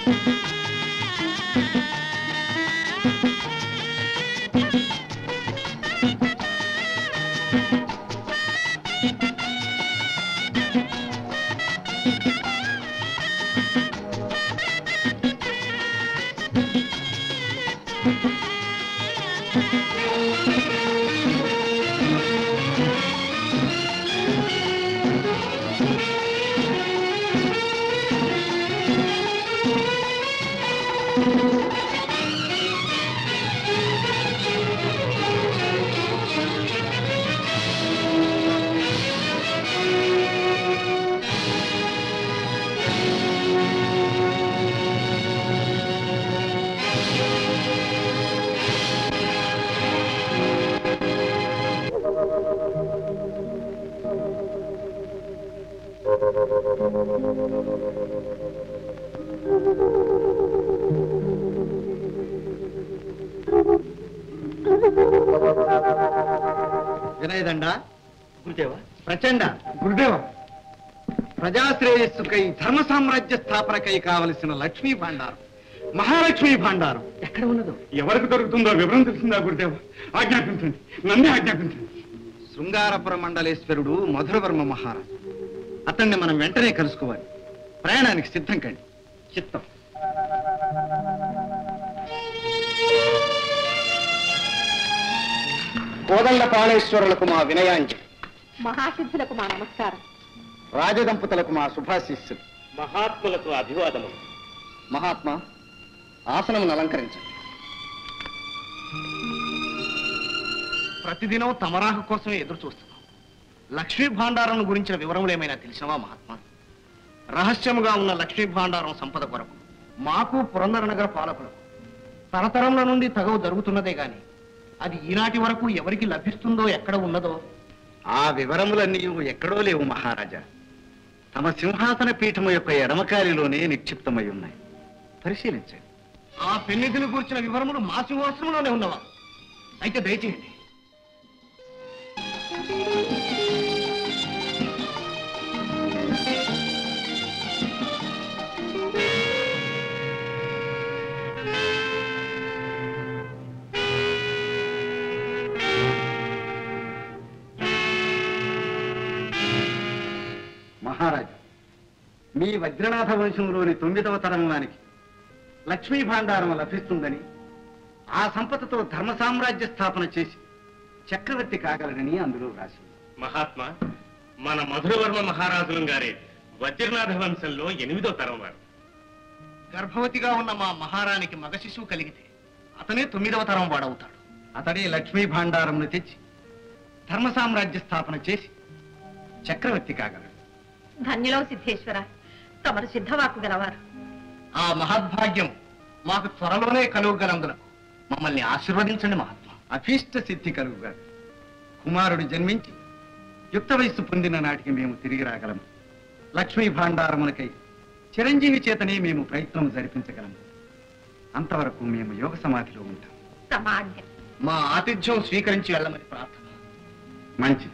వినయదండ గురుదేవా ప్రచండ గురుదేవ ప్రజాశ్రేయస్సుకై ధర్మ సామ్రాజ్య స్థాపనకై కావలసిన లక్ష్మీ భాండారం మహాలక్ష్మీ భాండారం ఎక్కడ ఉన్నదో ఎవరికి దొరుకుతుందో వివరం తెలిసిందా గురుదేవ ఆజ్ఞాపించండి నన్నే ఆజ్ఞాపించండి శృంగారపుర మండలేశ్వరుడు మధురవర్మ మహారాజు అతన్ని మనం వెంటనే కలుసుకోవాలి ప్రయాణానికి సిద్ధం కండి చిత్తం కోదండ పాళేశ్వరులకు మా వినయాంజలి మహాసిద్ధులకు మా నమస్కారం రాజదంపతులకు మా శుభాశిస్సులు మహాత్ములకు అభివాదము మహాత్మా ఆసనమును అలంకరించండి ప్రతిదినం తమరాహ కోసమే ఎదురు చూస్తున్నాం లక్ష్మీ భాండారం గురించిన వివరములు ఏమైనా తెలిసినవా మహాత్మా రహస్యముగా ఉన్న లక్ష్మీ భాండారం సంపద కొరకు మాకు పురందర నగర పాలకులకు తరతరముల నుండి తగవు జరుగుతున్నదే గాని అది ఈనాటి వరకు ఎవరికి లభిస్తుందో ఎక్కడ ఉన్నదో ఆ వివరములన్నీ ఎక్కడో లేవు మహారాజా తమ సింహాసన పీఠము యొక్క ఎడమకాలిలోనే నిక్షిప్తమై ఉన్నాయి పరిశీలించండి ఆ పెన్నిధిని కూర్చిన వివరములు మా సింహాసనంలోనే ఉన్నవా అయితే దయచేయండి మహారాజా మీ వజ్రనాథ వంశంలోని తొమ్మిదవ తరం వానికి లక్ష్మీ భాండారం లభిస్తుందని ఆ సంపదతో ధర్మ సామ్రాజ్య స్థాపన చేసి చక్రవర్తి కాగలనని అందులో రాసి ఉంది. మహాత్మా మన మధురవర్మ మహారాజులం గారే వజ్రనాథ వంశంలో ఎనిమిదో తరం వారు గర్భవతిగా ఉన్న మా మహారానికి మగ శిశువు కలిగితే అతనే తొమ్మిదవ తరం వాడవుతాడు అతడే లక్ష్మీ భాండారంను తెచ్చి ధర్మ సామ్రాజ్య స్థాపన చేసి చక్రవర్తి కాగలడు ధన్యులో సిద్ధేశ్వర తమరు సిద్ధవాకు గలవారు ఆ మహద్భాగ్యం మాకు త్వరలోనే కలుగుగలందులకు మమ్మల్ని ఆశీర్వదించండి మహాత్మా అభీష్ట సిద్ధి కలుగుగా కుమారుడు జన్మించి యుక్త వయస్సు పొందిన నాటికి మేము తిరిగి రాగలము లక్ష్మీ భాండారమునకై చిరంజీవి చేతనే మేము ప్రయత్నం జరిపించగలము అంతవరకు మేము యోగ సమాధిలో ఉంటాం తమ ఆజ్ఞ మా ఆతిథ్యం స్వీకరించి వెళ్ళమని ప్రార్థన మంచిది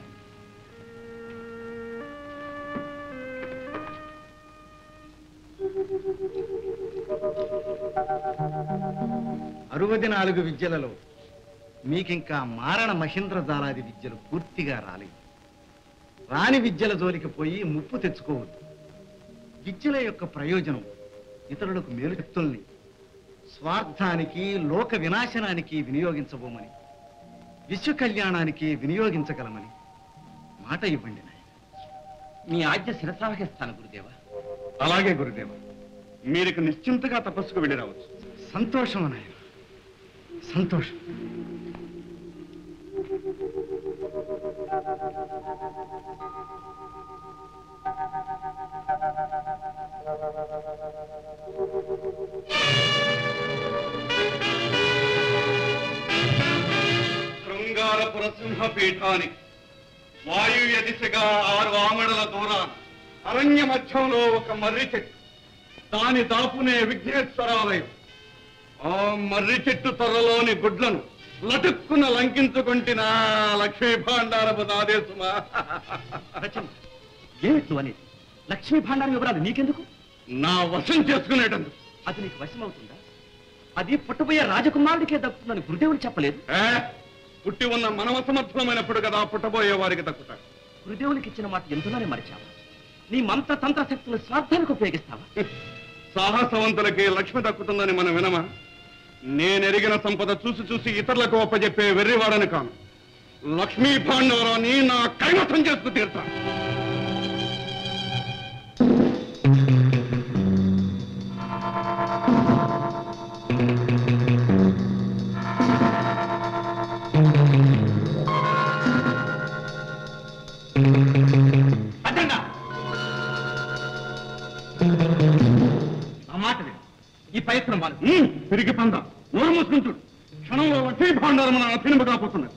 అరవది నాలుగు విద్యలలో మీకింకా మారణ మహేంద్ర జాలాది విద్యలు పూర్తిగా రాలేదు రాని విద్యల జోలికి పోయి ముప్పు తెచ్చుకోవద్దు విద్యల యొక్క ప్రయోజనం ఇతరులకు మేలుచెప్తుల్ని స్వార్థానికి లోక వినాశనానికి వినియోగించబోమని విశ్వ కళ్యాణానికి వినియోగించగలమని మాట ఇవ్వండి నాయన మీ ఆజ్ఞ శిరసావహిస్తాను గురుదేవా అలాగే గురుదేవ మీరికి నిశ్చింతగా తపస్సుకు వెళ్ళి రావచ్చు సంతోషం నాయన సంతోషం శృంగారపుర సింహపీఠానికి వాయువ్య దిశగా ఆరు ఆమడల దూరాన అరణ్య మధ్యంలో ఒక మర్రి చెట్టు దాని దాపునే విఘ్నేశ్వరాలయం ఆ మర్రి చెట్టు త్వరలోని గుడ్లను లటుక్కున లంకించుకుంటున్న లక్ష్మీ భాండారపు నాదేశమా ఏమిటి నువ్వు అనేది లక్ష్మీ భాండారం వివరాలు నీకెందుకు నా వశం చేసుకునేటందుకు అది నీకు వశమవుతుందా అది పుట్టబోయే రాజకుమారుడికే దక్కుతుందని గురుదేవుడు చెప్పలేదు ఏ? పుట్టి ఉన్న మనమ సమర్థమైనప్పుడు కదా పుట్టబోయే వారికి దక్కుతారు గురుదేవునికి ఇచ్చిన మాట ఎంతలోనే మరిచావా నీ మంత్ర తంత్ర శక్తులను స్వార్థానికి ఉపయోగిస్తావా సాహసవంతులకి లక్ష్మి దక్కుతుందని మనం వినమా నేనెరిగిన సంపద చూసి చూసి ఇతరులకు ఒప్పజెప్పే వెర్రివాడని కాను లక్ష్మీ పాండవరాన్ని నా కైవసం చేసుకు తీరుతా అడ్డంగా ఆ మాట విను ఈ ప్రయత్నం వాళ్ళు ఉమ్, తిరిగి పంద నోరు మూసుకుంటుడు క్షణంలో లక్ష్మీ భాండారం మన అధీనముగా పోతున్నది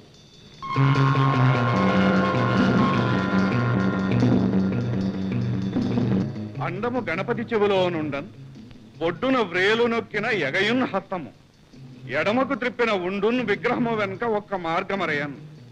అండము గణపతి చెవులో నుండన్ బొడ్డున వ్రేలు నొక్కిన ఎగయున్ హస్తము ఎడమకు త్రిప్పిన ఉండున్ విగ్రహము వెనుక ఒక్క మార్గమరయన్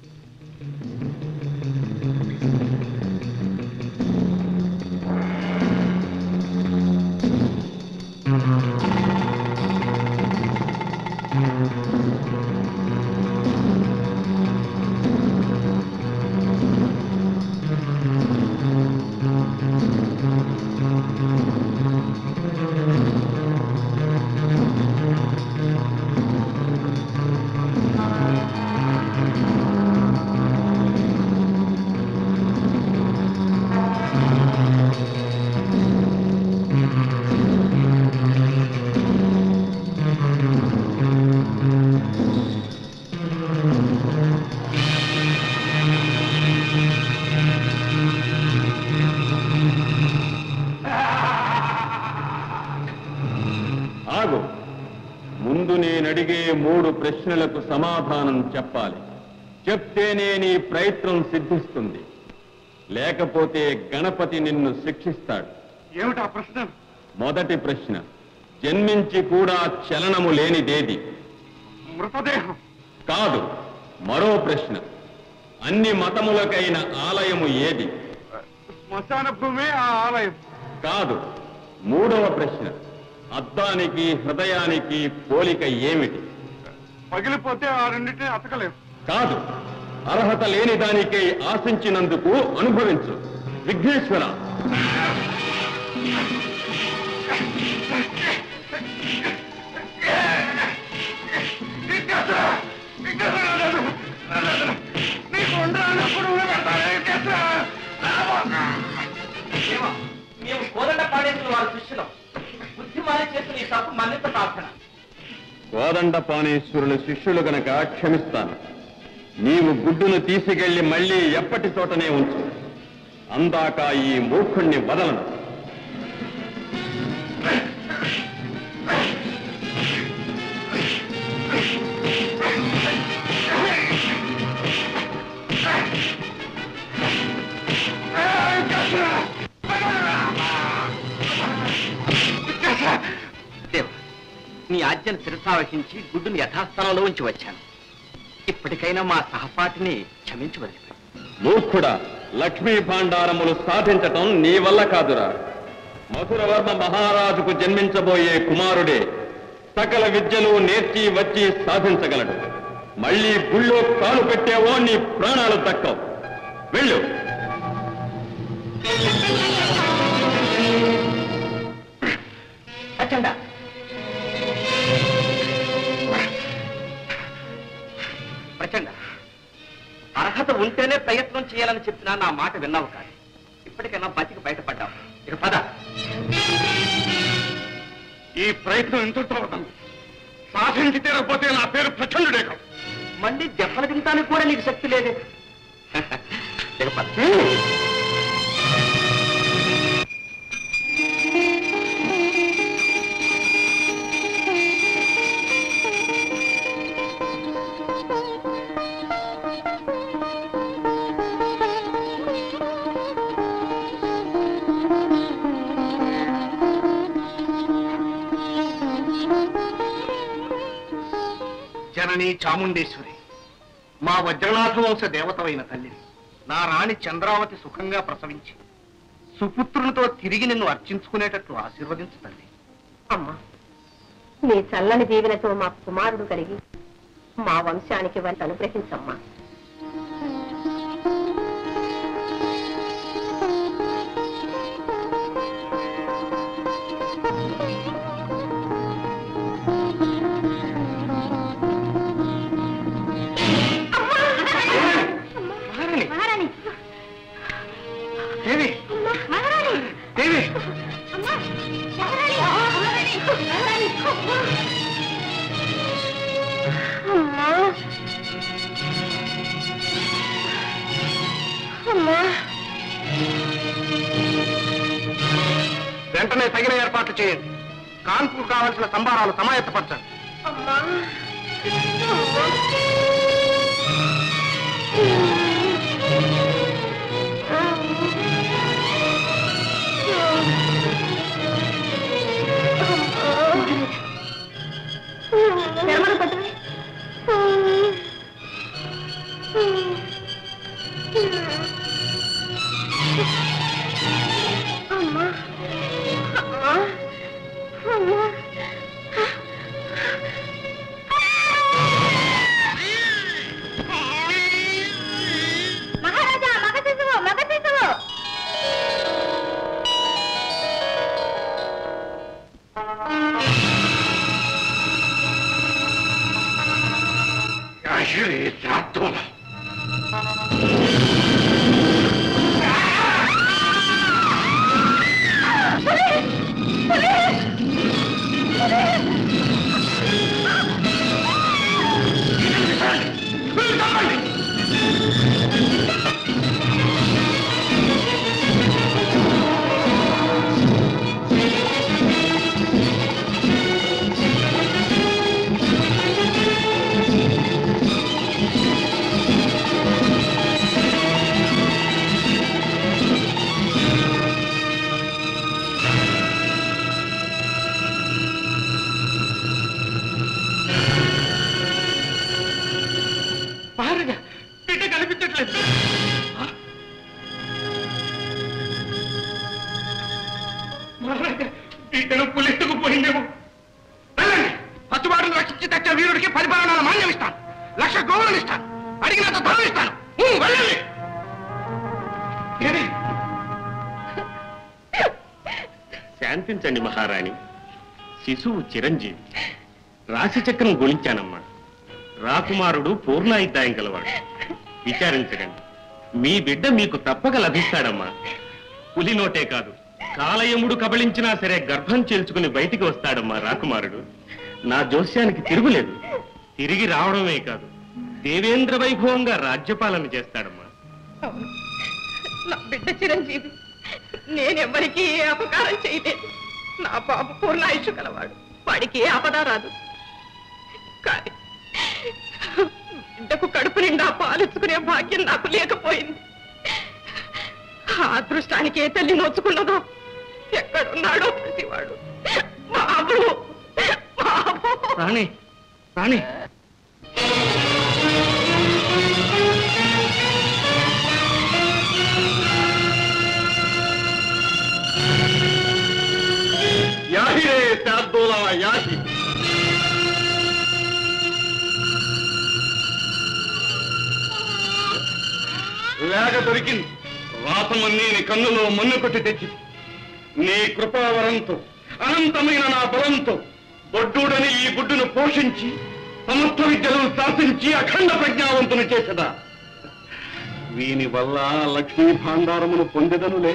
ఆగు ముందు నేనడిగే మూడు ప్రశ్నలకు సమాధానం చెప్పాలి చెప్తేనే నీ ప్రయత్నం సిద్ధిస్తుంది లేకపోతే గణపతి నిన్ను శిక్షిస్తాడు ఏమిటా ప్రశ్న మొదటి ప్రశ్న జన్మించి కూడా చలనము లేనిదేది మృతదేహం కాదు మరో ప్రశ్న అన్ని మతములకైన ఆలయము ఏది శ్మశాన భూమే ఆ ఆలయం కాదు మూడవ ప్రశ్న అద్దానికి హృదయానికి పోలిక ఏమిటి పగిలిపోతే ఆ రెండింటిని అతకలేం కాదు అర్హత లేని దానికై ఆశించినందుకు అనుభవించు విఘ్నేశ్వర మేము కోదండ పాడేసిన వారి శిష్యులం బుద్ధి మారి చేసిన ఈ తప్పు మన్నిత ప్రార్థన కోదండ పానేశ్వరుల శిష్యులు గనక క్షమిస్తాను నీవు గుడ్డును తీసుకెళ్లి మళ్ళీ ఎప్పటి చోటనే ఉంచు అందాక ఈ మూర్ఖుణ్ణి వదలను దేవ నీ ఆజ్ఞను శిరసావహించి గుడ్డుని యథాస్థానంలో ఉంచి వచ్చాను ఇప్పటికైనా మా సహపాఠిని క్షమించి వదిలిపెట్టు మూర్ఖుడా లక్ష్మీ భాండారములు సాధించటం నీ వల్ల కాదురా మధురవర్మ మహారాజుకు జన్మించబోయే కుమారుడే సకల విద్యలు నేర్చి వచ్చి సాధించగలడు మళ్ళీ గుళ్ళో కాలు పెట్టేవో నీ ప్రాణాలు దక్కవు వెళ్ళు ప్రచండ ప్రచండ అర్హత ఉంటేనే ప్రయత్నం చేయాలని చెప్పినా నా మాట విన్నావు కాదు ఇప్పటికైనా బతికి బయటపడ్డావు ఇక పద ఈ ప్రయత్నం ఎంతటితో అవుతాను సాధించి తీరకపోతే నా పేరు ప్రచండుడే కాదు మళ్ళీ దెబ్బలు తింటానికి కూడా నీకు శక్తి లేదే ఇక పద జనని చాముండేశ్వరి మా వజ్రనాథ వంశ దేవతవైన తల్లిని నా రాణి చంద్రావతి సుఖంగా ప్రసవించి సుపుత్రునితో తిరిగి నిన్ను అర్చించుకునేటట్లు ఆశీర్వదించు తల్లి అమ్మా నీ చల్లని దీవెనతో మా కుమారుడు కలిగి మా వంశానికి వంట అనుగ్రహించమ్మా మహారాణి మహారాణి దేవి మహారాణి దేవి అమ్మా మహారాణి మహారాణి మహారాణి అమ్మా అమ్మా వెంటనే తగిన ఏర్పాట్లు చేయండి కాన్పుకు కావలసిన సంబారాలు సమాయత్తపరచండి అమ్మా నిర్మల పట్టువే అమ్మా అమ్మా అమ్మా మహారాజా మగ శిశువు మగ శిశువు మహారాజా బిడ్డ కనిపించట్లేదు మహారాజా బిడ్డను పులెత్తుకుపోయిందేమో వెళ్ళండి పచ్చుబాటును రక్షించి తెచ్చే వీరుడికి పరిపాలన మాన్యం ఇస్తాను లక్ష గోవులను ఇస్తాను అడిగినంత ధనం ఇస్తాను ఊ, వెళ్ళండి ఏది? శాంతించండి మహారాణి శిశువు చిరంజీవి రాశి చక్రం గుణించానమ్మా రాకుమారుడు పూర్ణాయుద్ధాయం గలవాడు విచారించకండి మీ బిడ్డ మీకు తప్పక లభిస్తాడమ్మా పులి నోటే కాదు కాలయముడు కబళించినా సరే గర్భం చేల్చుకుని బయటికి వస్తాడమ్మా రాకుమారుడు నా జోస్యానికి తిరుగులేదు తిరిగి రావడమే కాదు దేవేంద్ర వైభవంగా రాజ్యపాలన చేస్తాడమ్మా అవును నా బిడ్డ చిరంజీవి నేనెవ్వరికీ ఏ అపకారం చేయలేదు నా బాబు పూర్ణాయుషు గలవాడు వాడికి ఏ ఆపద రాదు కానీ బిడ్డకు కడుపు నిండా పాలించుకునే భాగ్యం నాకు లేకపోయింది ఆ అదృష్టానికి ఏ తల్లి నోచుకున్నదో ఎక్కడున్నాడో ప్రతివాడు బాబు బాబు రాణి రాణి యాహిరే శార్దూల యాహి లేక దొరికింది రాతమన్నీ నీ కన్నులో మన్ను కొట్టి తెచ్చింది నీ కృపావరంతో అనంతమైన నా బలంతో దొడ్డూడని ఈ గుడ్డును పోషించి సమస్త విద్యలను శాసించి అఖండ ప్రజ్ఞావంతుని చేసదా వీని వల్ల లక్ష్మీ భాండారమును పొందెదనులే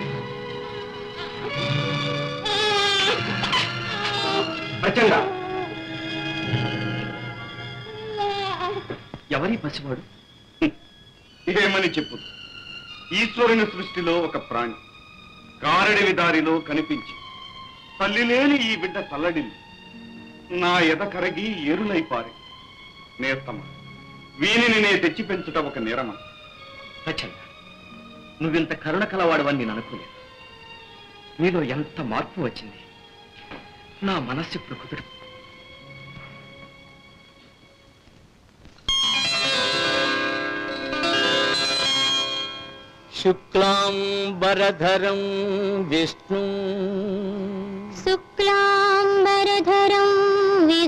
ప్రచండ ఎవరి పసివాడు ఏమని చెప్పు ఈశ్వరుని సృష్టిలో ఒక ప్రాణి కారడివి దారిలో కనిపించి తల్లి లేని ఈ బిడ్డ తల్లడిల్లి నా ఎద కరగి ఏరులైపారి నేస్తమ వీనిని నే తెచ్చి పెంచుట ఒక నేరమ ప్రచండ నువ్వింత కరుణ కలవాడవని నేను అనుకోలేదు నీలో ఎంత మార్పు వచ్చింది నా మనస్సు ఇప్పుడు కుదురు శుక్లాంబరధరం విష్ణు శుక్లాంబరధరం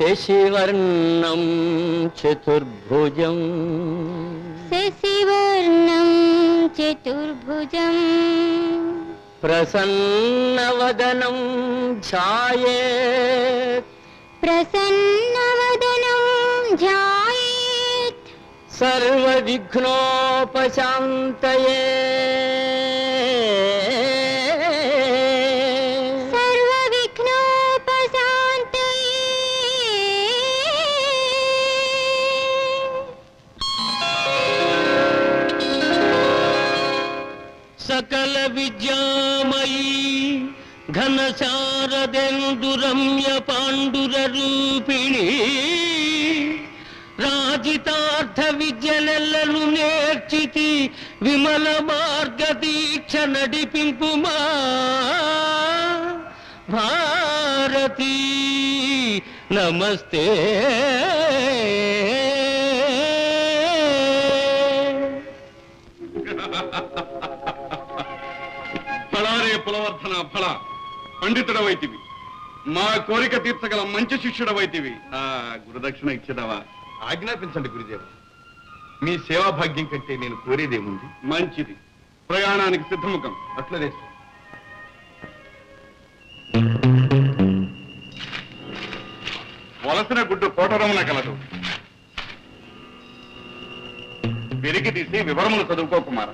శశివర్ణం చతుర్భుజం శశివర్ణం చతుర్భుజం ప్రసన్నవదనం ఛాయేత్ ప్రసన్నవదనం ధ్యాయేత్ సర్వవిఘ్నోపశాంతయే సకల విద్యామయీ ఘన శారదెందురమ్య పాండుర రూపిణి రాజితార్థ విద్యలెల్లను నేర్చితి విమల మార్గ దీక్ష నడిపింపుమా భారతీ నమస్తే ఫళారే పులవర్ధన ఫళ పండితుడవైతివి మా కోరిక తీర్చగల మంచి శిష్యుడవైతివి ఆ గురుదక్షిణ ఇచ్చినవా ఆజ్ఞాపించండి గురుదేవ మీ సేవా భాగ్యం కంటే నేను కోరేదేముంది మంచిది ప్రయాణానికి సిద్ధముఖం అట్లనే వలసిన గుడ్డు కోటరమున కలదు వెలికి తీసి వివరములు చదువుకో కుమార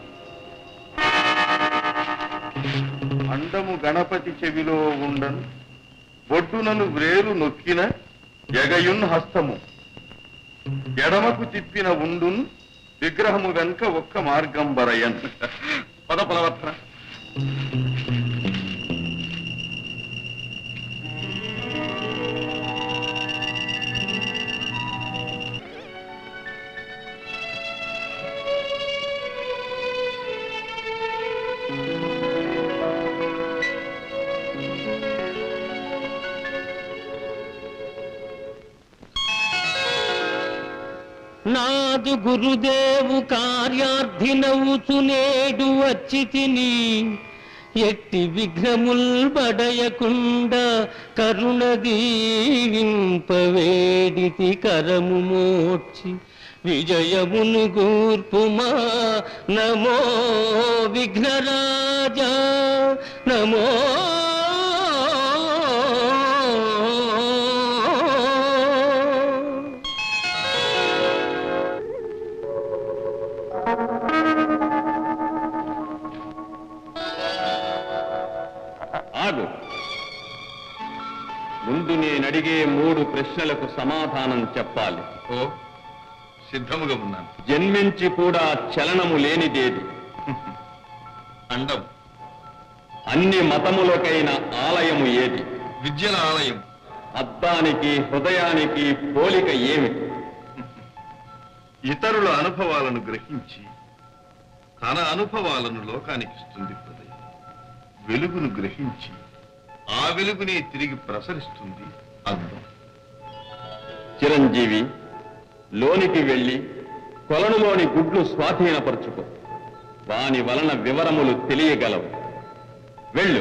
అండము గణపతి చెవిలో ఉండను బొడ్డునను వ్రేలు నొక్కిన ఎగయున్ హస్తము ఎడమకు తిప్పిన ఉండున్ విగ్రహము వెనుక ఒక్క మార్గం బరయన్ పద పులవర్ధన నాదు గురుదేవు కార్యార్థినవుచు నేడు వచ్చి తిని ఎట్టి విఘ్నముల్ బడయకుండ కరుణ దీవింపవేడితి కరము మోర్చి విజయమును గూర్పుమా నమో విఘ్నరాజా నమో ఆగు ముందు నేనడిగే మూడు ప్రశ్నలకు సమాధానం చెప్పాలి ఓ సిద్ధముగా ఉన్నాను జన్మించి కూడా చలనము లేనిదేది అండం అన్ని మతములకైన ఆలయము ఏది విద్యల ఆలయం అద్దానికి హృదయానికి పోలిక ఏమిటి ఇతరుల అనుభవాలను గ్రహించి తన అనుభవాలను లోకానికి ఇస్తుంది హృదయం వెలుగును గ్రహించి ఆ వెలుగుని తిరిగి ప్రసరిస్తుంది అందం చిరంజీవి లోనికి వెళ్ళి కొలనులోని గుడ్లు స్వాధీనపరుచుకో వాని వలన వివరములు తెలియగలవు వెళ్ళు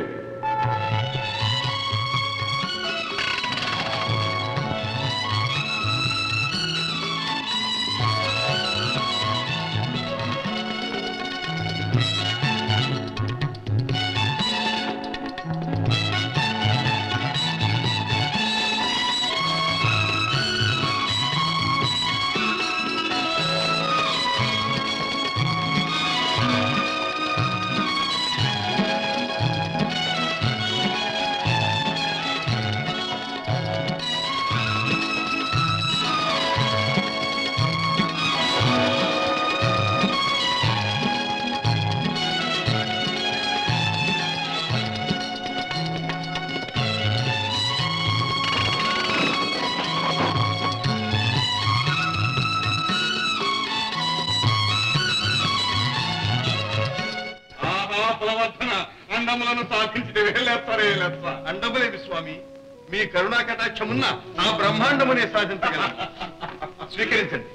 ఆహా పులవర్ధన అండములను సాధించి వెళ్ళేస్తారే వెళ్ళేస్తా అండములేమి స్వామి మీ కరుణా కటాక్షమున్న ఆ బ్రహ్మాండమునే సాధించగలరు స్వీకరించండి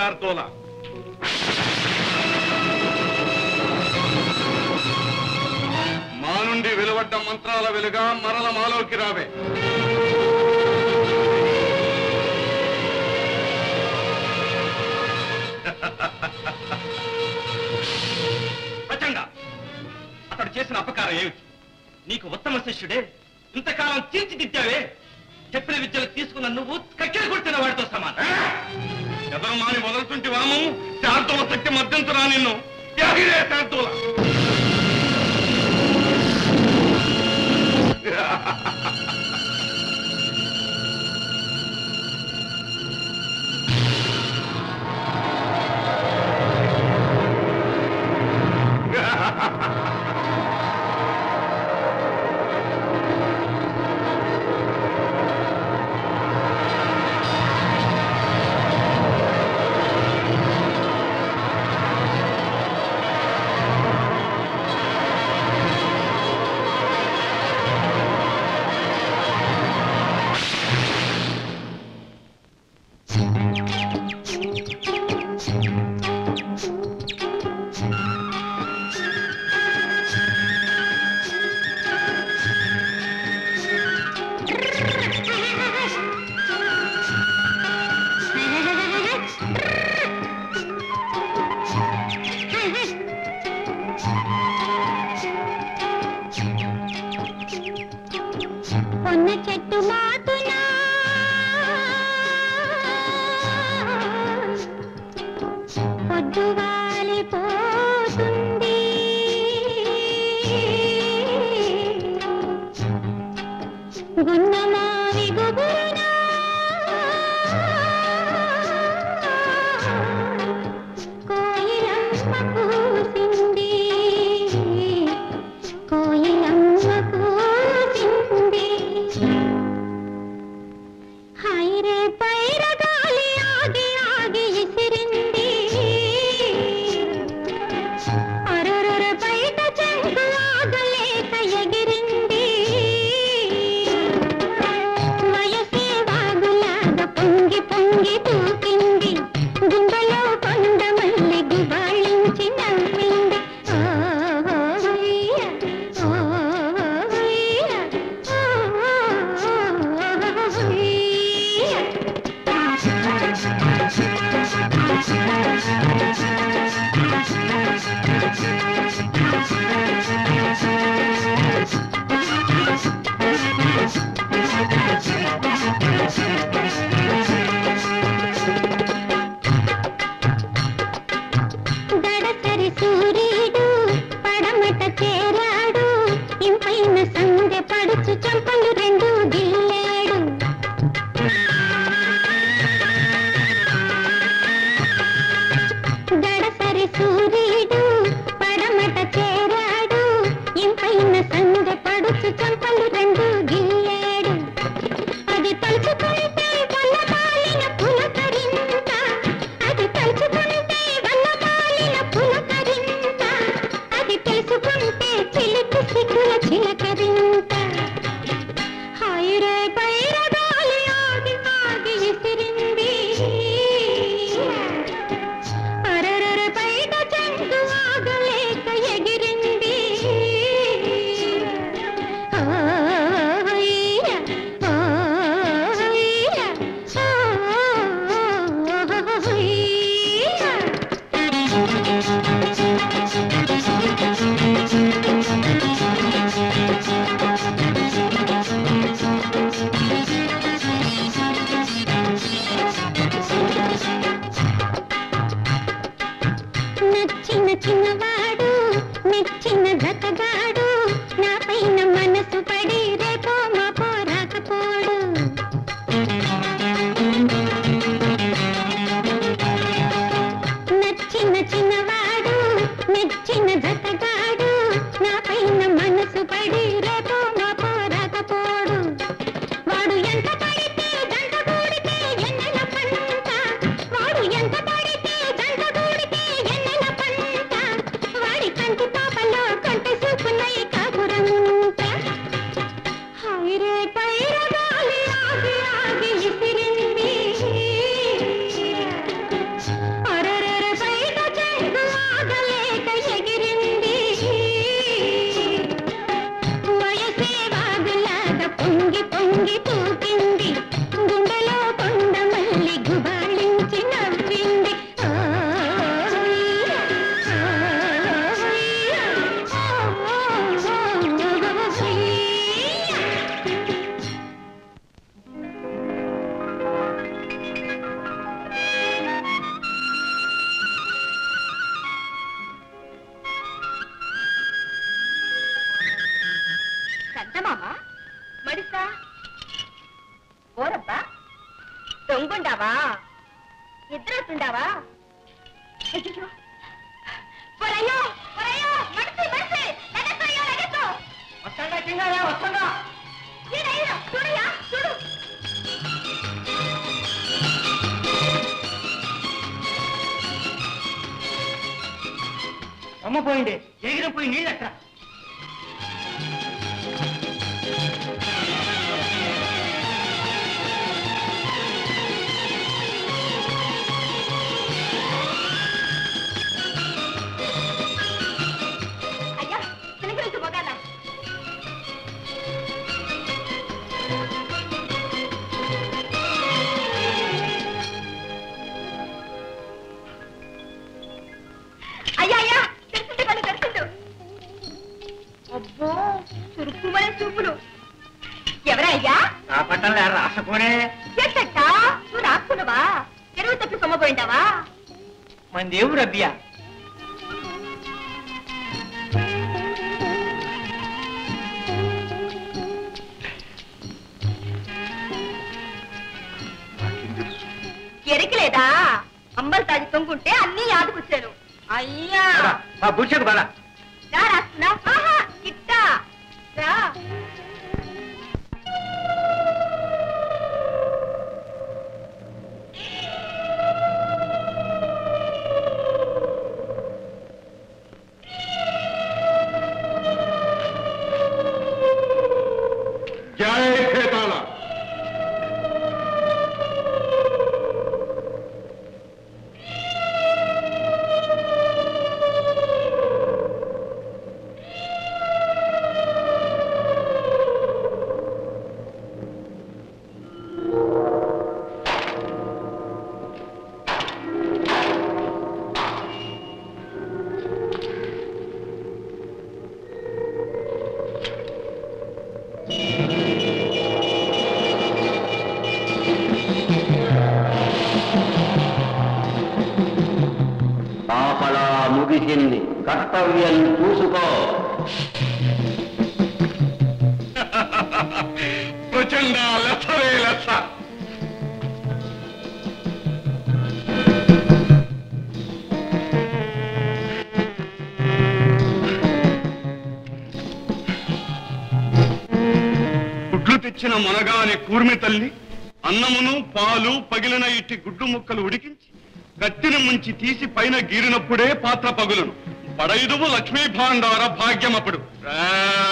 శార్దోల మా నుండి వెలువడ్డ మంత్రాల వెలుగా మరల మాలోకి రావే ప్రచండ అతడు చేసిన అపకారం ఏమిటి నీకు ఉత్తమ శిష్యుడే ఇంతకాలం తీర్చిదిద్దావే చెప్పిన విద్యలు తీసుకున్న నువ్వు కక్కెర కొడుతున్న వాడితో సమానం ఎదరు మాని మొదలుతుంటి వామము శార్దోల శక్తి మధ్యంతరా నిన్ను యాగిరే శార్దోల పొన్న చెట్టు మాటునా పొద్దు వాలిపోతుంది గున్నమావి గుబురునా కోయిలమ్మ కూసింది కోయిలమ్మ కూసింది హైరే పైరగాలి ఆగి ఆగి ఇసిరింది అరరర బయట చెంగు ఆగలేక ఎగిరింది వయసే వాగులాగా పొంగి పొంగి తూకింది గుండెలో కొండ మల్లి గుబాళించి నవ్వింది ఓ హొయ్య, ఓ హొయ్య, ఓ గడసరి సూర్యుడు పడమట చేరాడు ఇంపైన సందె పడుచు చంపలు రెండు గిల్లాడు గడసరి సూర్యుడు పడమట చేరాడు ఇంపైన సందె పడుచు చంపలు రెండు గిల్లాడు అది తలుచుకుంటే వల్లమాలిన పులకరింత అది తలుచుకుంటే వల్లమాలిన పులకరింత అది తెలుసుకుంటే చిలిపి సిగ్గుల చిలకరింత హైరే పైరగాలి ఆగి ఆగి ఇసిరింది అరరర బయట చెంగు ఆగలేక ఎగిరింది ఓయ్య, ఓయ్య, నచ్చిన చిన్నవాడు మెచ్చిన జతగాడు నా పైన మనసు పడి రేపో మాపో రాకపోడు నచ్చిన చిన్నవాడు మెచ్చిన జతగాడు నా పైన మనసు పడి రేపో మాపో రాకపోడు వాడు ఎంత పడితే దండ కూడితే ఎన్నెల పంట వాడు ఎంత పడితే దండ కూడితే ఎన్నెల పంట వాడి కంటి పాపలో కంటి చూపునై కాపురముంట హైరే పైరగాలి ఆగి ఆగి ఇసిరింది వస్తున్నావా ఇద్దరు వస్తుండావా అయ్యో ఒరయ్యో ఒరయ్యో మడిసి మడిసి లగెత్తయ్యో లగెత్తు వస్తాడా కింగారా వస్తాడా ఈడయ్యో చూడయ్యా చూడు అమ్మ పోయింది ఎగిరి పోయి నీళ్ళు ఎక్కడ అయ్యా చిలకరించి పోగాల అయ్యా అయ్యా తెరిచిండు కళ్ళు తెరిచిండు అబ్బో చురుకుమనే చూపులు ఎవరయ్యా ఆ పట్టణంలో రాసకోనే ఎట్టట్టా నువ్వు రాసుకున్నావా చెరువు తప్పి సొమ్మపోయింటావా మన దేవుడు అబ్బియా ఎరికలేదా అంబల్ తాగి తొంగుంటే అన్ని యాదకొచ్చాను అయ్యా ఆ బుర్చకు బాగా రా రాస్తున్నా ఆహా ఇట్ట రా జై ఖేతాళ పాపలా ముగిసింది కర్తవ్యం చూసుకో ప్రచండ లెసరే లెస గుడ్లు తెచ్చిన మునగాని కూర్మి తల్లి అన్నమును పాలు పగిలిన ఇట్టి గుడ్డు ముక్కలు ఉడికించి కత్తిని ముంచి తీసి పైన గీరినప్పుడే పాత్ర పగులును పడైదువు లక్ష్మీ భాండార భాగ్యమప్పుడు ఆ,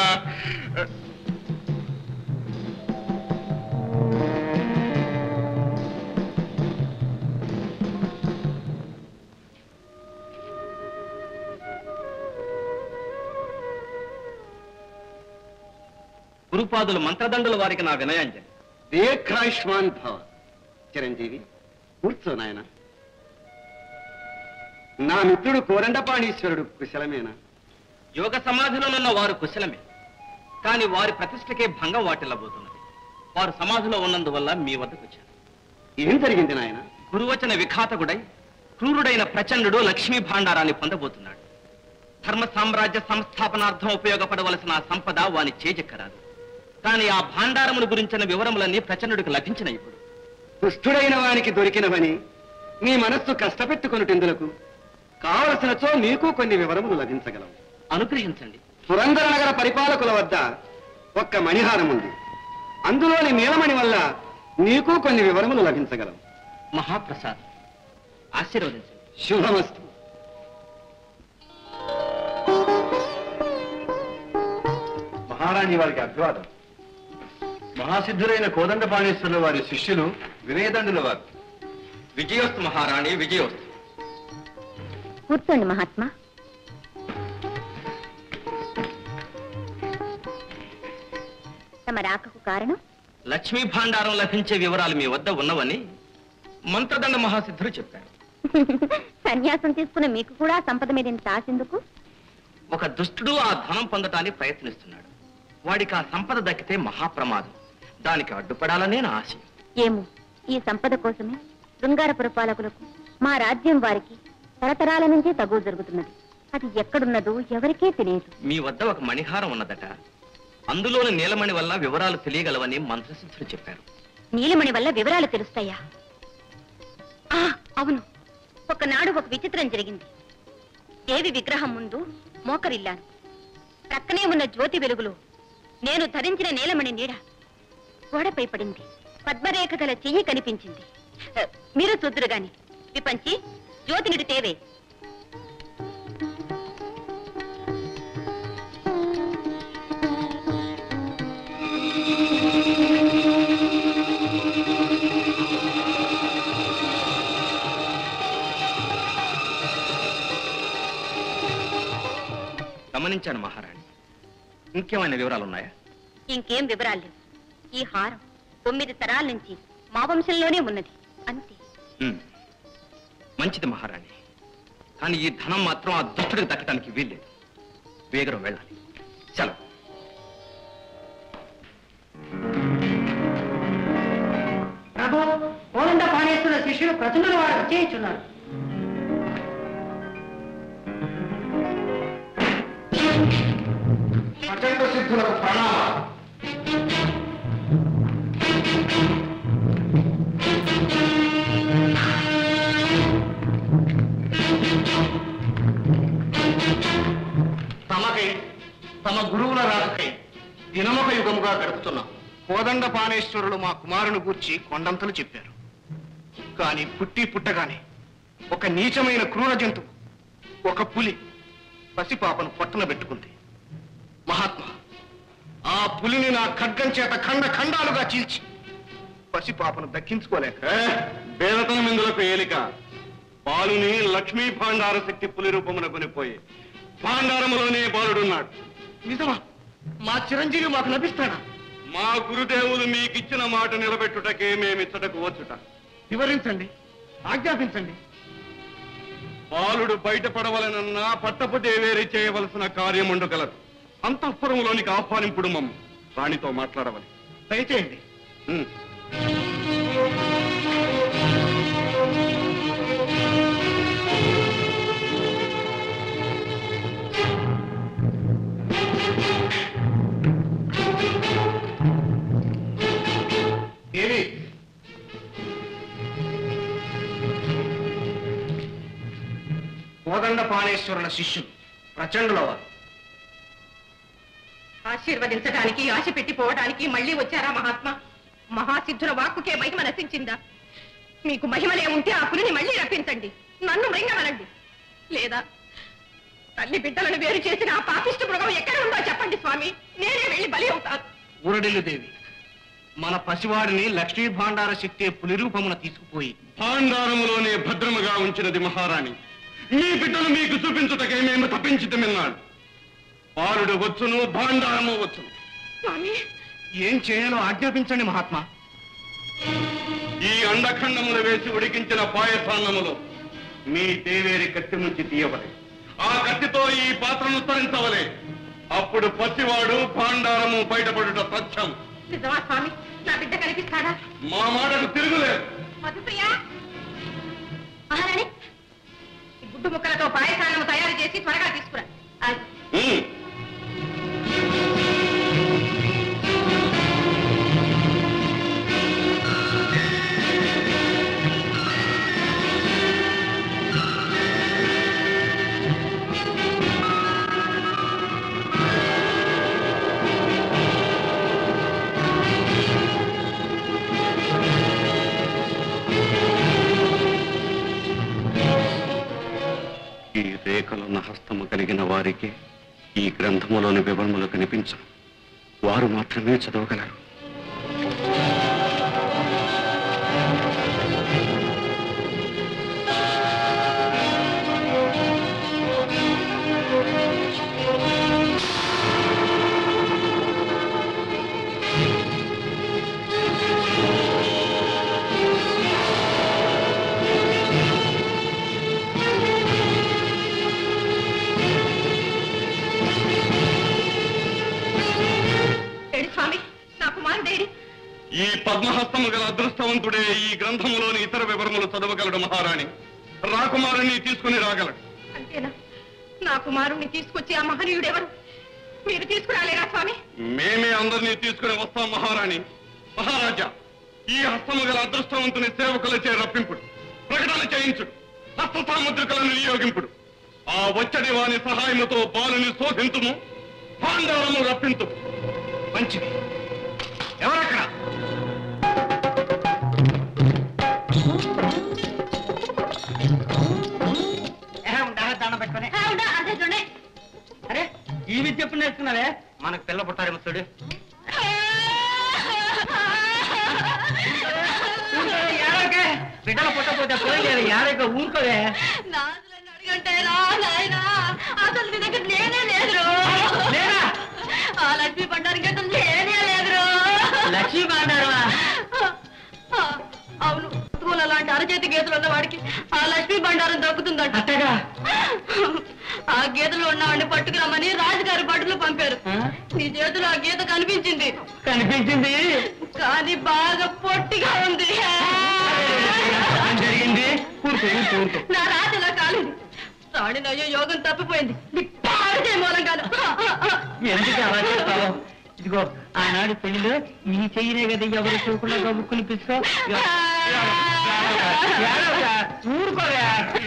గురుపాదులు మంత్రదండుల వారికి నా వినయాంజలి దీర్ఘాయుష్మాన్ భవ చిరంజీవి కూర్చో నాయన నా మిత్రుడు కోరండపాణీశ్వరుడు కుశలమేనా యోగ సమాధిలోనున్న వారు కుశలమే కానీ వారి ప్రతిష్టకే భంగం వాటిల్లబోతున్నది వారు సమాధిలో ఉన్నందువల్ల మీ వద్దకు వచ్చారు ఏం జరిగింది నాయన గురువచన విఘాతకుడై క్రూరుడైన ప్రచండుడు లక్ష్మీ భాండారాన్ని పొందబోతున్నాడు ధర్మ సామ్రాజ్య సంస్థాపనార్థం ఉపయోగపడవలసిన ఆ సంపద వాని చేజెక్కరాదు కానీ ఆ భాండారమును గురించిన వివరములన్నీ ప్రచండుడికి లభించిన ఇప్పుడు దుష్టుడైన వానికి దొరికినవని నీ మనస్సు కష్టపెట్టుకొనుటెందులకు కావలసినచో నీకు కొన్ని వివరములు లభించగలవు అనుగ్రహించండి పురందర నగర పరిపాలకుల వద్ద ఒక్క మణిహారం ఉంది అందులోని నీలమణి వల్ల నీకు కొన్ని వివరములు లభించగలవు మహాప్రసాద్ ఆశీర్వదించండి శుభమస్తు మహారాణి వారికి అభివాదం మహాసిద్ధులైన కోదండపాణేశ్వరుల వారి శిష్యులు వినయదండుల వారు విజయోస్తు మహారాణి విజయోస్తు కూర్చోండి మహాత్మా తమ రాకకు కారణం లక్ష్మీ భాండారం లభించే వివరాలు మీ వద్ద ఉన్నవని మంత్రదండ మహాసిద్ధులు చెప్పారు సన్యాసం తీసుకున్న మీకు కూడా సంపద మీద ఇంత ఆశెందుకు ఒక దుష్టుడు ఆ ధనం పొందటానికి ప్రయత్నిస్తున్నాడు వాడికి ఆ సంపద దక్కితే మహాప్రమాదం దానికి అడ్డుపడాలనే నా ఆశ ఏమో ఈ సంపద కోసమే శృంగార పురపాలకులకు మా రాజ్యం వారికి తరతరాల నుంచే తగువ జరుగుతున్నది అది ఎక్కడున్నదో ఎవరికీ తెలియదు మీ వద్ద ఒక మణిహారం ఉన్నదట అందులోని నీలమణి వల్ల వివరాలు తెలియగలవని మంత్రసిద్ధులు చెప్పారు నీలమణి వల్ల వివరాలు తెలుస్తాయా ఆ, అవును ఒకనాడు ఒక విచిత్రం జరిగింది దేవి విగ్రహం ముందు మోకరిల్లాను ప్రక్కనే ఉన్న జ్యోతి వెలుగులో నేను ధరించిన నీలమణి నీడ గోడపై పడింది పద్మరేఖ గల చెయ్యి కనిపించింది ఆ, మీరు చూద్దురు గాని విపంచి జ్యోతినిడి తేవే గమనించాను మహారాణి ఇంకేమైనా వివరాలు ఉన్నాయా ఇంకేం వివరాలు లేవు ఈ హారం తొమ్మిది తరాల నుంచి మా వంశంలోనే ఉన్నది అంతే ఉమ్. మంచిది మహారాణి కానీ ఈ ధనం మాత్రం ఆ దుష్టుడికి దక్కడానికి వీల్లేదు వేగరం వెళ్ళాలి సెలవు ప్రభు కోదండ పాణేశ్వర శిష్యులు ప్రచురణ వారు చేయించున్నారు అచండ సిద్ధులకు ప్రణామాలు తమకై తమ గురువుల రాకకై దినమొక యుగముగా గడుపుతున్నాం కోదండ పానేశ్వరులు మా కుమారుని గూర్చి కొండంతలు చెప్పారు కాని పుట్టి పుట్టగానే ఒక నీచమైన క్రూర జంతువు ఒక పులి పసిపాపను పొట్టన పెట్టుకుంది మహాత్మా ఆ పులిని నా ఖడ్గం చేత ఖండ ఖండాలుగా చీల్చి పసిపాపను దక్కించుకోలేక బేదతనం ఇందులకు ఏలిక బాలుని లక్ష్మీ భాండార శక్తి పులి రూపమున కొనిపోయి భాండారములోనే బాలుడున్నాడు నిజమా మా చిరంజీవి మాకు లభిస్తాడా మా గురుదేవులు మీకిచ్చిన మాట నిలబెట్టుటకే మేమిచ్చటకు వచ్చుట వివరించండి ఆజ్ఞాపించండి బాలుడు బయటపడవలనన్నా పట్టపు దేవేరి చేయవలసిన కార్యముండు కలదు అంతఃపురంలోనికి ఆహ్వానింపుడు మమ్మ రాణితో మాట్లాడవలి దయచేయండి ఉమ్. దేవి కోదండ పాణేశ్వరుల శిష్యులు ప్రచండుల వారు ఆశీర్వదించడానికి ఆశ పెట్టిపోవడానికి మళ్ళీ వచ్చారా మహాత్మా మహాసిద్ధుల వాక్కుకే మహిమ నశించిందా మీకు మహిమలే ఉంటే ఆ పులిని మళ్ళీ రప్పించండి నన్ను మృంగమనండి లేదా తల్లి బిడ్డలను వేరు చేసిన ఆ పాపిష్ట మృగం ఎక్కడ ఉందో చెప్పండి స్వామి నేనే వెళ్ళి బలి అవుతాను ఊరడిల్లు దేవి మన పసివాడిని లక్ష్మీ భాండార శక్తి పులి రూపమున తీసుకుపోయి భాండారములోనే భద్రముగా ఉంచినది మహారాణి మీ బిడ్డలు మీకు చూపించుటకై మేము తప్పించుతమిన్నాడు బాలుడు వచ్చును భాండారము వచ్చును స్వామి ఏం చేయాలో ఆజ్ఞాపించండి మహాత్మా ఈ అండఖండములు వేసి ఉడికించిన పాయసాన్నములో మీ దేవేరి కత్తి నుంచి తీయవలే ఆ కత్తితో ఈ పాత్రను తరించవలే అప్పుడు పసివాడు భాండారము బయటపడుట సత్యం నిజమా స్వామి నా బిడ్డ కనిపిస్తాడా మా మాటకు తిరుగులేదు మధుప్రియ మహారాణి ఈ గుడ్డు ముక్కలతో పాయసాన్నము తయారు చేసి త్వరగా తీసుకురా ఆ, ఉమ్. ఈ రేఖలున్న హస్తము కలిగిన వారికి ఈ గ్రంథములోని వివరములు కనిపించవు వారు మాత్రమే చదవగలరు ఏడి స్వామి నా కుమారుడేడి ఈ పద్మహస్తము గల అదృష్టవంతుడే ఈ గ్రంథములోని ఇతర వివరములు చదవగలడు మహారాణి రాకుమారుని తీసుకుని రాగలడు అంతేనా నా కుమారుణ్ణి తీసుకొచ్చి ఆ మహనీయుడు ఎవరు మీరు తీసుకురాలేరా స్వామి మేమే అందరినీ తీసుకుని వస్తాం మహారాణి మహారాజా ఈ హస్తము గల అదృష్టవంతుని సేవకులచే రప్పింపుడు ప్రకటన చేయించుడు హస్త సాముద్రికలను వినియోగింపుడు ఆ వచ్చడి వాని సహాయముతో బాలుని శోధింతుము పాండవరము రప్పింతు మంచిది ఎవరక్కడ దండం పెట్టుకుని అరే ఈ విద్య ఎప్పుడు నేర్చుకున్నావే మనకు పిల్ల పుట్టారేమో చూడు బిడ్డలు పుట్టకపోతే పోయలేదు యాడక ఊరుకోవే నాదులను అడగంటే రా నాయనా అసలు నీ దగ్గర లేనే లేదు లేరా? ఆ లక్ష్మీ పండడానికి అసలు లేనే లేదు లక్ష్మీ బాండారవా అవును స్కూల్ అలాంటి అరచేతి గీతలు ఉన్న వాడికి ఆ లక్ష్మీ బండారం దక్కుతుందంట అట్టగా ఆ గీతలో ఉన్నవాడిని పట్టుకురమ్మని రాజుగారి బట్టలు పంపారు ఆ? నీ చేతిలో ఆ గీత కనిపించింది కనిపించింది కానీ బాగా పొట్టిగా ఉంది ఏం జరిగింది ఊరుకో ఊరుకో ఊరుకో నా రాజులా కాలేదు రాణినయ్యో యోగం తప్పిపోయింది నీ పాడితే మూలంగాను ఎందుకు అలా చేస్తావు ఇదిగో ఆనాడు పెళ్లిలో ఈ చెయ్యనే కదా ఎవరు చూడకుండా గబుక్కుని పిలుచుకో ఊరుకోవా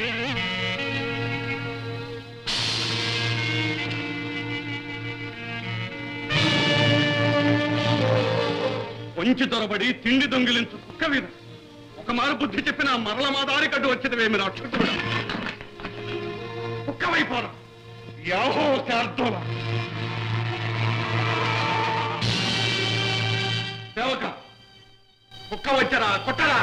కొంచె దొరబడి తిండి దొంగిలించు కుక్క మీద ఒక మారు బుద్ధి చెప్పిన మరల మా దారి కట్టు వచ్చేదివేమి రాక్షసుడు కుక్కవైపోరా యాహో శార్దోల సేవక కుక్క వచ్చరా కొట్టరా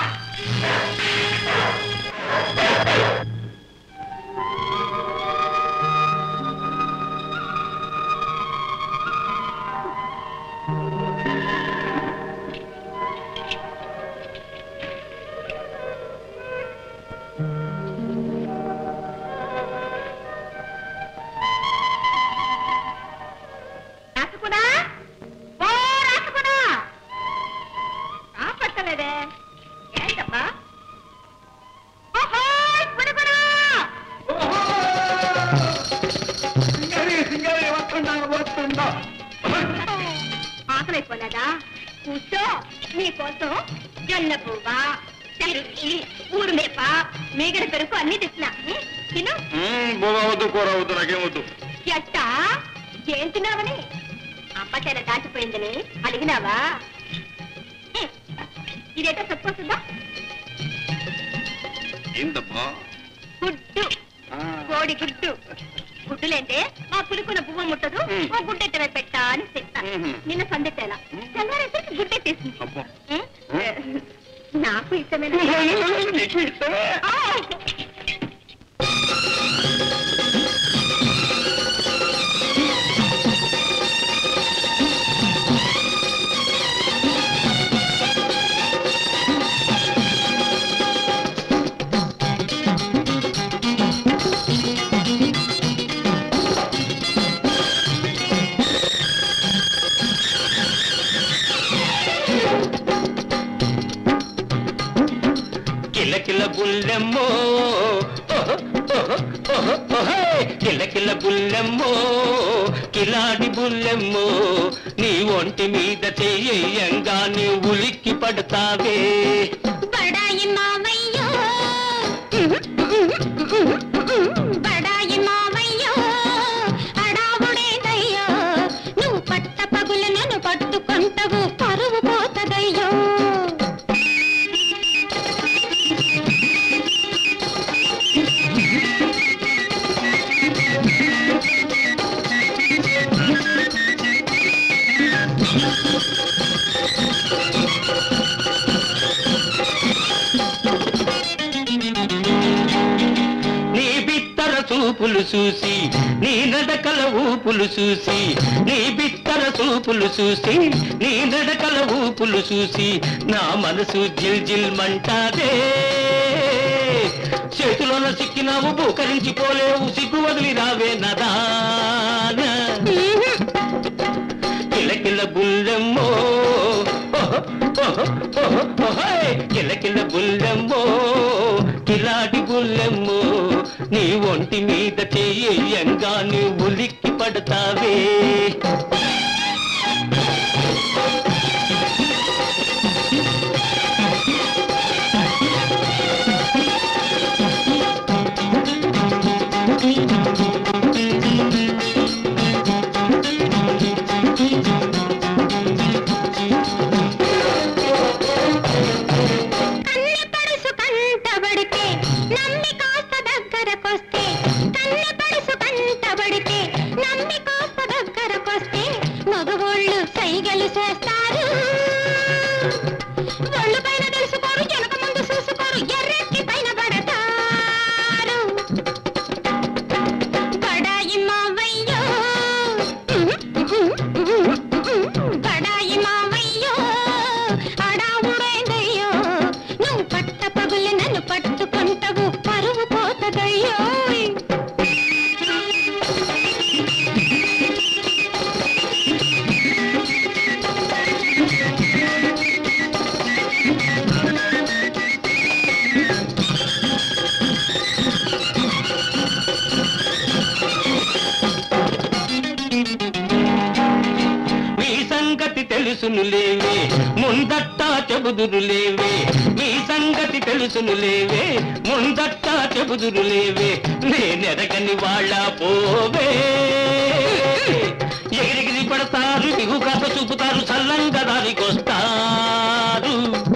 రాసుకున్నా ఓ రాసుకున్నా రాపట్టలేదే ఏంటమ్మా ఓహో పురుగునా ఆకలైపోలేదా కూర్చో నీకోసం జొన్న పువ్వ చెరుకి ఊరు మేప మీగడ పెరుగు అన్ని తెచ్చినా ఉం? తిను వద్దు కూర వద్దు నాకేమొద్దు ఎట్టా ఏం తిన్నావని అమ్మ తెల దాటిపోయిందని అడిగినావా ఉం. ఇదేటో చెప్పొస్తుందా ఏందబ్బా గుడ్డు కోడి గుడ్డు గుడ్డులేంటే మా పులుకున్న పువ్వ ముట్టదు ఓ గుడ్డెట్ట పెట్టా అని చెప్తా నిన్న సందెట్టేలా తెల్లారైతే గుడ్డెట్టేసింది అబ్బా. ఉం? నాకు ఇష్టమైన ఆ! కిల కిల బుల్లెమ్మో ఓహో, ఓహో, ఓహో, ఓహే. కిల కిల బుల్లెమ్మో కిలాడి బుల్లెమ్మో నీ ఒంటి మీద చెయ్యంగా నీ ఉలిక్కి పడతావే బడాయి మావయ్యో బడాయి మావయ్యో అడావుడేదయ్యో నువ్వు పట్ట పగులు నన్ను పట్టుకుంటవు పరువు పోతదయ్యో నీ బిత్తర చూపులు చూసి నీ నడకల ఊపులు చూసి నీ బిత్తర చూపులు చూసి నీ నడకల ఊపులు చూసి నా మనసు జిల్ జిల్ మంటాదే చేతిలోన చిక్కినావు బూకరించిపోలేవు సిగ్గు వదిలి రావే నదాన కిలకిల బుల్లెమ్మో ఓహో, ఓహో, ఓహో, ఓహోయ్. కిలకిల బుల్లెమ్మో కిలాడి బుల్లెమ్మో నీ ఒంటి మీద చెయ్యంగా నీ ఉలిక్కి పడతావే చేస్తారు ఒళ్ళు పైన తెలుసుకోరు వెనక ముందు చూసుకోరు ఎర్రెక్కి పైన పడతారు బడాయి మావయ్యో బడాయి మావయ్యో అడావుడేదయ్యో నువ్వు పట్ట పగులు నన్ను పట్టుకుంటావు పరువు పోతదయ్యో మీ సంగతి తెలుసును లేవే ముందట్టా చెబుదురు లేవే మీ సంగతి తెలుసును లేవే ముందట్టా చెబుదురు లేవే నేనెరగని వాళ్ళ పోవే ఎగిరిగిరి పడతారు దిగు కథ చూపుతారు చల్లంగా దారికొస్తారు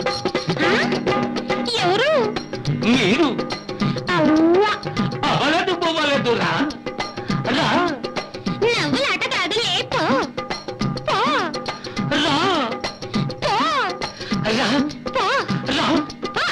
ఎవరు మీరు అవ్వ అవలదు పోవలదు రా రా నవ్వులాట కాదు లేపో పో రా పో రా పో రా పో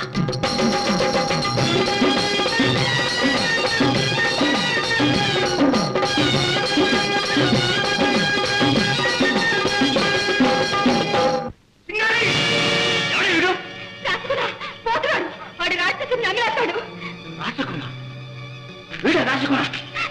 రాసుకున్నా పోతున్నాడు వాడి రాక్షసుని నగిలేస్తాడు రాసుకున్నా వీడ రాసుకున్నా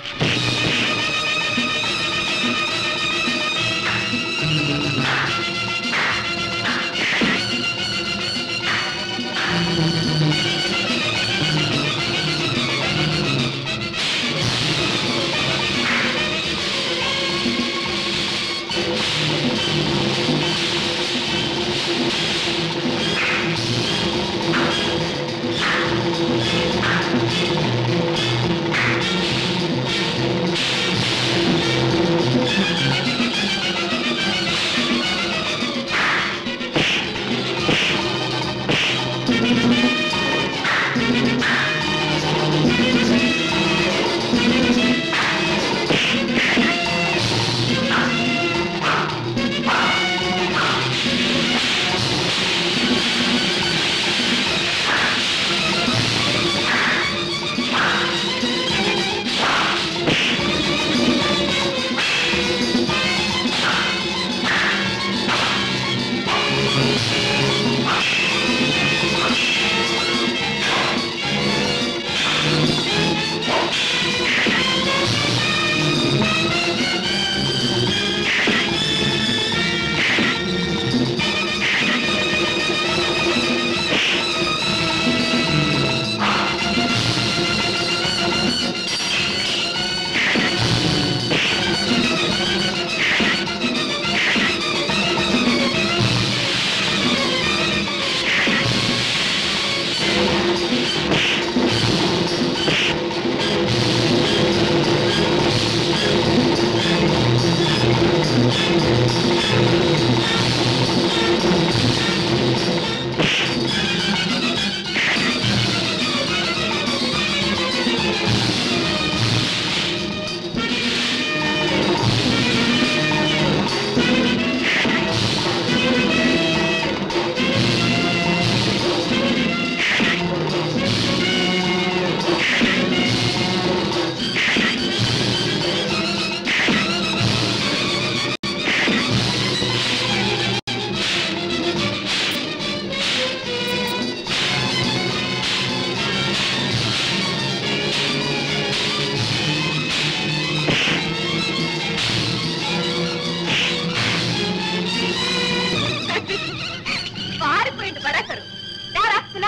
పారిపోయింది పరాకరు రా రాసుకున్నా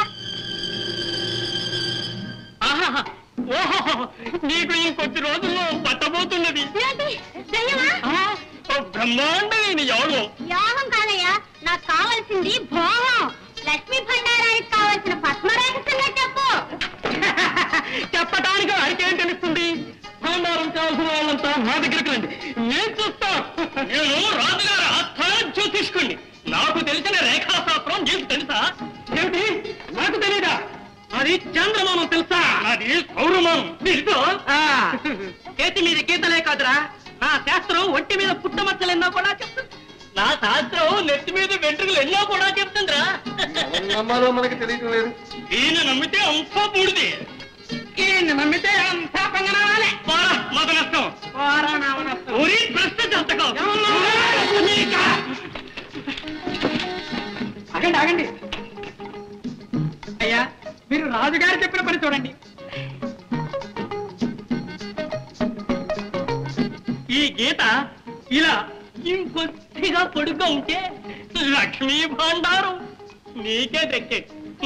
ఓహో నీకు ఇంకొద్ది రోజుల్లో పట్టబోతున్నది ఏంటి దయ్యమా ఆ, ఓ బ్రహ్మాండమైన యోగం యాగం కాదయ్యా నాకు కావాల్సింది భోగం లక్ష్మీ భండారానికి కావాల్సిన పద్మరేఖ సంగతి చెప్పు చెప్పడానికి వాడికేం తెలుస్తుంది భాండారం కావాల్సిన వాళ్ళంతా మా దగ్గరికి రండి నేను చూస్తా నేను రాజుగారి ఆస్థానం జ్యోతిష్కుణ్ణి నాకు తెలిసిన రేఖాశాస్త్రం నీకు తెలుసా ఏమిటి నాకు తెలీదా అది చంద్రమానం తెలుసా అది సౌరమానం తెలుసు చేతి మీద గీతలే కాదురా నా శాస్త్రం ఒంటి మీద పుట్టమచ్చలెన్నో కూడా చెప్తుంది నా నా శాస్త్రం నెత్తి మీద వెంట్రుకలు ఎన్నో కూడా చెప్తుందిరా నమ్మాలో మనకి తెలియటం లేదు ఈయన నమ్మితే అంతా బూడిది ఈయన నమ్మితే అంతా పొంగనాలే మత నష్టం ఊరి ప్రశ్న సంతకం ఆగండి ఆగండి అయ్యా మీరు రాజుగారు చెప్పిన పని చూడండి ఈ గీత ఇలా ఇంకొద్దిగా పొడుగ్గా ఉంటే లక్ష్మీ భాండారం నీకే దక్కే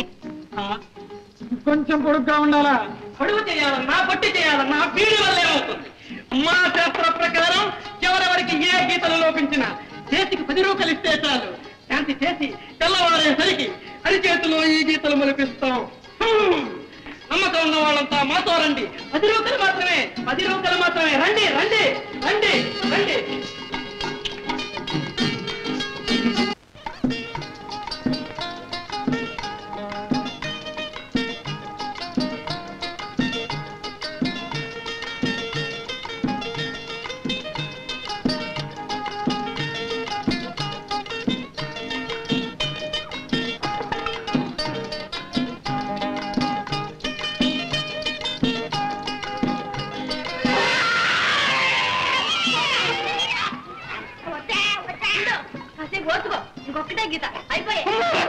కొంచెం పొడుగ్గా ఉండాలా పొడుగు చేయాలన్నా పట్టి చేయాలన్నా వీడి వల్ల ఏమవుతుంది మా శాస్త్ర ప్రకారం ఎవరెవరికి ఏ గీతలు లోపించినా చేతికి పది రూపాయలు ఇస్తే చాలు శాంతి చేసి తెల్లవారేసరికి అరిచేతిలో ఈ గీతలు మొలిపిస్తాం హ్మ్. నమ్మకం ఉన్న వాళ్ళంతా మాతో రండి పది రూపాయలు మాత్రమే పది రూపాయలు మాత్రమే రండి రండి రండి రండి కాసేపు ఓర్చుకో ఇంకొకటే గీత అయిపోయి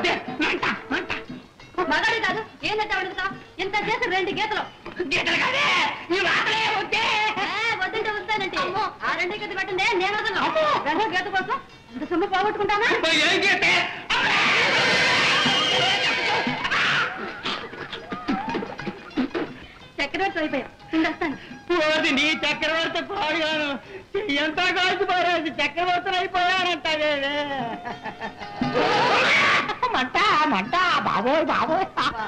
మగాడి కాదు ఏంటంటే అడుగుతా ఇంత చేసి రెండు గీతలు గీతలు కాదే వద్దంటే వస్తానంటే ఆ రెండు గీత పెట్టండి నేను వదలను రెండో గీత కోసం ఇంత సొమ్ము పోగొట్టుకుంటానా ఏం గీతే చక్రవర్తి అయిపోయా ఉండొస్తాను పోది నీ చక్రవర్తి పాడుగాను ఎంత కాల్చి పారేది చక్రవర్తులు అయిపోయానంటే మంట మంట బాబోయ్ బాబోయ్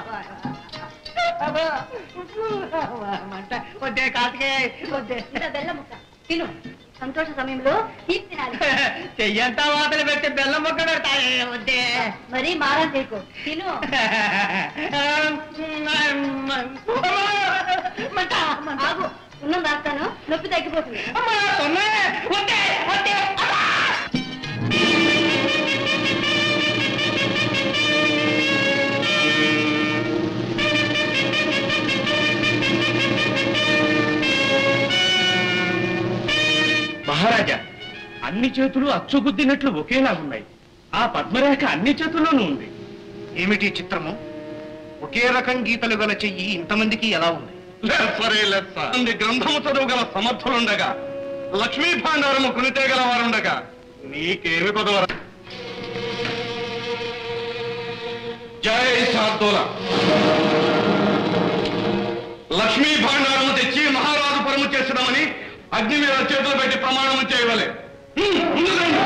మంట వద్దే కాటికే వద్దే ఇంత బెల్లం ముక్క తిను సంతోష సమయంలో తీపి తినాలి చెయ్యంతా వాతలు పెట్టి బెల్లం మొక్క పెడతాయే వద్దే మరి మారం చేయకు తిను మంట ఆగు ఉన్నం రాస్తాను నొప్పి తగ్గిపోతుంది వద్దే వద్దే మహారాజా అన్ని చేతులు అచ్చుగుద్దినట్లు ఒకేలాగున్నాయి ఆ పద్మరేఖ అన్ని చేతుల్లోనూ ఉంది ఏమిటి చిత్రము ఒకే రకం గీతలు గల చెయ్యి ఇంతమందికి ఎలా ఉంది లెస్సరే లెస్స మంది గ్రంథము చదువుగల సమర్థులుండగా లక్ష్మీ భాండారము కొనితేగల వారుండగా నీకేమి కొదవర జై శార్దూల లక్ష్మీ భాండారము తెచ్చి మహారాజు పరము చేసినామని అగ్ని మీద చేతులు పెట్టి ప్రమాణము చేయవలే హ్మ్, ముందుకు రండి.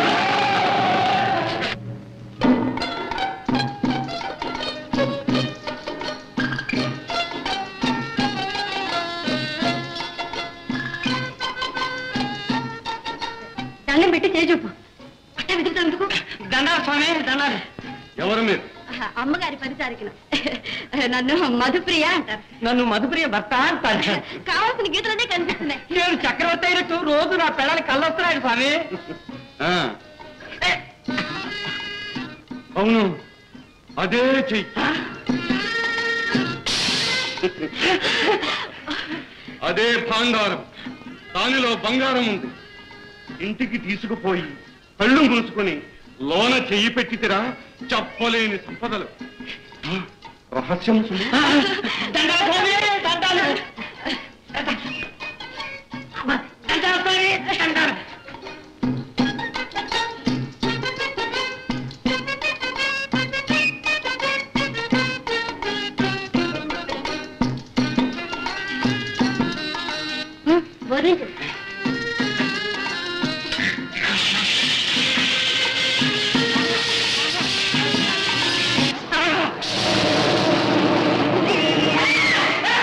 దండం పెట్టి చేజూపు పట్ట వెతుకుతందుకు దండాలు స్వామి దండాలు ఎవరు మీరు అమ్మగారి పరిచారికను నన్ను మధుప్రియ అంటారు నన్ను మధుప్రియ భర్త అంటారు కావాల్సిన గీతలనే కనిపిస్తున్నాయి నేను చక్రవర్తి అయినట్టు రోజు నా పిల్లలు కళ్ళొస్తున్నాడు స్వామి ఆ. అవును అదే చెయ్యి అదే భాండారం దానిలో బంగారం ఉంది ఇంటికి తీసుకుపోయి కళ్ళు మూసుకొని లోన చెయ్యి పెట్టితిరా చెప్పలేని సంపదలు ఆ, రహస్యం సుమి. దండాలు స్వామి దండాలు దండాలు స్వామి దండాలు బోధించు ఆ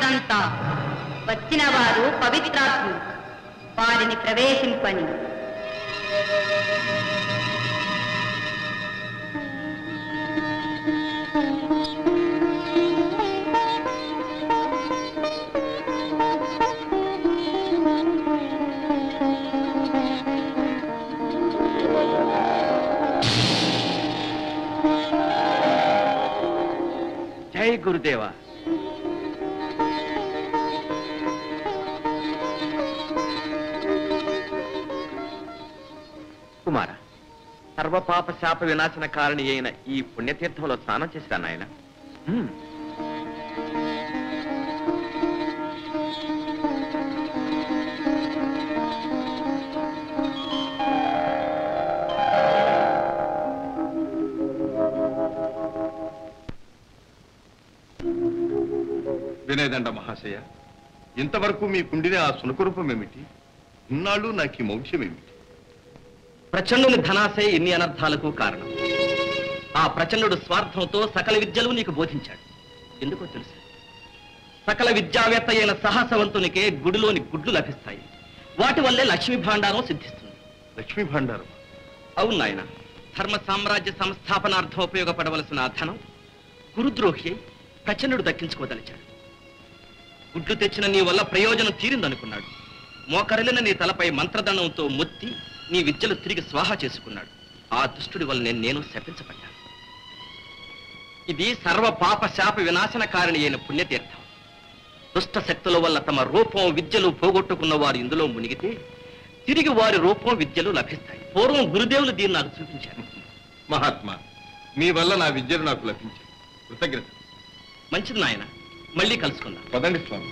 రానిదంతా వచ్చిన వారు పవిత్రాత్ములు వారిని ప్రవేశింపని జై గురుదేవ కుమార సర్వపాప శాప వినాశన కారణి అయిన ఈ పుణ్యతీర్థంలో స్నానం చేసిరా నాయన హ్మ్. వినయదండ మహాశయ ఇంతవరకు మీకుండిన ఆ సునకరూపం ఏమిటి ఇన్నాళ్ళు నాకు ఈ మౌఢ్యం ఏమిటి ప్రచండుని ధనాశయ ఇన్ని అనర్థాలకు కారణం ఆ ప్రచండుడు స్వార్థంతో సకల విద్యలు నీకు బోధించాడు ఎందుకో తెలుసు సకల విద్యావేత్త అయిన సాహసవంతునికే గుడిలోని గుడ్లు లభిస్తాయి వాటి వల్లే లక్ష్మీ భాండారం సిద్ధిస్తుంది లక్ష్మీ భాండారం అవును నాయన ధర్మ సామ్రాజ్య సంస్థాపనార్థం ఉపయోగపడవలసిన ఆ ధనం గురుద్రోహి అయి ప్రచండుడు దక్కించుకోదలిచాడు గుడ్లు తెచ్చిన నీ వల్ల ప్రయోజనం తీరిందనుకున్నాడు మోకరిలిన నీ తలపై మంత్రదండంతో మొత్తి నీ విద్యలు తిరిగి స్వాహా చేసుకున్నాడు ఆ దుష్టుడి వల్ల నేను నేను శపించబడ్డాను ఇది సర్వ పాప శాప వినాశన కారణి అయిన పుణ్యతీర్థం దుష్ట శక్తుల వల్ల తమ రూపం విద్యలు పోగొట్టుకున్న వారు ఇందులో మునిగితే తిరిగి వారి రూపం విద్యలు లభిస్తాయి పూర్వం గురుదేవులు దీన్ని నాకు చూపించారు మహాత్మా మీ వల్ల నా విద్యలు నాకు లభించాయి కృతజ్ఞత మంచిది నాయన మళ్ళీ కలుసుకుందాం పదండి స్వామి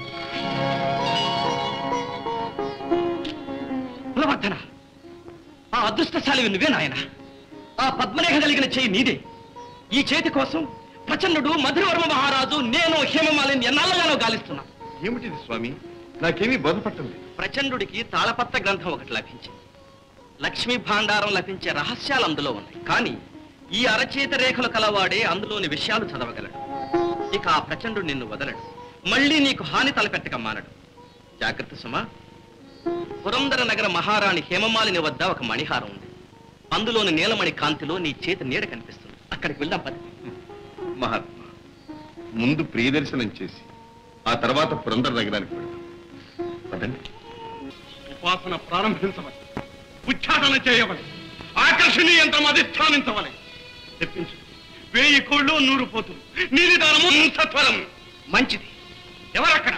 కులవర్ధన ఆ అదృష్టశాలి నువ్వే నాయన ఆ పద్మరేఖ కలిగిన చేయి నీదే ఈ చేతి కోసం ప్రచండుడు మధురవర్మ మహారాజు నేను హేమమాలిని ఎన్నాళ్ళగానో గాలిస్తున్నా ఏమిటిది స్వామి నాకేమీ బోధపట్టండి ప్రచండుడికి తాళపత్ర గ్రంథం ఒకటి లభించింది లక్ష్మీ భాండారం లభించే రహస్యాలు అందులో ఉన్నాయి కానీ ఈ అరచేత రేఖలు కలవాడే అందులోని విషయాలు చదవగలడు ఇక ఆ ప్రచండుడు నిన్ను వదలడు మళ్ళీ నీకు హాని తలపెట్టక మానడు జాగ్రత్త సుమా పురందర నగర మహారాణి హేమమాలిని వద్ద ఒక మణిహారం ఉంది అందులోని నీలమణి కాంతిలో నీ చేతి నీడ కనిపిస్తుంది అక్కడికి వెళ్దాం పద మహాత్మా ముందు ప్రియదర్శనం చేసి ఆ తర్వాత పురందర నగరానికి వెళ్దాం పదండి ఉపాసన ప్రారంభించవలె ఉచ్చాటన చేయవలె ఆకర్షణీయ యంత్రం అధిష్టానించవలె తెప్పించు వేయి కోళ్ళు నూరు పోతులు నీలి దానము సత్వరం మంచిది ఎవరక్కడ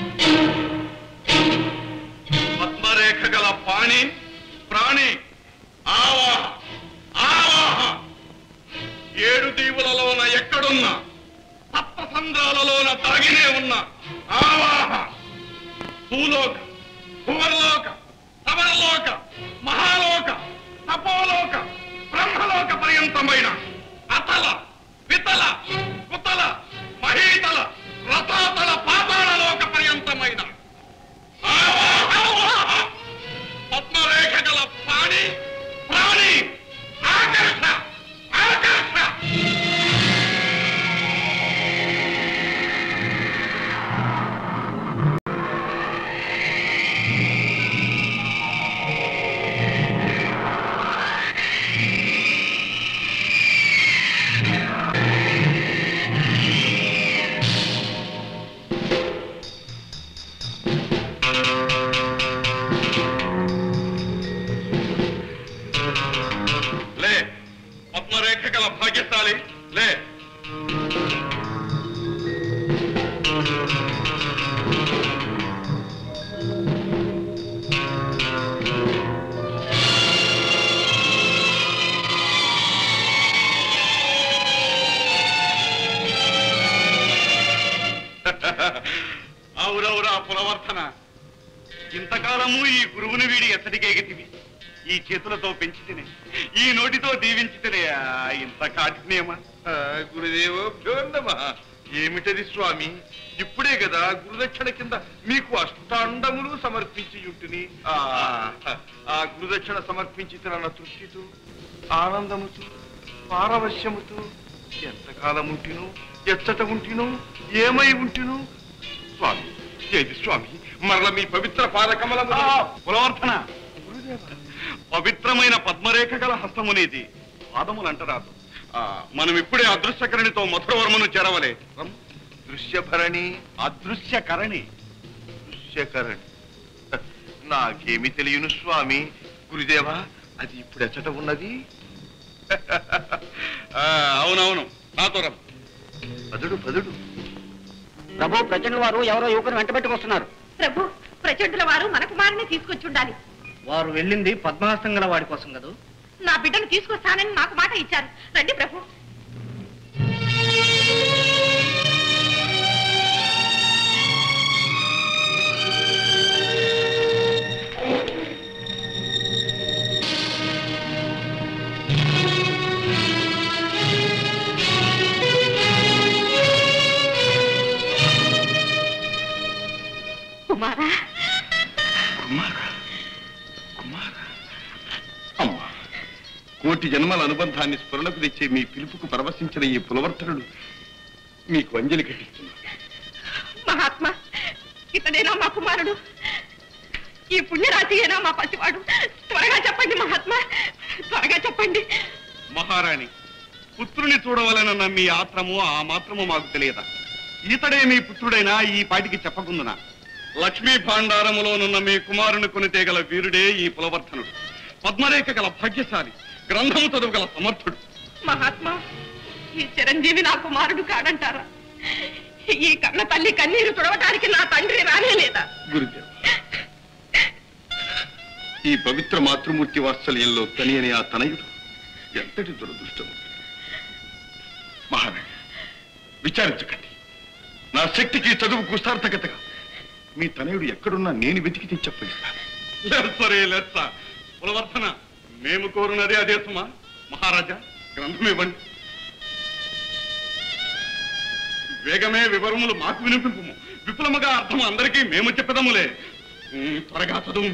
పద్మరేఖ గల పాణి ప్రాణి ఆవాహ ఆవాహ ఏడు దీవులలోన ఎక్కడున్నా సప్త సంద్రాలలోన దాగినే ఉన్న ఆవాహ భూలోక భువర్లోక సవర్లోక మహాలోక తపోలోక బ్రహ్మలోక పర్యంతమైన అతల వితల కుతల మహీతల రసాతల పాతాళలోక పర్యంతమైన ఆవాహ! పద్మరేఖ గల ప్రాణి ప్రాణి ఆకర్ష ఆకర్ష లే పద్మరేఖ గల భాగ్యశాలి లే అవురవురా పులవర్ధన ఇంతకాలము ఈ గురువుని వీడి ఎత్తడికేగితివి ఈ చేతులతో పెంచితేనే ఈ నోటితో దీవించితేనే ఆ, ఇంత కాఠిన్యమా ఆ, గురుదేవో భ్యోన్నమ ఏమిటది స్వామి ఇప్పుడే కదా గురుదక్షిణ కింద మీకు అష్టాండములు సమర్పించి యుంటిని ఆ, ఆ గురుదక్షిణ సమర్పించితేనన్న తృప్తితో ఆనందముతో పారవశ్యముతో ఎంతకాలం ఉంటిను ఎచ్చట ఉంటిను ఏమై ఉంటిను స్వామి ఏది స్వామి మరల మీ పవిత్ర పాదకమల పులవర్ధన పవిత్రమైన పద్మరేఖ గల హస్తమునేది పాదములు అంటరాదు ఆ, మనం ఇప్పుడే అదృశ్యకరణితో మధురవర్మను చేరవలే రమ్. దృశ్యభరణి అదృశ్యకరణి దృశ్యకరణి నాకేమి తెలియను స్వామి గురుదేవా అది ఇప్పుడు ఎచ్చట ఉన్నది ఆ, అవునవును నాతో రమ్. పదుడు పదుడు ప్రభు ప్రచండ వారు ఎవరో యువకుని వెంట పెట్టుకొస్తున్నారు ప్రభు ప్రచండుల వారు మన కుమారుని తీసుకొచ్చి ఉండాలి వారు వెళ్ళింది పద్మహస్తం గల వాడి కోసం కదూ నా బిడ్డను తీసుకొస్తానని నాకు మాట ఇచ్చారు రండి ప్రభు కుమారా కుమార కుమార అమ్మా కోటి జన్మల అనుబంధాన్ని స్ఫురణకు తెచ్చే మీ పిలుపుకు పరవశించిన ఈ పులవర్తనుడు మీకు అంజలి కట్టిస్తున్నాడు మహాత్మా ఇతడేనా మా కుమారుడు ఈ పుణ్యరాశి ఏనా మా పసివాడు త్వరగా చెప్పండి మహాత్మా త్వరగా చెప్పండి మహారాణి పుత్రుని చూడవలనన్న మీ ఆత్రము ఆ మాత్రము మాకు తెలియదా ఇతడే మీ పుత్రుడైనా ఈ పాటికి చెప్పకుందునా లక్ష్మీ భాండారములోనున్న మీ కుమారుని కొని తేగల వీరుడే ఈ పులవర్ధనుడు పద్మరేఖ గల భాగ్యశాలి గ్రంథము చదువు గల సమర్థుడు మహాత్మా ఈ చిరంజీవి నా కుమారుడు కాడంటారా ఈ కన్న తల్లి కన్నీరు తుడవటానికి నా తండ్రి రానే లేదా గురుదేవ్ ఈ పవిత్ర మాతృమూర్తి వాత్సల్యంలో తని అని ఆ తనయుడు ఎంతటి దురదృష్టం మహారాణి విచారించకండి నా శక్తికి చదువుకు సార్థకతగా మీ తనయుడు ఎక్కడున్నా నేను వెతికి తెచ్చి చెప్పిస్తాను లెస్సరే లెస్స పులవర్ధన మేము కోరున్నదే అదే సుమా మహారాజా గ్రంథం ఇవ్వండి వేగమే వివరములు మాకు వినిపింపు విపులముగా అర్థం అందరికీ మేము చెప్పదములే ఉమ్, త్వరగా చదువు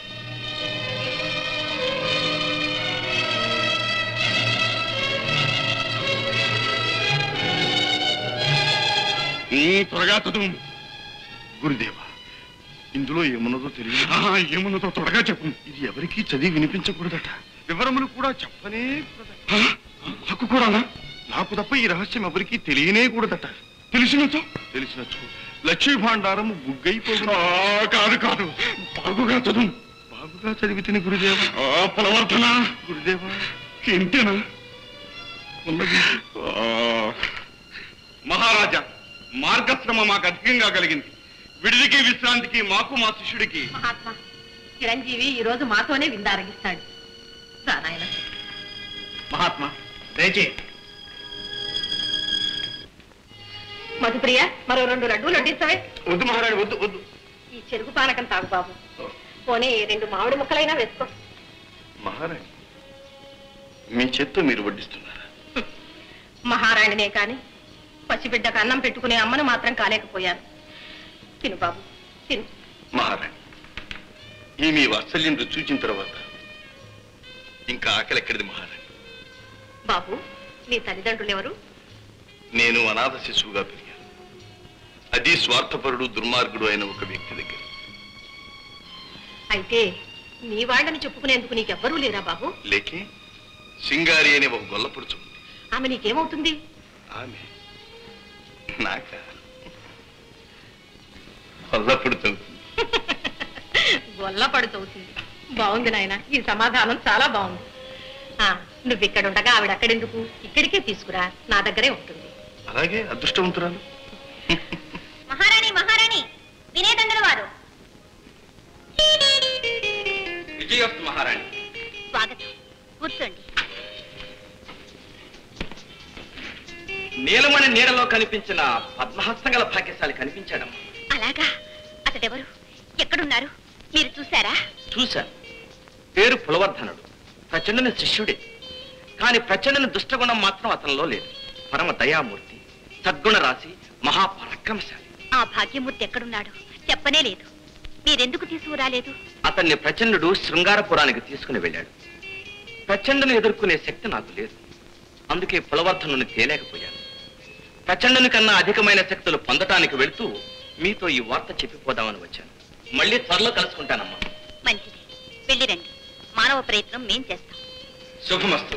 ఉమ్, త్వరగా చదువు గురుదేవ ఇందులో ఏమున్నదో తెలియదు ఏమున్నదో త్వరగా చెప్పు ఇది ఎవరికీ చదివి వినిపించకూడదట వివరములు కూడా చెప్పనే కూడదట. ఆ, నాకు కూడానా నాకు తప్ప ఈ రహస్యం ఎవరికీ తెలియనే కూడదట తెలిసినచో తెలిసినచో లక్ష్మీ భాండారం బుగ్గైపోదు కాదు కాదు బాగుగా చదువు బాగుగా చదివి తిని గురుదేవ ఫలవర్ధన గురుదేవ ఇంతేనా ఉన్నది ఆ, మహారాజా మార్గశ్రమ మాకు అధికంగా కలిగింది విడిదికి విశ్రాంతికి మాకు మా శిష్యుడికి మహాత్మా చిరంజీవి ఈ రోజు మాతోనే విందారగిస్తాడు రా నాయనా మహాత్మా దయచేయి మధుప్రియ మరో రెండు లడ్డూలు వడ్డిస్తావే వద్దు మహారాణి వద్దు వద్దు ఈ చెరుకు పానకం తాగు బాబు పోనీ రెండు మామిడి ముక్కలైనా వేసుకో మహారాణి మీ చేత్తో మీరు వడ్డిస్తున్నారా మహారాణినే కాని పసిబిడ్డకు అన్నం పెట్టుకునే అమ్మను మాత్రం కాలేకపోయాను తిను బాబు తిను మహారాణి ఈ మీ వాత్సల్యం రుచి చూచిన తర్వాత ఇంకా ఆకలి ఎక్కడిది మహారాణి బాబు నీ తల్లిదండ్రులు ఎవరు నేను అనాథ శిశువుగా పెరిగాను అది స్వార్థపరుడు దుర్మార్గుడు అయిన ఒక వ్యక్తి దగ్గర అయితే నీ వాళ్ళని చెప్పుకునేందుకు నీకెవ్వరూ లేరా బాబు లేకే సింగారి అనే ఒక గొల్లపుడుచు ఉంది ఆమె నీకేమవుతుంది ఆమె నాక గొల్లపుడుచు గొల్ల పడుతవుతుంది బాగుంది నాయన ఈ సమాధానం చాలా బాగుంది ఆ, నువ్వు ఇక్కడ ఉండగా ఆవిడ అక్కడెందుకు ఇక్కడికే తీసుకురా నా దగ్గరే ఉంటుంది అలాగే అదృష్టవంతురాలు మహారాణి మహారాణి వినేదండల వారు విజయోస్తు మహారాణి స్వాగతం కూర్చోండి నీలమణి నీడలో కనిపించిన పద్మహస్తం గల భాగ్యశాలి కనిపించాడమ్మా అలాగా అతడెవరు ఎక్కడున్నారు మీరు చూశారా చూశాను పేరు పులవర్ధనుడు ప్రచండని శిష్యుడే కాని ప్రచండని దుష్టగుణం మాత్రం అతనిలో లేదు పరమ దయామూర్తి సద్గుణ రాశి మహాపరాక్రమశాలి ఆ భాగ్యమూర్తి ఎక్కడున్నాడు చెప్పనే లేదు మీరెందుకు తీసుకురాలేదు అతన్ని ప్రచండుడు శృంగారపురానికి తీసుకుని వెళ్ళాడు ప్రచండను ఎదుర్కొనే శక్తి నాకు లేదు అందుకే పులవర్ధనుని తేలేకపోయాను ప్రచండుని కన్నా అధికమైన శక్తులు పొందటానికి వెళ్తూ మీతో ఈ వార్త చెప్పిపోదామని వచ్చాను మళ్ళీ త్వరలో కలుసుకుంటానమ్మా మంచిది వెళ్ళిరండి మానవ ప్రయత్నం మేం చేస్తాం శుభమస్తు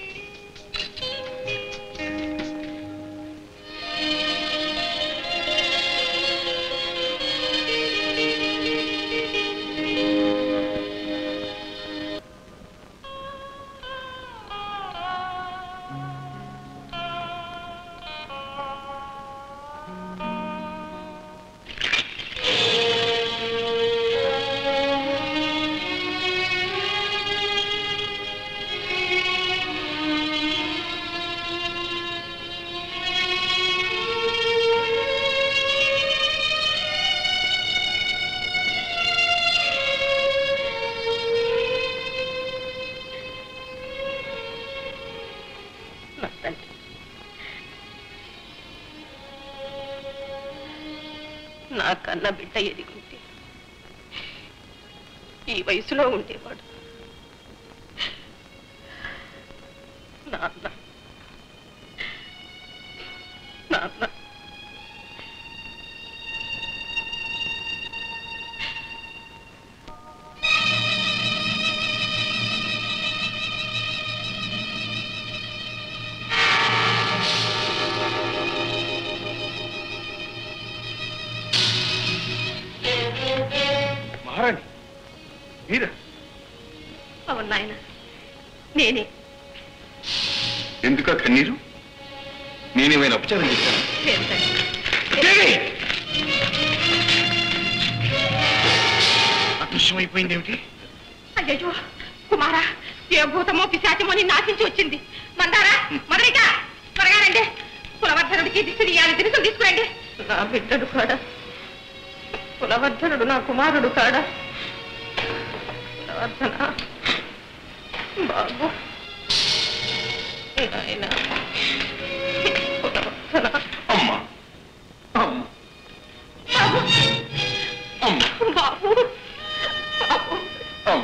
నా తండ్రి నా కన్న బిడ్డ ఎదిగింది ఈ వయసులో ఉండేవాడు నాన్న నాన్న మహారాణి మీరా అవును నాయన నేనే ఎందుక కన్నీరు నేనేమైనా అపచారం చేశాను లేదు తండ్రి అదృశ్యమైపోయింది ఏమిటి అయ్యో కుమారా ఏ భూతమో పిశాచమో ని నాశించి వచ్చింది మందారా మదరిక త్వరగా రండి కులవర్ధనుడికి దిష్టి తీయాలి దినుసులు తీసుకురండి నా బిడ్డడు కాడా కులవర్ధనుడు నా కుమారుడు కాడా కులవర్ధన బాబు నాయనా కులవర్ధన అమ్మా అమ్మ బాబు అమ్మ బాబు బాబు అమ్మ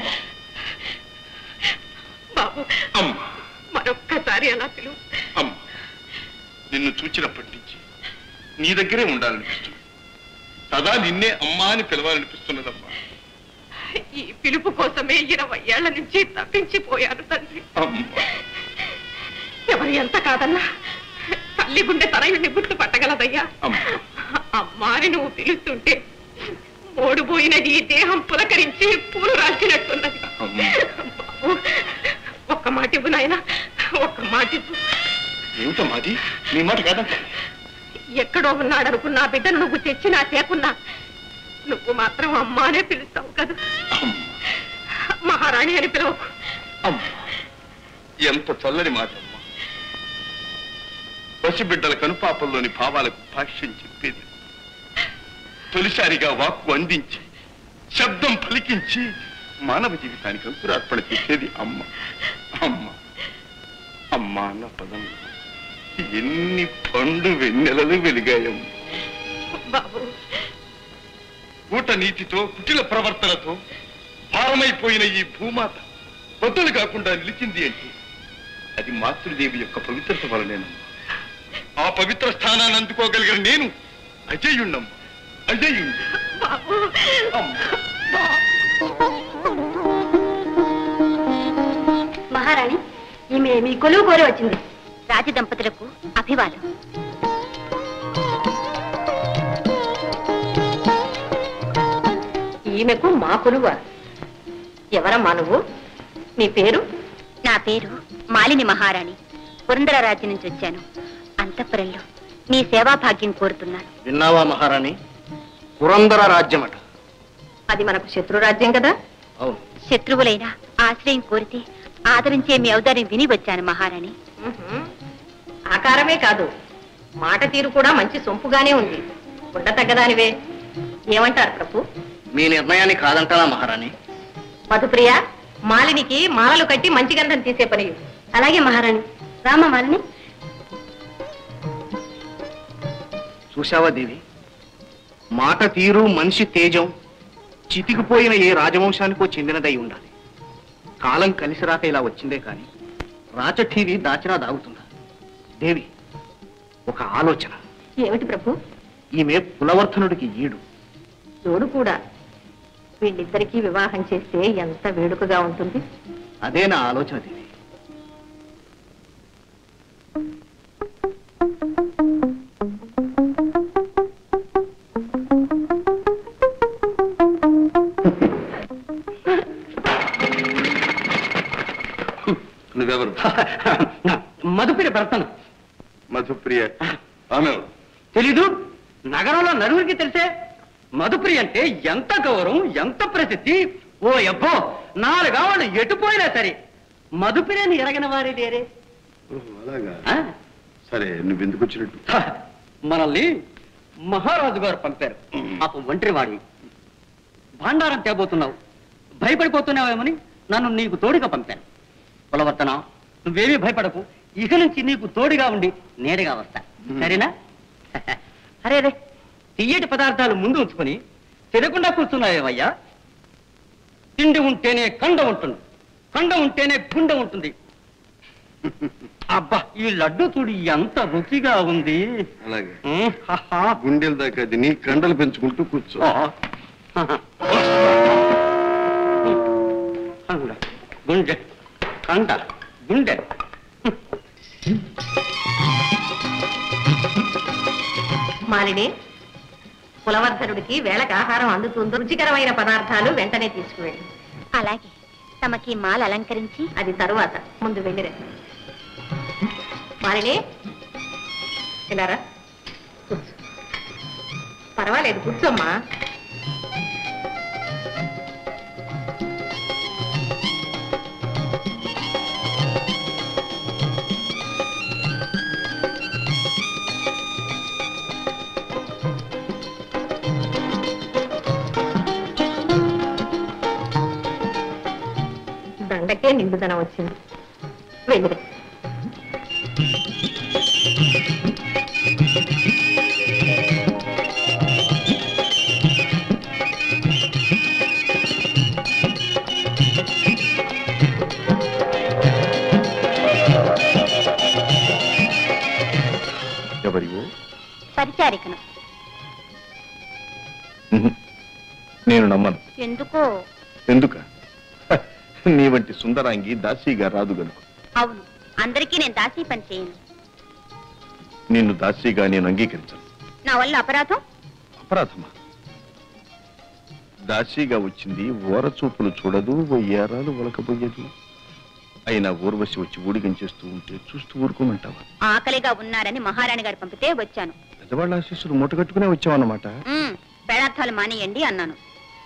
బాబు అమ్మ మరొక్కసారి అలా పిలువు అమ్మ నిన్ను చూచినప్పటి నుంచి నీ దగ్గరే ఉండాలనిపిస్తుంది సదా నిన్నే అమ్మా అని పిలవాలనిపిస్తున్నదమ్మా ఈ పిలుపు కోసమే ఇరవై ఏళ్ల నుంచి తప్పించిపోయాను తండ్రి అమ్మ ఎవరు ఎంత కాదన్నా తల్లి గుండె తనయుడిని గుర్తు పట్టగలదయ్యా అమ్మ అమ్మాని నువ్వు పిలుస్తుంటే ఓడిపోయినది ఈ దేహం పులకరించి పూలు రాల్చినట్టున్నది అమ్మ. బాబు ఒక్క మాట ఇవ్వు నాయన ఒక్క మాట ఇవ్వు ఏమిటమ్మా అది నీ మాట కాదంట ఎక్కడో ఉన్నాడనుకున్నా బిడ్డను నువ్వు తెచ్చినా తేకున్నా నువ్వు మాత్రం అమ్మానే పిలుస్తావు కదా అమ్మ మహారాణి అని పిలవకు అమ్మ ఎంత చల్లని మాట అమ్మా పసిబిడ్డల కనుపాపల్లోని భావాలకు భాష్యం చెప్పేది తొలిసారిగా వాక్కు అందించి శబ్దం పలికించి మానవ జీవితానికి అంకురార్పణ చేసేది అమ్మ అమ్మ అమ్మ అన్న పదం ఎన్ని పండు వెన్నెలలు వెలిగాయమ్మ బాబు కూట నీతితో కుటిల ప్రవర్తనతో భారమైపోయిన ఈ భూమాత బొద్దలు కాకుండా నిలిచింది అంటే అది మాతృదేవి యొక్క పవిత్రత వలనేనమ్మా ఆ పవిత్ర స్థానాన్ని అందుకోగలిగిన నేను అజయుణ్ణమ్మ అజయుణ్ణి బాబు మహారాణి ఈమె మీ కొలువు కోరి వచ్చింది రాజదంపతులకు అభివాదం ఈమెకు మా కొలువ ఎవరమ్మా నువ్వు నీ పేరు నా పేరు మాలిని మహారాణి పురందర రాజ్యం నుంచి వచ్చాను అంతఃపురంలో నీ సేవా భాగ్యం కోరుతున్నాను విన్నావా మహారాణి పురందర రాజ్యమట అది మనకు శత్రు రాజ్యం కదా అవును శత్రువులైనా ఆశ్రయం కోరితే ఆదరించే మీ ఔదార్యం విని వచ్చాను మహారాణి ఉహుం. ఆకారమే కాదు మాట తీరు కూడా మంచి సొంపుగానే ఉంది ఉండ తగ్గదానివే ఏమంటారు ప్రభు మీ నిర్ణయాన్ని కాదంటారా మహారాణి మధుప్రియ మాలినికి మాలలు కట్టి మంచి గంధం తీసే పని ఇవ్వు. అలాగే మహారాణి రామ మాలిని చూశావా దేవి మాట తీరు మనిషి తేజం చితికిపోయిన ఏ రాజవంశానికో చెందినదై ఉండాలి కాలం కలిసి రాక ఇలా వచ్చిందే కాని రాచఠీవి దాచినా దాగుతుందా దేవి ఒక ఆలోచన ఏమిటి ప్రభు ఈమె పులవర్ధనుడికి ఈడు తోడు కూడా వీళ్ళిద్దరికీ వివాహం చేస్తే ఎంత వేడుకగా ఉంటుంది అదే నా ఆలోచన దేవి నువ్వెవరు మధుపిరి భర్తను మధుప్రియ ఆమె ఎవరు? తెలీదు నగరంలో నలుగురికి తెలిసే మధుప్రియ అంటే ఎంత గౌరవం ఎంత ప్రసిద్ధి ఓ అబ్బో నాలుగావాళ్ళు ఎటుపోయినా సరే మధుప్రియని ఎరగిన వారే లేరే ఓహో, అలాగా ఆ? సరే నువ్వెందుకు వచ్చినట్టు హ, మనల్ని మహారాజు గారు పంపారు పాపం ఒంటరి వాడి భాండారం తేబోతున్నావు భయపడిపోతున్నావేమని నన్ను నీకు తోడుగా పంపాను కులవర్తన నువ్వేమీ భయపడకు ఇక నుంచి నీకు తోడుగా ఉండి నేరుగా వస్తా సరేనా అరే అరే తీయటి పదార్థాలు ముందు ఉంచుకొని తినకుండా కూర్చున్నావేమయ్యా తిండి ఉంటేనే కండ ఉంటుంది కండ ఉంటేనే గుండె ఉంటుంది అబ్బా ఈ లడ్డు చూడు ఎంత రుచిగా ఉంది అలాగే ఉమ్, హహా. గుండెల దాకా తిని కండలు పెంచుకుంటూ కూర్చో ఓ, హహ. కండ, గుండె కండ గుండె మాలిని కులవర్ధనుడికి వేళకు ఆహారం అందుతుందో రుచికరమైన పదార్థాలు వెంటనే తీసుకువెళ్ళి అలాగే తమకి మాల అలంకరించి అది తరువాత ముందు వెళ్ళిరే మాలిని ఇలారా కూర్చో పర్వాలేదు కూర్చోమ్మా దండకే నిండుదనం వచ్చింది వెళ్ళిరే ఎవరివో పరిచారికను నేను నమ్మను ఎందుకో ఎందుక హ, నీ వంటి సుందరాంగి దాసీగా రాదు గనుక అవును అందరికీ నేను దాసీ పని చేయను నిన్ను దాసీగా నేను అంగీకరించను నా వల్ల అపరాధం అపరాధమా దాసీగా వచ్చింది ఓరచూపులు చూడదు వయ్యారాలు ఒలకపోయేది అయినా ఊర్వశి వచ్చి ఊడిగం చేస్తూ ఉంటే చూస్తూ ఊరుకోమంటావా ఆకలిగా ఉన్నారని మహారాణి గారు పంపితే వచ్చాను పెద్దవాళ్ళ ఆశీస్సులు మూటగట్టుకునే వచ్చావన్నమాట ఉమ్, పెడార్థాలు మానేయండి అన్నాను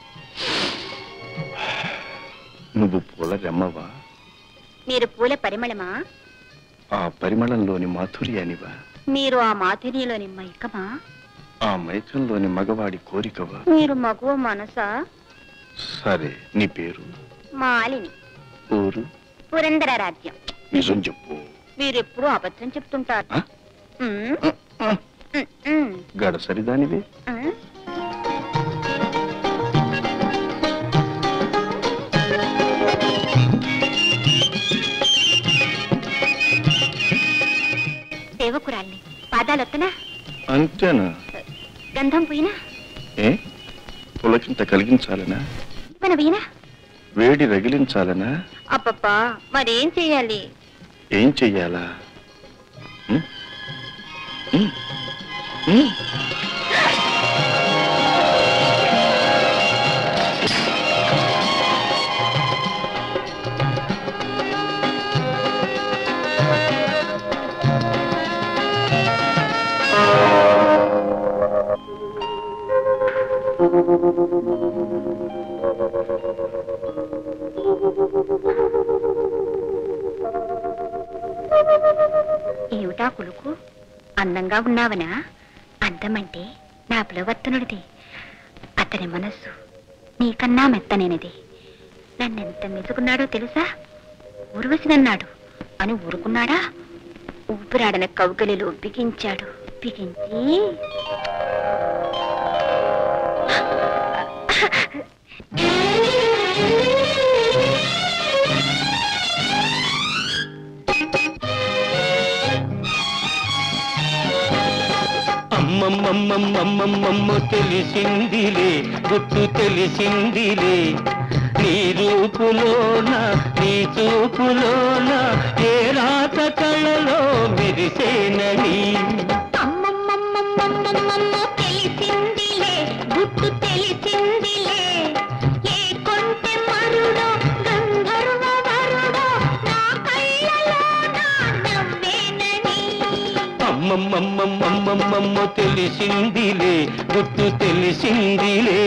నువ్వు పూల రెమ్మవా మీరు పూల పరిమళమా ఆ పరిమళంలోని మాధుర్యానివా మీరు ఆ మాధుర్యంలోని మైకమా ఆ మైకంలోని మగవాడి కోరికవా మీరు మగువ మనసా సరే నీ పేరు మాలిని ఊరు పురందర రాజ్యం నిజం చెప్పు మీరెప్పుడూ అబద్ధం చెప్తుంటారు ఆ? ఉమ్, ఉమ్, ఉమ్, గడసరిదానివే ఉమ్. సేవకురాల్ని పాదాలొత్తనా అంతేనా గంధం పోయినా ఏ పులకింత కలిగించాలనా మన పోయినా వేడి రగిలించాలనా అప్పప్పా మరేం చెయ్యాలి ఏం చెయ్యాలా ఉం? ఉం? ఉం? ఏమిటా కులుకు అందంగా ఉన్నావనా అందమంటే నా పులవర్తనుడిది అతని మనస్సు నీకన్నా మెత్తనేనిది నన్నెంత మెచ్చుకున్నాడో తెలుసా ఊర్వశినన్నాడు అని ఊరుకున్నాడా ఊపిరాడన కౌగలిలో బిగించాడు బిగించి అమ్మ అమ్మమ్మమ్మమ్మమ్మమ్మ తెలిసిందిలే గుర్తు తెలిసిందిలే నీ రూపులోన నీ చూపులోన ఏ రాత కళలో మెరిసేనని అమ్మమ్మమ్మమ్మమ్మమ్మ తెలిసిందిలే గుట్టు తెలిసిందిలే ఏ కొంటె మరుడో గంధర్వ వరుడో నా కళ్ళలో నా నవ్వేనని అమ్మమ్మమ్మమ్మమ్మమ్మ తెలిసిందిలే గుర్తు తెలిసిందిలే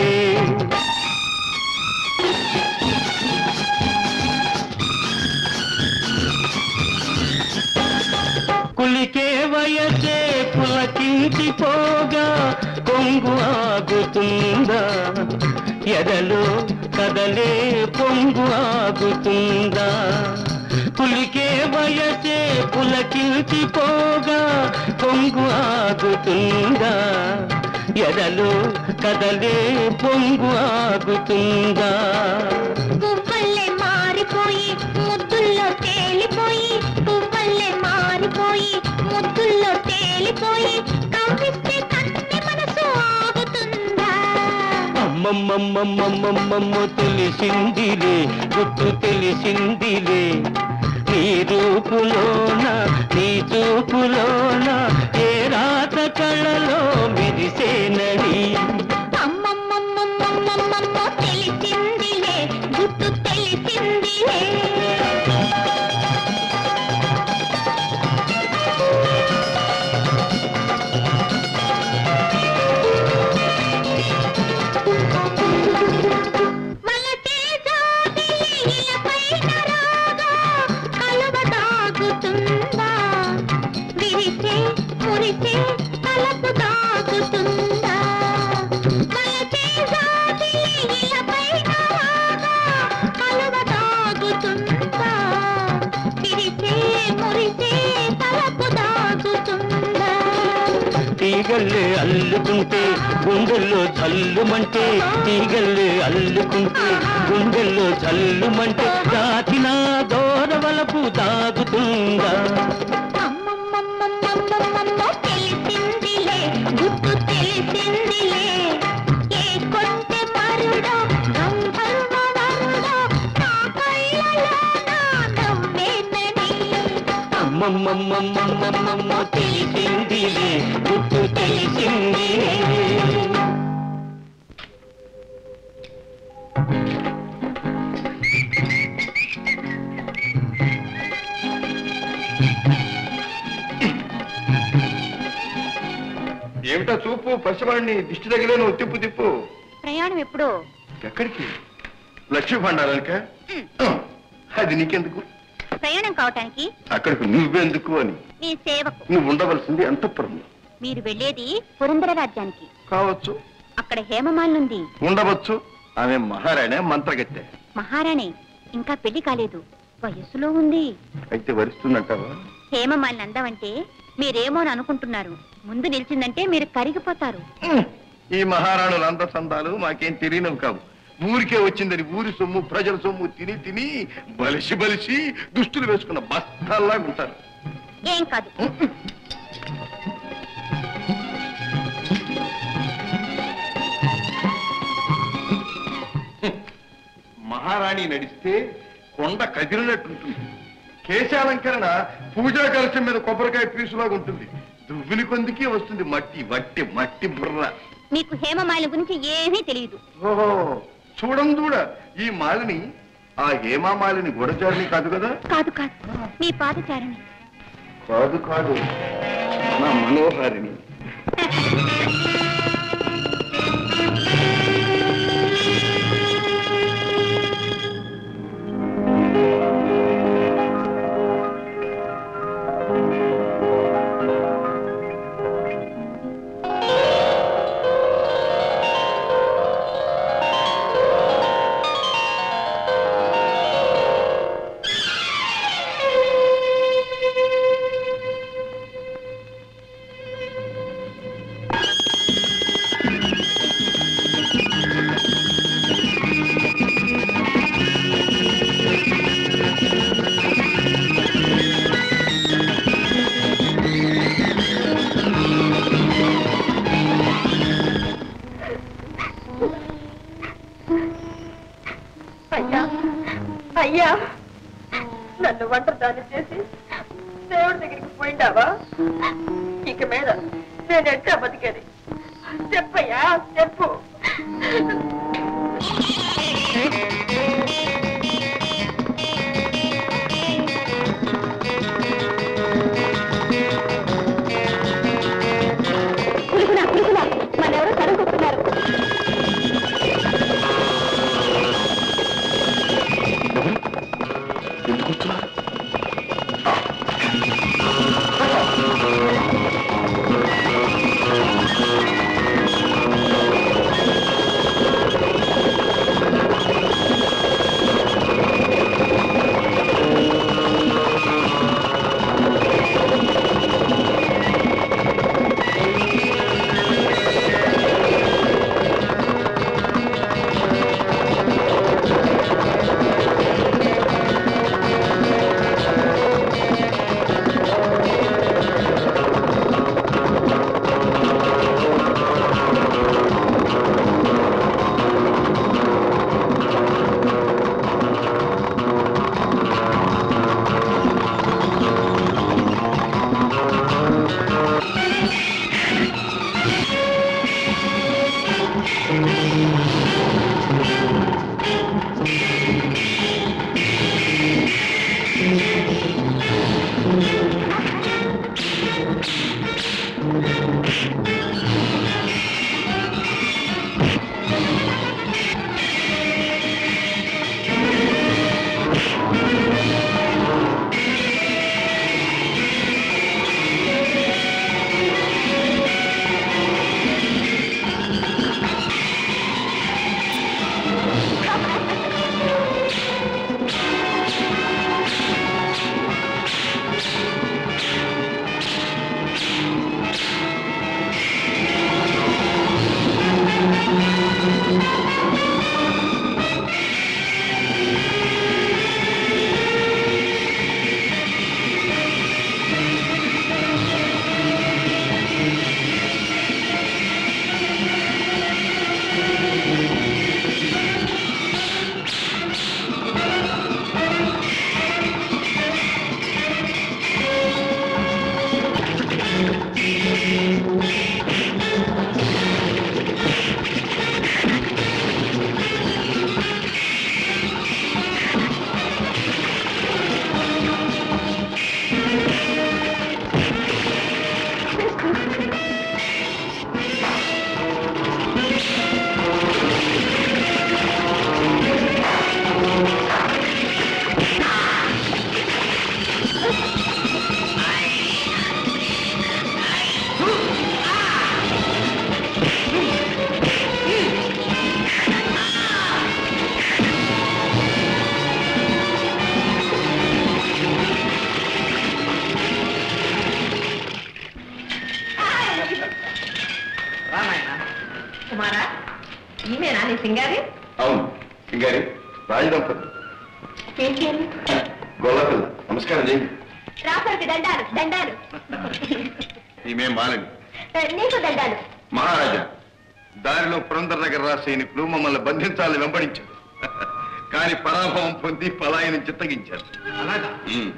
కులికే వయసే పులకించిపోగా కొంగు ఆగుతుందా ఎదలో కదలే పొంగు ఆగుతుందా కులికే వయసే పులకించిపోగా కొంగు ఆగుతుందా ఎదలో కదలే పొంగు ఆగుతుందా పువ్వల్లే మారిపోయి ముద్దుల్లో తేలిపోయి పువ్వల్లే మారిపోయి ముద్దుల్లో తేలిపోయి కవ్విస్తే కన్నె మనసు ఆగుతుందా అమ్మమ్మమ్మమ్మమ్మమ్మ తెలిసిందిలే గుర్తు తెలిసిందిలే నీ రూపులోన నీ చూపులోన ఏ రాత కళలో మెరిసేనని అమ్మమ్మమ్మమ్మమ్మమ్మ తెలిసిందిలే గుట్టు తెలిసిందిలే వలసే జాబిలి ఇలపైన రాగా కలువ దాగుతుందా విరిసే మురిసే తలపు దాగుతుందా వలసే జాబిలి ఇలపైన రాగా కలువ దాగుతుందా విరిసే మురిసే తలపు దాగుతుందా తీగల్లే అల్లుకుంటే గుండెల్లో జల్లుమంటే తీగల్లే అల్లుకుంటే గుండెల్లో జల్లుమంటే దాచిన దోరవలపు దాగుతుందా అమ్మమ్మమ్మమ్మమ్మమ్మ తెలిసిందిలే గుట్టు తెలిసిందిలే ఏ కొంటె మరుడో గంధర్వ వరుడో నా కళ్ళలో నా నవ్వేనని అమ్మమ్మమ్మమ్మమ్మమ్మ తెలిసిందిలే గుర్తు తెలిసిందిలే ఏమిటా చూపు పసివాడిని దిష్టి తగిలే నువ్వు తిప్పు తిప్పు ప్రయాణం ఎప్పుడో ఎక్కడికి లక్ష్మీ భండారానిక అది నీకెందుకు ప్రయాణం కావటానికి అక్కడికి నువ్వెందుకు అని మీ సేవకు నువ్వు ఉండవలసింది అంతఃపురంలో మీరు వెళ్ళేది పురంధర రాజ్యానికి కావచ్చు అక్కడ హేమమాలినుంది ఉండవచ్చు ఆమె మహారాణి మంత్రగత్తె మహారాణి ఇంకా పెళ్లి కాలేదు వయస్సులో ఉంది అయితే వరిస్తుందంటావా హేమమాలిని అందమంటే మీరేమో అని అనుకుంటున్నారు ముందు నిలిచిందంటే మీరు కరిగిపోతారు ఈ మహారాణుల అందసందాలు మాకేం తెలియనివి కావు ఊరికే వచ్చిందని ఊరి సొమ్ము ప్రజల సొమ్ము తిని తిని బలిసి బలిసి దుస్తులు వేసుకున్న బస్తాల్లాగా ఉంటారు ఏం కాదు మహారాణి నడిస్తే కొండ కదిలినట్టుంటుంది కేశాలంకరణ పూజా కలశం మీద కొబ్బరికాయ పీసులాగా ఉంటుంది దువ్విని కొందికి వస్తుంది మట్టి వట్టి మట్టి బుర్ర మీకు హేమమాలిని గురించి ఏమీ తెలియదు ఓహో చూడం దూడ ఈ మాలిని ఆ హేమా మాలిని గూఢచారిని కాదు కదా కాదు కాదు మీ పాదచారిణి కాదు కాదు నా మనోహారిని అబద్ధాలు చేసి దేవుడి దగ్గరికి పోయిండావా ఇక మీద నేను ఎట్లా బతికేది చెప్పయ్యా చెప్పు పురుగున పురుగున మనెవరో తరుముకొస్తున్నారు ఎందుకు వస్తున్నారు రామాయణ కుమారా ఈమెనా నీ సింగారి అవును సింగారి రాజదంపతి ఏం చేయాలి గొల్లపిల్ల నమస్కారం చేయండి రాసరికి దండాలు దండాలు ఈమె మాలని నీకు దండాలు మహారాజా దారిలో పురందర్ నగర్ రా సైనికులు మమ్మల్ని బంధించాలని వెంబడించారు కానీ పరాభవం పొంది పలాయనం చిత్తగించారు అలాగా ఉమ్.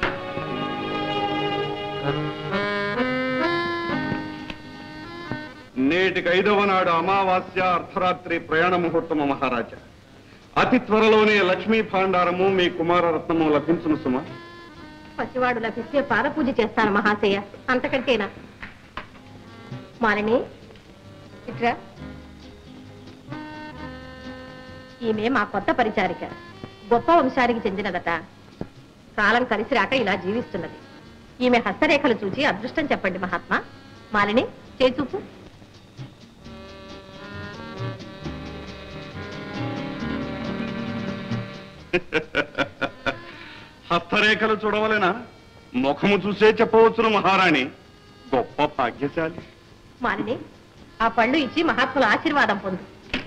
నేటికి ఐదవ నాడు అమావాస్య అర్ధరాత్రి ప్రయాణ ముహూర్తము మహారాజా అతి త్వరలోనే లక్ష్మీ భాండారము మీ కుమారరత్నము లభించును సుమా పసివాడు లభిస్తే పాదపూజ చేస్తాను మహాశయ అంతకంటేనా మాలిని ఇట్రా ఈమె మా కొత్త పరిచారిక గొప్ప వంశానికి చెందినదట కాలం కలిసి రాక ఇలా జీవిస్తున్నది ఈమె హస్తరేఖలు చూచి అదృష్టం చెప్పండి మహాత్మా మాలిని చేచూపు హస్తరేఖలు చూడవలెనా ముఖము చూసే చెప్పవచ్చును మహారాణి గొప్ప భాగ్యశాలి మాలిని ఆ పళ్ళు ఇచ్చి మహాత్ముల ఆశీర్వాదం పొందు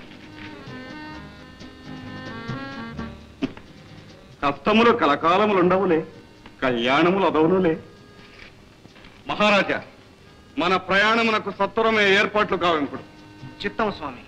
కష్టములు కలకాలములుండవులే కళ్యాణములు అదవునులే మహారాజా మన ప్రయాణమునకు సత్వరమే ఏర్పాట్లు కావింపుడు చిత్తం స్వామి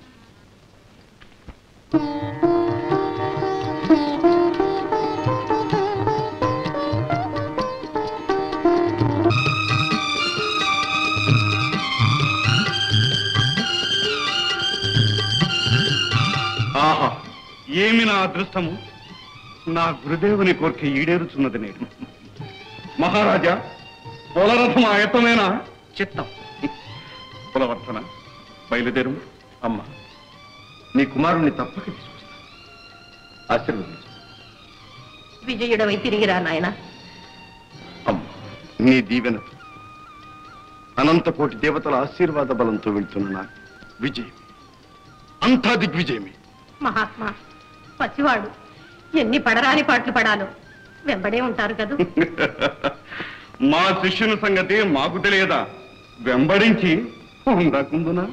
ఏమి నా అదృష్టము నా గురుదేవుని కోరిక ఈడేరుచున్నది నేను మహారాజా పొలరథం ఆయత్తమేనా చిత్తం కులవర్ధన బయలుదేరు అమ్మా నీ కుమారుణ్ణి తప్పక తీసుకొస్తా ఆశీర్వదించు విజయుడవై తిరిగిరా నాయనా అమ్మా నీ దీవెనతో అనంత కోటి దేవతల ఆశీర్వాద బలంతో వెళ్తున్న నా విజయం అంతా దిగ్విజయమే మహాత్మా పసివాడు ఎన్ని పడరాని పాటలు పడాలో వెంబడే ఉంటారు కదూ మా శిష్యుని సంగతి మాకు తెలియదా వెంబడించి ఉండకుందునా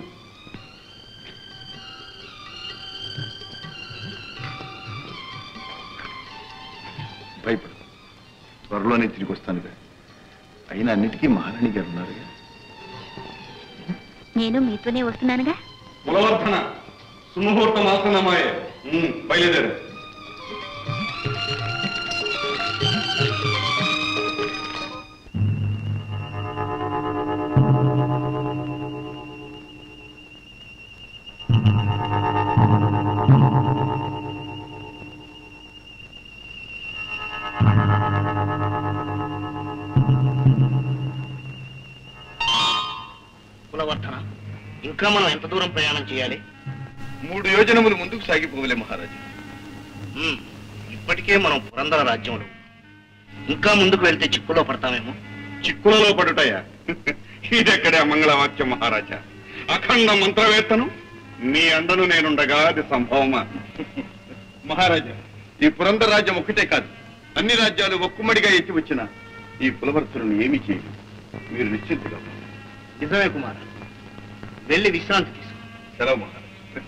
భయపడు త్వరలోనే తిరిగి వస్తానుగా అయినా అన్నిటికీ మహారాణి గారు ఉన్నారుగా నేను మీతోనే వస్తున్నానుగా కులవర్ధన సుముహూర్తం ఆసనమాయే ఉమ్, బయలుదేరు కులవర్ధన ఇంకా మనం ఎంత దూరం ప్రయాణం చేయాలి మూడు యోజనములు ముందుకు సాగిపోవలే మహారాజా ఉమ్, ఇప్పటికే మనం పురంధర రాజ్యంలో ఇంకా ముందుకు వెళ్తే చిక్కులో పడతామేమో చిక్కులలో పడుటయా ఇదెక్కడే మంగళవాక్యం మహారాజా అఖండ మంత్రవేత్తను నీ అండను నేనుండగా అది సంభవమా మహారాజా ఈ పురంధర రాజ్యం ఒక్కటే కాదు అన్ని రాజ్యాలు ఒక్కుమ్మడిగా ఎత్తి వచ్చిన ఈ కులవర్తులను ఏమీ చేయదు మీరు నిశ్చింతగా ఉండండి. నిజమే కుమార్ వెళ్ళి విశ్రాంతి తీసుకో సెలవు మహారాజా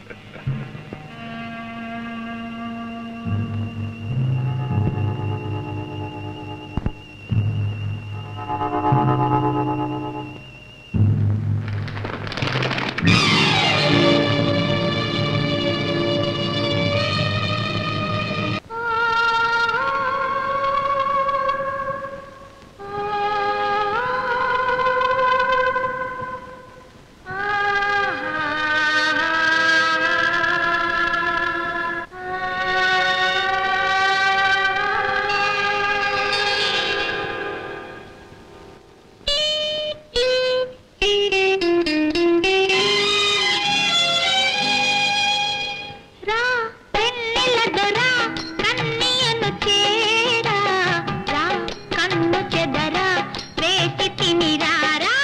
రా పెన్నెల దొరా కన్నియను చేరా రా కన్ను చెదరా వేసి తినిరా రా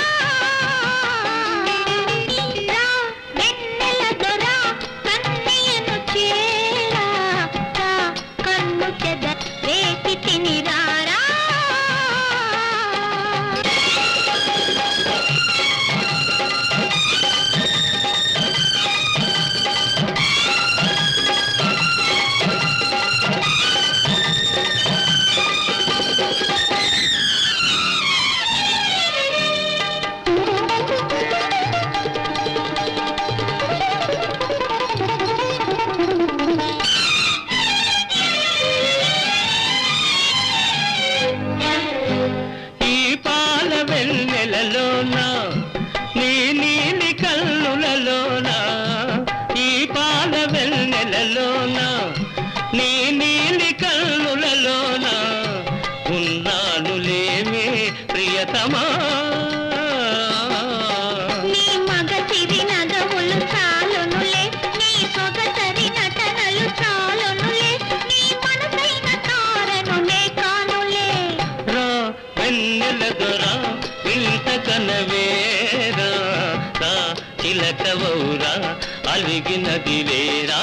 రా వెన్నెల దొరా కన్నియను చేరా రా కన్ను చెదర వేసి తినిరా రా ఈ పాల వెన్నెలలోన నీ నీలి కల్లులలోన ఈ పాల వెన్నెలలోన నీ నీలి కల్లులలోన ఉన్నానులేమే ప్రియతమా నీ మగ సిరి నగవులు చాలునులే నీ సొగసరి నటనలు చాలునులే నీ మనసైన తారనులే కానులే రా వెన్నెల దొరా ఇంత కనవేరా రా చిలకవౌరా అలిగినది లేరా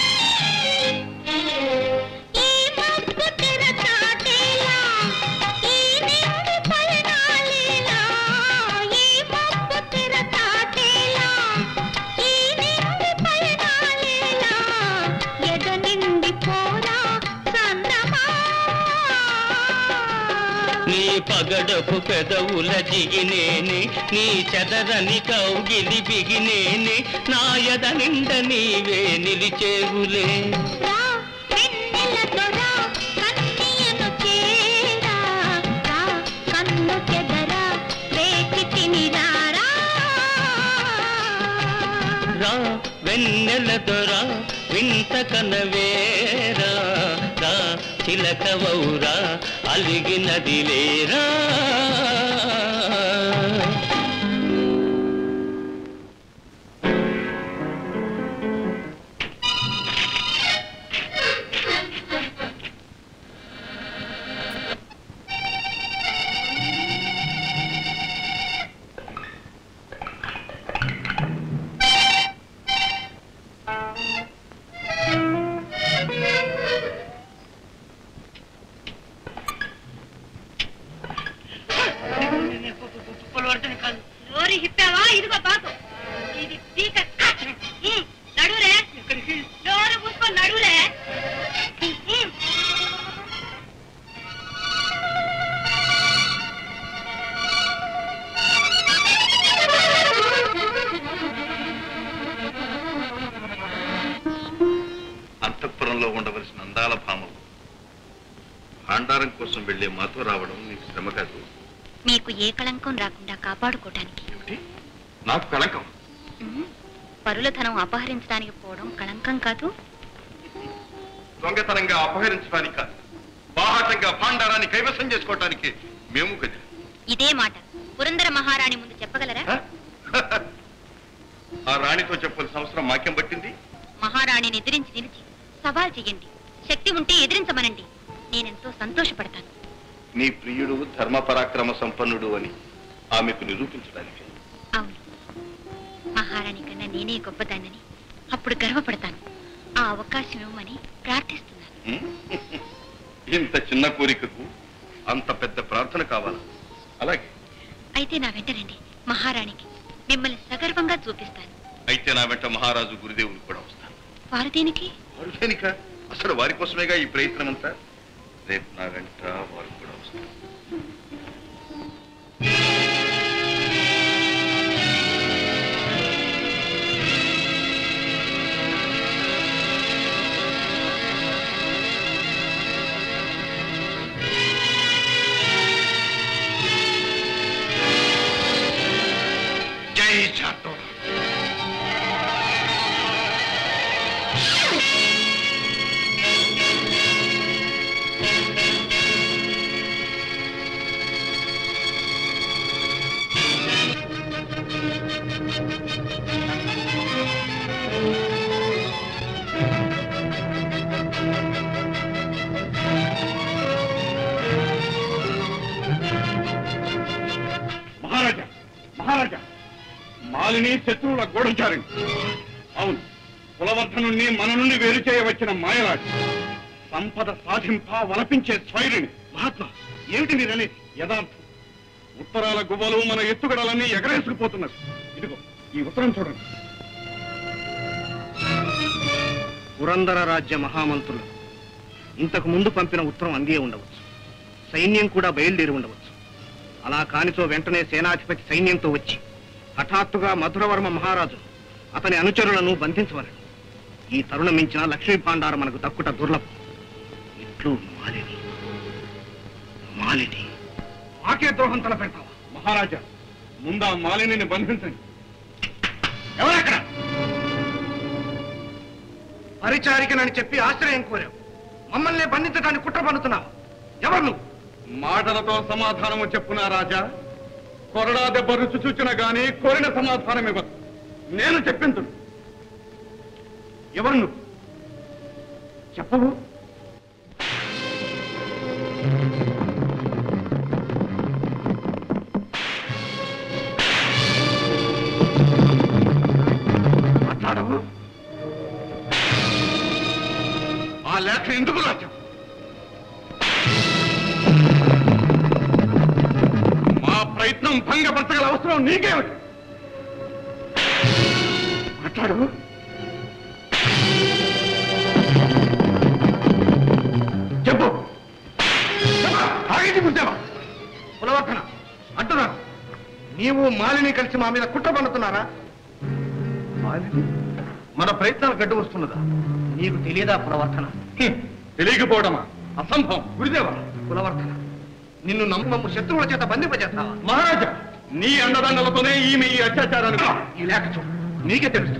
ఈ మబ్బు తెర చాటేలా ఈ పగడపు పెదవుల జిగినేని నీ చెదరని కౌగిలి బిగినేని నాయద నిండ నీవే నిలిచేవులే రా వెన్నెలతో రా కన్నీయను చేరా రా కన్ను చెదరా వేచి తినిరా రా రా వెన్నెల దొర వింత కనవేరా రా చిలకవౌరా అలిగినది లేరా నోరు హిప్పావా ఇదిగో బాకు ఇది పీక ఉమ్, నడువురే నోరు మూసుకొని నడువురే ఉమ్. అంతఃపురంలో ఉండవలసిన అందాల భామలు భాండారం కోసం వెళ్లే మాతో రావడం నీకు శ్రమ కాదు మీకు ఏ కళంకం రాకుండా కాపాడుకోవటానికి ఏమిటి నాకు కళంకం ఉమ్, పరుల ధనం అపహరించడానికి పోవడం కళంకం కాదు దొంగతనంగా అపహరించడానికి కాదు బాహాటంగా భాండారాన్ని కైవసం చేసుకోవటానికి మేము కదా ఇదే మాట పురందర మహారాణి ముందు చెప్పగలరా హ? ఆ రాణితో చెప్పాల్సిన అవసరం మాకేం పట్టింది మహారాణిని ఎదిరించి నిలిచి సవాల్ చెయ్యండి శక్తి ఉంటే ఎదిరించమనండి నేనెంతో సంతోషపడతాను నీ ప్రియుడు ధర్మ పరాక్రమ సంపన్నుడు అని ఆమెకు నిరూపించడానికి అవును మహారాణి కన్నా నేనే గొప్పదాన్నని అప్పుడు గర్వపడతాను ఆ అవకాశం ఇవ్వమని ప్రార్థిస్తున్నాను హ్మ్? ఇంత చిన్న కోరికకు అంత పెద్ద ప్రార్థన కావాలా అలాగే అయితే నా వెంట రండి మహారాణికి మిమ్మల్ని సగర్వంగా చూపిస్తాను అయితే నా వెంట మహారాజు గురుదేవులు కూడా వస్తాను వారు దేనికి వారు దేనిక అసలు వారి కోసమేగా ఈ ప్రయత్నం అంతా రేపు నా వెంట వారు కూడా వస్తారు జై చాటోరా మహారాజా మహారాజా మాలిని శత్రువుల గూఢచారి అవును కులవర్ధనుణ్ణి మన నుండి వేరు చేయవచ్చిన మాయరాజు సంపద సాధింప వలపించే స్వైరిణి మహాత్మా ఏమిటి మీరనేది యథార్థం ఉత్తరాల గువ్వలు మన ఎత్తుగడలన్నీ ఎగరేసుకుపోతున్నది ఇదిగో ఈ ఉత్తరం చూడండి పురందర రాజ్య మహామంత్రులు ఇంతకు ముందు పంపిన ఉత్తరం అందే ఉండవచ్చు సైన్యం కూడా బయలుదేరి ఉండవచ్చు అలా కానిచో వెంటనే సేనాధిపతి సైన్యంతో వచ్చి హఠాత్తుగా మధురవర్మ మహారాజు అతని అనుచరులను బంధించవలెను ఈ తరుణం మించిన లక్ష్మీ భాండారం మనకు దక్కుట దుర్లభం ఇట్లు మాలిని మాలిని మాకే ద్రోహం తలపెడతావా మహారాజా ముందా మాలిని బంధించండి ఎవరక్కడ పరిచారికనని చెప్పి ఆశ్రయం కోరావు మమ్మల్ని బంధించడానికి కుట్ర పన్నుతున్నావు ఎవరు నువ్వు మాటలతో సమాధానము చెప్పునా రాజా కొరడా దెబ్బ రుచి చూచిన గాని కోరిన సమాధానం ఇవ్వదు నేను చెప్పింతుడు ఎవరు నువ్వు చెప్పవు మాట్లాడవు ఆ లేఖ ఎందుకు రాజా మా ప్రయత్నం భంగపరచగల అవసరం నీకేమిటి మాట్లాడు చెప్పు చెప్పు. ఆగింది గుండెవా నీవు మాలిని కలిసి మా మీద కుట్ర పన్నుతున్నారా మాలిని మన ప్రయత్నాలు గడ్డు వస్తున్నదా నీకు తెలియదా పులవర్ధన తెలియకపోవడమా అసంభవం గురుదేవ పులవర్ధన నిన్ను నమ్మము శత్రువుల చేత బంధింపజేస్తావా మహారాజా నీ అండదండలతోనే ఈమె ఈ అత్యాచారానికి ఈ లేఖ చూడు నీకే తెలుస్తుంది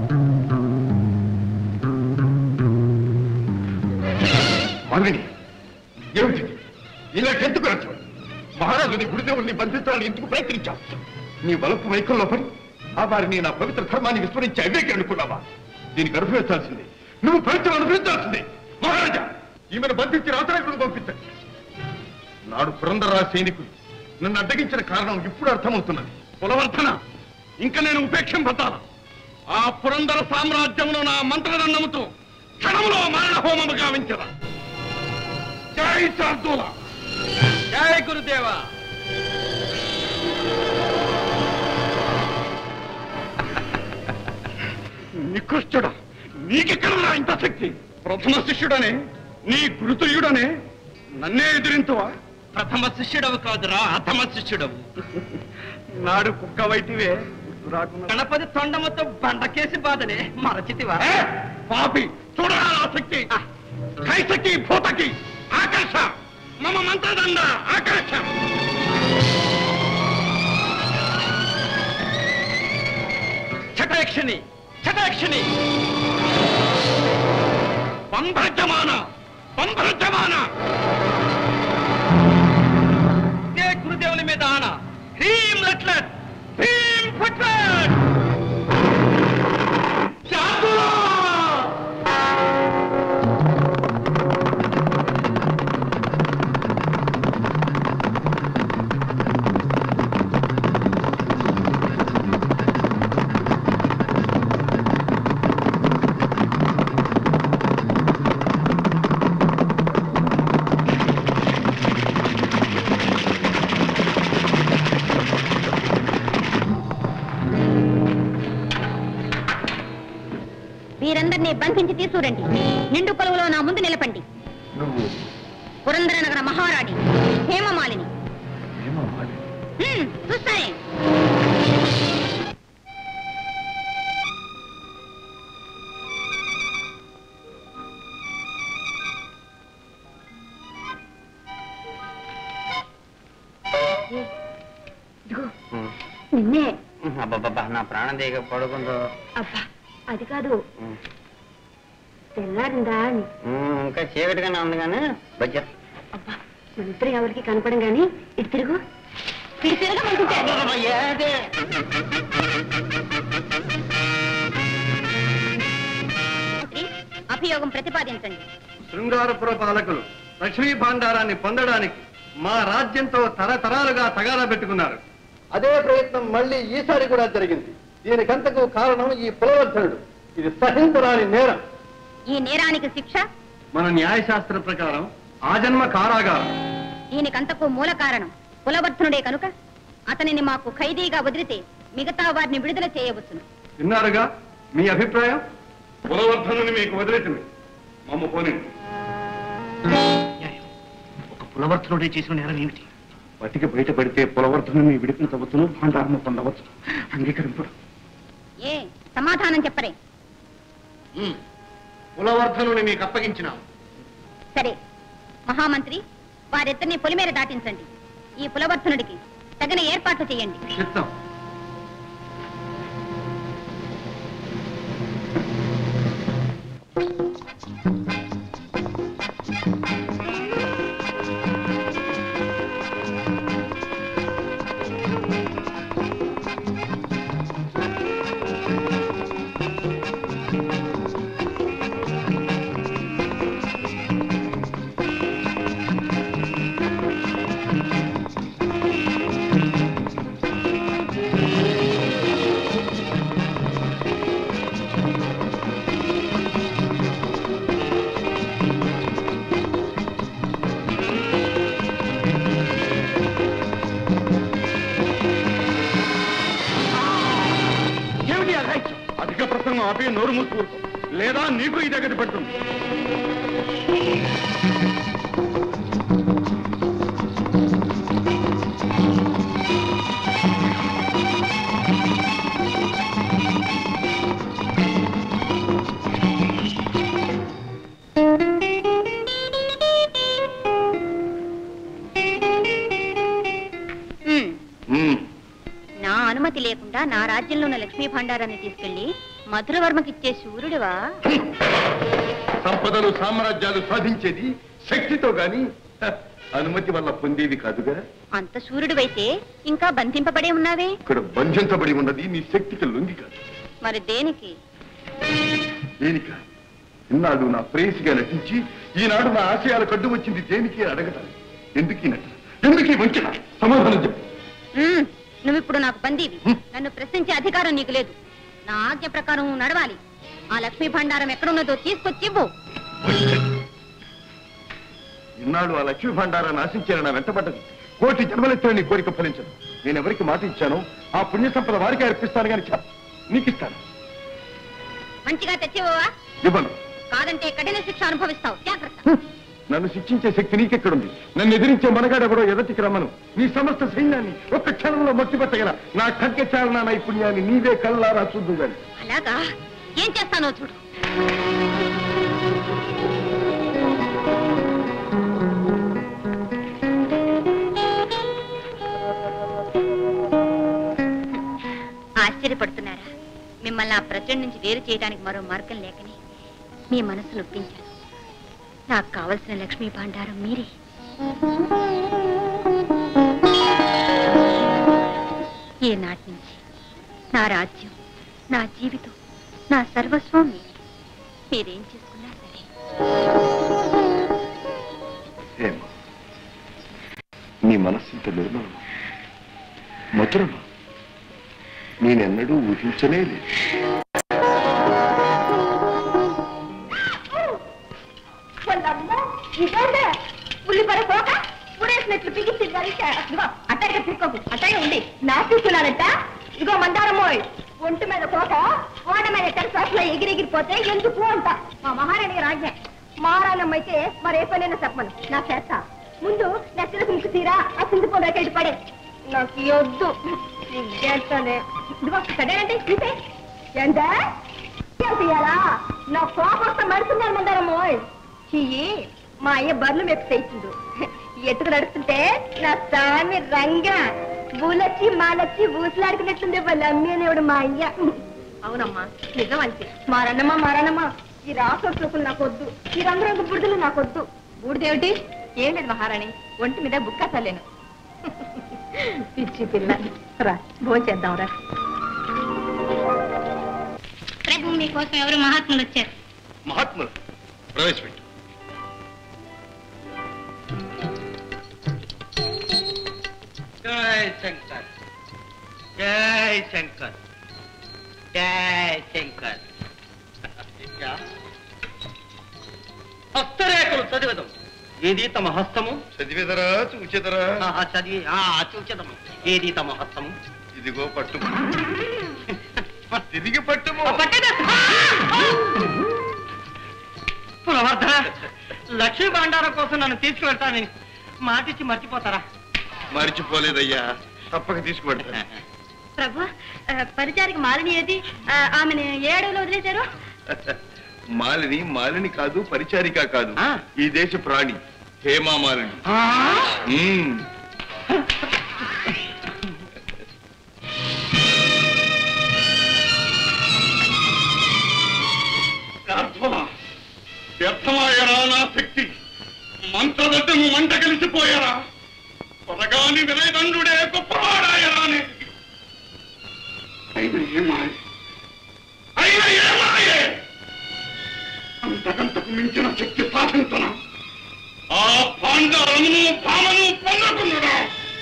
మాలిని ఏమిటి ఇలా ఎందుకు రచ్చు మహారాజుని గురుదేవుల్ని బంధించాలని ఎందుకు ప్రయత్నించావు నీ వలపు వైఖంలో పడి ఆ వారిని నా పవిత్ర ధర్మాన్ని విస్మరించి అవేకి అనుకున్నావా దీనికి అనుభవించాల్సిందే నువ్వు పవిత్రం అనుభవించాల్సిందే మహారాజా ఈమెను బంధించి రాతరాకుడు పంపించండి నాడు పురంధరా సైనికులు నన్ను అడ్డగించిన కారణం ఇప్పుడు అర్థమవుతున్నది కులవర్ధన ఇంకా నేను ఉపేక్షింపతాను ఆ పురందర సామ్రాజ్యమును నా మంత్రదండముతో క్షణములో మరణ హోమము గావించదా జై శార్దూల జై గురుదేవా నికృష్టుడా నీకెక్కడున్నా ఇంత శక్తి ప్రథమ శిష్యుడనే నీ గురుతుయుడనే నన్నే ఎదిరింతువా ప్రథమ శిష్యుడవు కాదురా అథమ శిష్యుడవు నాడు కుక్క వైటివే గుర్తు రాకుండా గణపతి తొండముతో బండకేసి బాధనే మరచితివా ఏ, పాపి చూడరా నా శక్తి కైసకి భూతకి ఆకర్ష మమ మంత్రదండ ఆకర్ష చటయక్షిణి చటయక్షిణి పంభ్రజమాన పంభ్రజమాన ఇదే గురుదేవుని మీద ఆన హ్రీం లట్లట్ హ్రీం ఫట్లట్ వీరందరినీ బంధించి తీసుకురండి నిండు కొలువులో నా ముందు నిలపండి నువ్వు పురందర నగర మహారాణి హేమమాలిని ఏమో మాలిని హ్మ్, చూస్తానే నిన్నే అబ్బబ్బబ్బా నా ప్రాణం దిగ పడుకుందో అబ్బా అది కాదు తెల్లారిందా అని ఉమ్, ఇంకా చీకటిగానే ఉంది కానీ బజ్జ అబ్బా మన ఇద్దరు ఎవరికి కనపడం గాని ఇటు తిరుగు ఇటు తిరగమంటుంటే అభియోగం ప్రతిపాదించండి శృంగారపుర పాలకులు లక్ష్మీ భాండారాన్ని పొందడానికి మా రాజ్యంతో తరతరాలుగా తగాదా పెట్టుకున్నారు అదే ప్రయత్నం మళ్ళీ ఈసారి కూడా జరిగింది దీనికంతకు కారణం ఈ పులవర్ధనుడు ఇది సహించరాని నేరం ఈ నేరానికి శిక్ష మన న్యాయశాస్త్ర ప్రకారం ఆజన్మ కారాగారం దీనికంతకు మూల కారణం కులవర్ధనుడే కనుక అతనిని మాకు ఖైదీగా వదిలితే మిగతా వారిని విడుదల చేయవచ్చును విన్నారుగా మీ అభిప్రాయం కులవర్ధనుని మీకు వదిలేసింది మమ్మ పోనీ ఒక పులవర్ధనుడే చేసిన నేరం ఏమిటి బతికి బయటపడితే పులవర్ధనుని విడిపించవచ్చును భాండారము పొందవచ్చు అంగీకరింపడు ఏ సమాధానం చెప్పరే పులవర్ధనుని మీకు అప్పగించినాం సరే మహామంత్రి వారిద్దరిని పొలిమేర దాటించండి ఈ పులవర్ధనుడికి తగిన ఏర్పాట్లు చేయండి చిత్తం ఏమిటి అఘాయిత్యం అధిక ప్రసంగం ఆపి నోరు మూసుకూరుకో లేదా నీకు ఇది గతి పడుతుంది నా రాజ్యంలో ఉన్న లక్ష్మీ భాండారాన్ని తీసుకెళ్లి మధురవర్మకిచ్చే సూర్యుడివా సంపదలు సామ్రాజ్యాలు సాధించేది శక్తితో గాని హ, అనుమతి వల్ల పొందేవి కాదుగా అంత సూర్యుడివైతే ఇంకా బంధింపబడే ఉన్నావే ఇక్కడ బంధించబడి ఉన్నది నీ శక్తికి లొంగి కాదు మరి దేనికి దేనిక ఇన్నాడు నా ప్రేయసిగా నటించి ఈనాడు నా ఆశయాలు కడ్డు వచ్చింది దేనికి అడగటానికి ఎందుకు ఈ నటన ఎందుకు ఈ వంచన సమాధానం చెప్పు ఉమ్, నువ్విప్పుడు నాకు బందీవి నన్ను ప్రశ్నించే అధికారం నీకు లేదు నా ఆజ్ఞ ప్రకారం నువ్వు నడవాలి ఆ లక్ష్మీ భండారం ఎక్కడున్నదో తీసుకొచ్చి ఇవ్వు ఇన్నాడు ఆ లక్ష్మీ భండారాన్ని ఆశించిన నా వెంటబడ్డది కోటి జన్మలెత్తిన నీ కోరిక ఫలించదు నేను ఎవరికి మాట ఇచ్చానో ఆ పుణ్య సంపద వారికి అర్పిస్తాను కానీ చెప్ప నీకు ఇస్తాను మంచిగా తెచ్చివ్వవా ఇవ్వను కాదంటే కఠిన శిక్ష అనుభవిస్తావు జాగ్రత్త నన్ను శిక్షించే శక్తి నీకెక్కడుంది నన్ను ఎదిరించే మనగాడెవడో ఎదటికి రమ్మను నీ సమస్త సైన్యాన్ని ఒక్క క్షణంలో మట్టిపట్టగల నా ఖడ్గచాలన నైపుణ్యాన్ని నీవే కళ్ళారా చూద్దు గాని అలాగా ఏం చేస్తానో చూడు ఆశ్చర్యపడుతున్నారా మిమ్మల్ని ఆ ప్రజల నుంచి వేరు చేయడానికి మరో మార్గం లేకని మీ మనసు నొప్పించాను నాకు కావలసిన లక్ష్మీ భాండారం మీరే ఈనాటి నుంచి నా రాజ్యం నా జీవితం నా సర్వస్వం మీరే మీరేం చేసుకున్నా సరే హేమ నీ మనస్సింత నిర్మలమా మధురమా నేనెన్నడూ ఊహించనే లేదు ఉల్లిపర పోక ఊడేసినట్లు పిగిచ్చి ఇదిగో అట్టగా తిరుకోకు అట్టగా ఉంది నా చూస్తున్నానట ఇదిగో మందారమోయ్ ఒంటి మీద పోక ఓడ మీద టెరసాస్లో ఎగిరెగిరిపోతే ఎందుకు అంట మా మహారాణి రాజ్ఞ మహారాణం అయితే మరే పనైనా చెప్పను నా చేస్తా ముందు నెత్తల కుంకు తీరా ఆ సింధు పొందకెళ్ళి పడే నాకు ఈ వద్దు చేస్తానే ఇదిగో సరేనంటే చూసే ఎంత తీయాలా నా కోపం మడుతున్నారు మందారమోయ్ చెయ్యి మా అయ్య బర్లు మెప్పు తెచ్చిండు ఎత్తుకు నడుస్తుంటే నా స్వామి రంగా బూలొచ్చి మాలొచ్చి ఊసలాడుకున్నట్టుంది వాళ్ళ అమ్మేనేవాడు మా అయ్య అవునమ్మా నిజం అంతే మారన్నమ్మా మారన్నమ్మా ఈ రాసోడు చూపులు నాకు వద్దు ఈ రంగురంగు బుడిదలు నాకు వద్దు బూడిదేమిటి ఏం లేదు మహారాణి ఒంటి మీద బుక్క చల్లేను పిచ్చి పిల్ల రా భోంచేద్దాం రా ప్రభు మీకోసం ఎవరు మహాత్ములు వచ్చారు మహాత్ములు ప్రవేశపెట్టు జై శంకర్ జై శంకర్ జై శంకర్ హస్తరేఖలు చదివదం ఏది తమ హస్తము చదివేదరా చూచెదరా ఆ, చదివి ఆ, చూచెదము ఏది తమ హస్తము ఇదిగో పట్టు తిరిగి పట్టుము పులవర్ధ లక్ష్మీ భాండారం కోసం నన్ను తీసుకువెళ్తానని మాటిచ్చి మర్చిపోతారా మర్చిపోలేదయ్యా తప్పక తీసుకువెళ్తా ప్రభు పరిచారికి మాలిని ఏది ఆమెను ఏడవలో వదిలేశారు మాలిని మాలిని కాదు పరిచారిక కాదు ఆ. ఈ దేశ ప్రాణి హేమా మాలిని మ్మ్. వ్యర్థమా వ్యర్థమాయరా నా శక్తి మంత్రదడ్డము మంట కలిసిపోయారా త్వరగాని వినయదండుడే గొప్పవాడాయరానే అయిన ఏమాయ అయిన ఏమాయే అంతకంతకు మించిన శక్తి సాధించన ఆ పాండారమును భామను పొందకున్నడా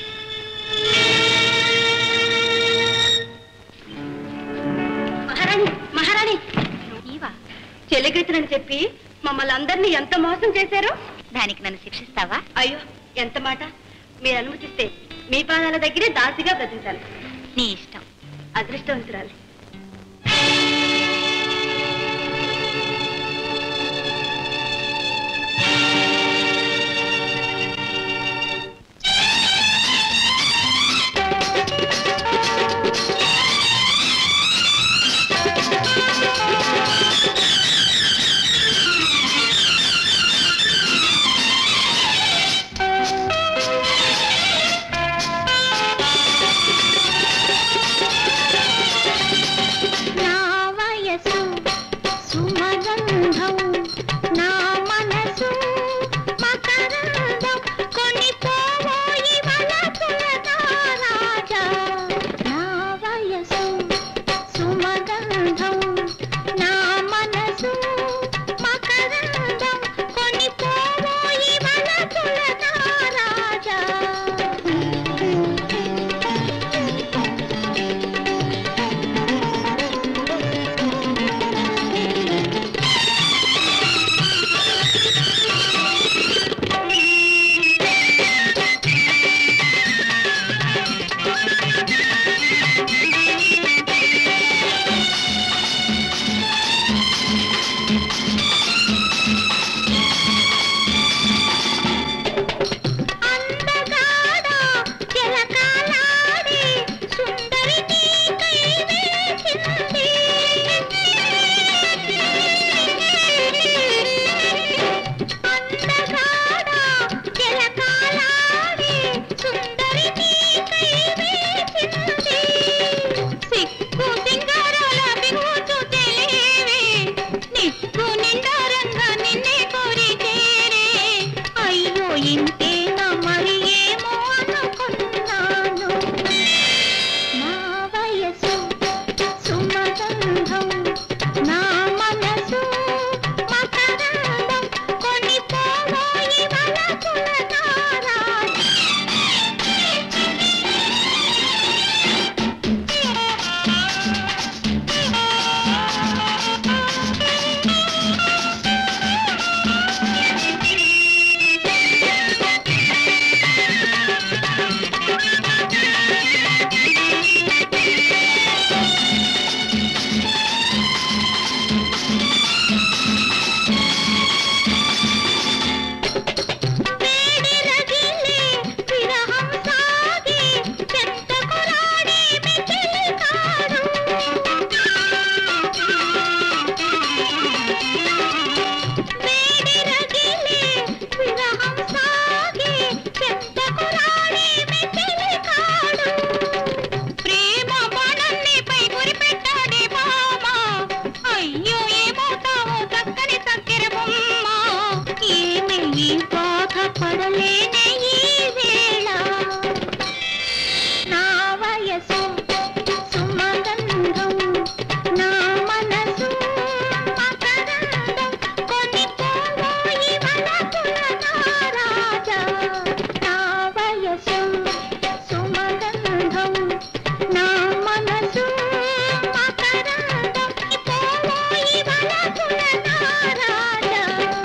మహారాణి మహారాణి నీవా చెలిగెత్తునని చెప్పి మమ్మల్ని అందరినీ ఎంత మోసం చేశారు దానికి నన్ను శిక్షిస్తావా అయ్యో ఎంత మాట మీరు అనుమతిస్తే మీ పాదాల దగ్గరే దాసిగా బ్రతించాలి నీ ఇష్టం అదృష్టవంతురాలి ఆ సుమగంధం నా మనసు మకరందం కొని పోవోయి వలపుల రాజా నా వయసు సుమగంధం నా మనసు మకరందం కొని పోవోయి వలపుల రాజా అందగాడ జలకాలాడి సుందరి నీకై వేచింది అందగాడ జలకాలాడి సుందరి నీకై వేచింది సిక్కు సింగారాల బిగుచు తెలివే నిక్కు నిండారంగా నిన్నే కోరి చేరే అయ్యో ఇంతేనా మరి ఏమో అనుకున్నాను నా వయసు సుమగంధం నా మనసు మకరందం కొని పోవోయి వలపుల నారాజ వేడి రగిలే విరహం సాగి చెంతకు రాడే మిచిలి కాడు వేడి రగిలే విరహం సాగి చెంతకు రాడే మిచిలి కాడు ప్రేమ బాణాన్ని పై గురి పెట్టాడే మామ అయ్యో ఏమవుతావో చక్కని చక్కెర బొమ్మ ఏమి ఈ బాధ పడలేనే ఈ వేళ నా వయసు సుమగంధం నా మనసు మకరందం కొని పోవోయి వలపుల నారాజా నా వయసు సుమగంధం నా మనసు మకరందం పోవోయి వలపుల నారాజా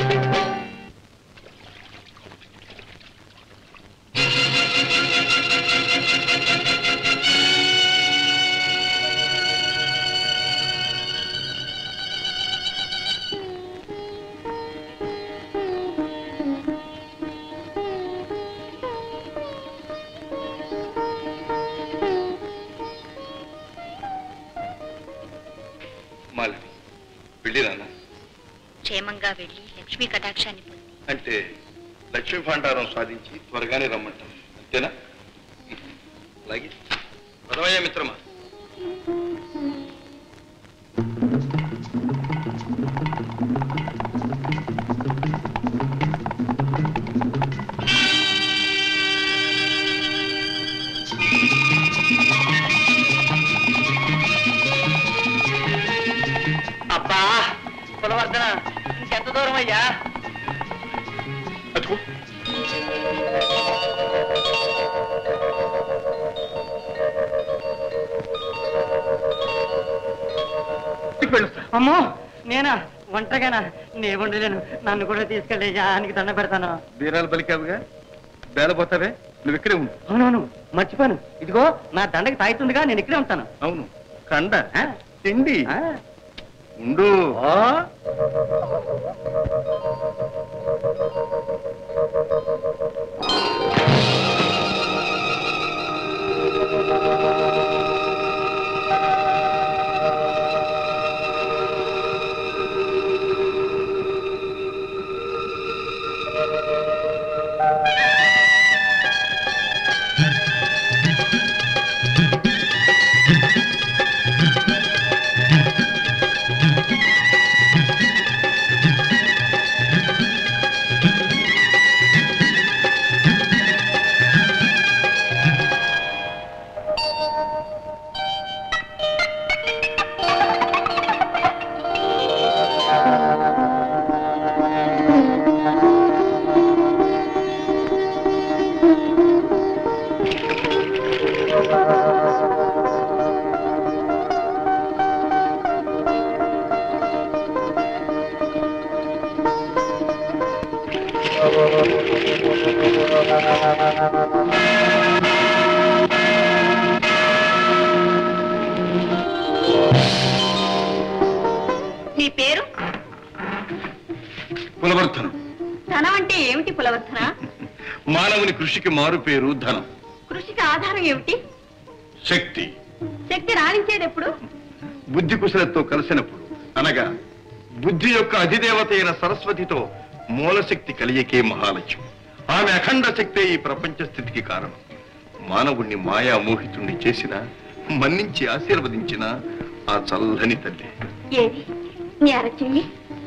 మాలి వెళ్ళిరానా క్షేమంగా వెళ్ళి లక్ష్మీ కటాక్షాన్ని పొంది అంటే లక్ష్మీ భాండారం సాధించి త్వరగానే రమ్మంటాం అంతేనా అలాగే పదవయ్యా మిత్రమా అబ్బా కులవర్ధన ఇంకెంత దూరం అయ్యా అదిగో అమ్మో నేనా ఒంటరిగానా నే ఉండలేను నన్ను కూడా తీసుకెళ్ళి యానికి దండ పెడతాను బీరాలు పలికావుగా బేలపోతావే నువ్వు ఇక్కడే ఉండు అవునవును మర్చిపోయాను ఇదిగో నా దండకి తాగుతుందిగా నేను ఇక్కడే ఉంటాను అవును కండ ఆ? తిండి ఆ? ఉండు ఓ ఆ నీ పేరు పునవర్ధనం ధనం అంటే ఏమిటి పులవర్ధన మానవుని కృషికి మారు పేరు ధనం కృషికి ఆధారం ఏమిటి శక్తి శక్తి రాణించేది ఎప్పుడు బుద్ధి కుశలతో కలిసినప్పుడు అనగా బుద్ధి యొక్క అధిదేవత అయిన సరస్వతితో మూలశక్తి కలియకే మహాలక్ష్యం ఆమె అఖండ శక్తే ఈ ప్రపంచ స్థితికి కారణం మానవుణ్ణి మాయా మోహితుణ్ణి చేసిన మన్నించి ఆశీర్వదించిన ఆ చల్లని తల్లి ఏది నీ అరచెయ్యి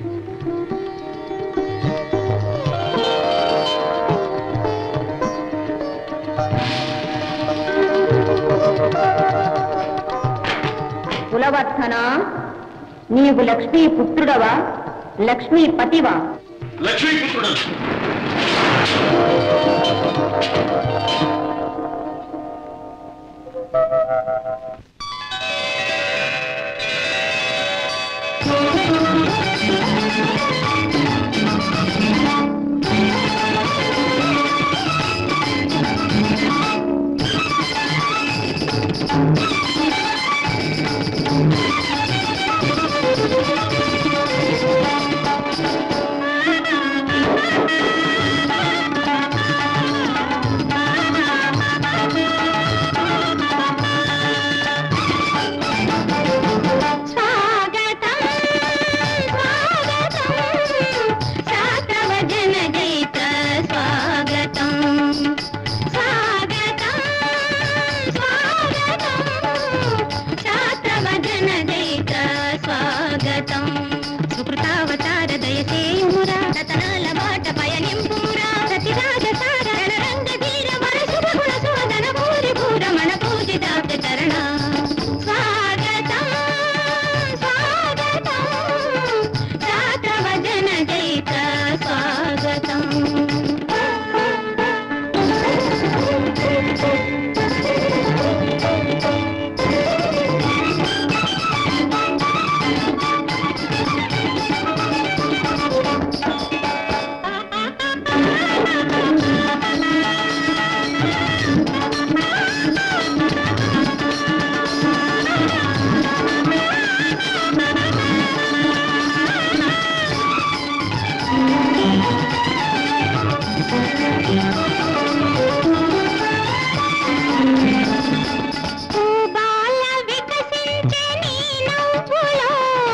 కులవర్ధన నీవు లక్ష్మీ పుత్రుడవా లక్ష్మీ పతివా లక్ష్మీపుత్రుడు స్వాగతం స్వాగతం శాతవజన జైత స్వాగతం స్వాగతం స్వాగతం శాతవజన జైత స్వాగతం సుకృతావతార దయసేయుమురా రతనాల బాట పయనింపుమురా సతిరాజ సారణ రంగ ధీర వరసుర గుణ సువదన భూరి భూరమణ పూజితాబ్ద చరణ స్వాగతం స్వాగతం శాతవజన జైత స్వాగతం పూబాల వికసించే నీ నవ్వులో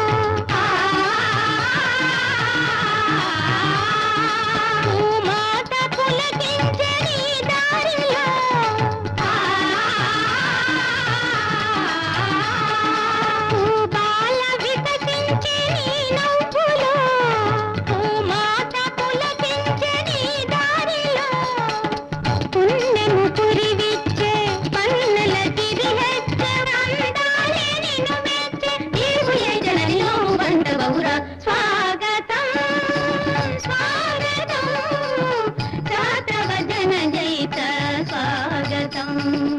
పూమాత పులకించే నీ దారిలో పూబాల వికసించే నీ నవ్వులో పూమాత పులకించే నీ దారిలో పుణ్యము పురివిచ్చే పన్నుల తిరిహెచ్చే అందాలే నిన్ను మెచ్చే నీవు యజననిలో వండబహురా స్వాగతం స్వాగతం శాతవజన జైత స్వాగతం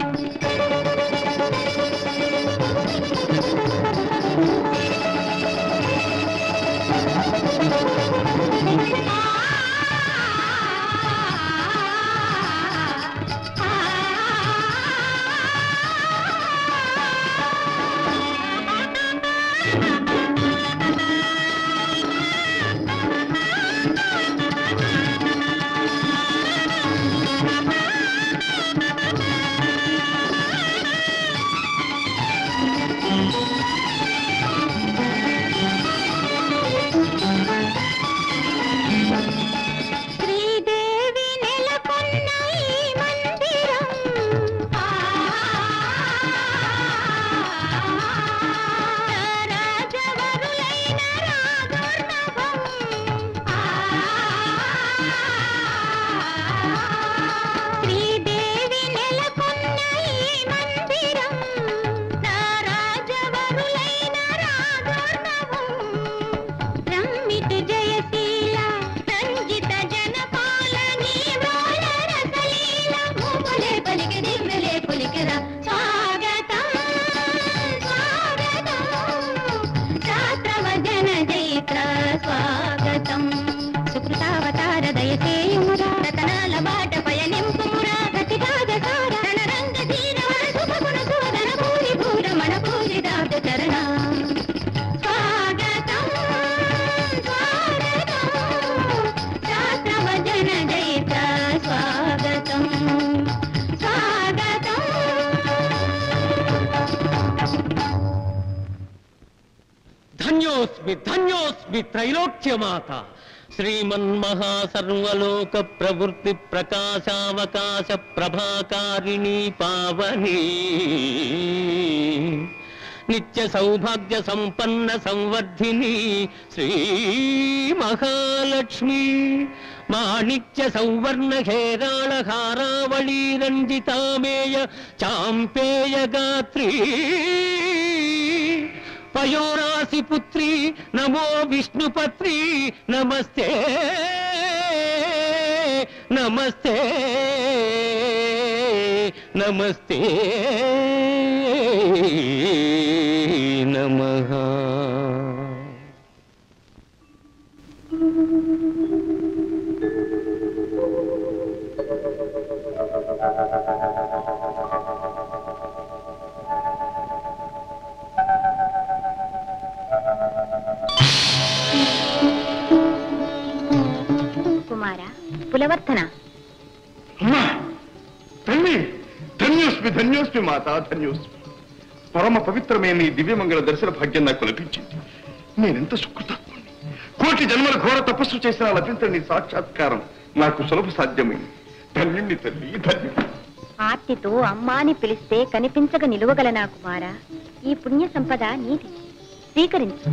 శ్రీదేవి నెలకొన్న ఈ మందిరం రాజవరులైన రాగోర్ణవం శ్రీదేవి నెలకొన్న ఈ మందిరం నా రాజవరులైన రాగోర్ణవం రమ్మిత జయశీల రంజిత జనపాల నీవ్రోల రసలీల మూపులే పలికి దివ్యలే పులికిర స్వాగతం స్వాగతం శాస్త్రవజన జైత్ర స్వాగతం సుకృతావతార దయసేయు అపి త్రైలోక్యమాత శ్రీమన్మహాసర్వలోక ప్రవృత్తి ప్రకాశావకాశ ప్రభాకారిణీ పావనీ నిత్య సౌభాగ్య సంపన్న సంవర్ధిని శ్రీ మహాలక్ష్మి మాణిక్య సౌవర్ణ హేరాళ హారావళీ రంజితామేయ చాంపేయ గాత్రీ పయోరాసి పుత్రి నమో విష్ణుపత్రి నమస్తే నమస్తే నమస్తే నమః కుమార పులవర్ధన అమ్మా తల్లి ధన్యోస్మి ధన్యోస్మి మాత ధన్యోస్మి పరమ పవిత్రమైన ఈ దివ్యమంగళ దర్శన భాగ్యం నాకు లభించింది నేనెంత సుకృతాత్ముని కోటి జన్మల ఘోర తపస్సు చేసినా లభించని సాక్షాత్కారం నాకు సులభ సాధ్యమైంది ధన్యుణ్ణి తల్లి ధన్యుణ్ణి ఆర్తితో అమ్మా అని పిలిస్తే కనిపించక నిలువగలనా కుమార ఈ పుణ్య సంపద నీది స్వీకరించు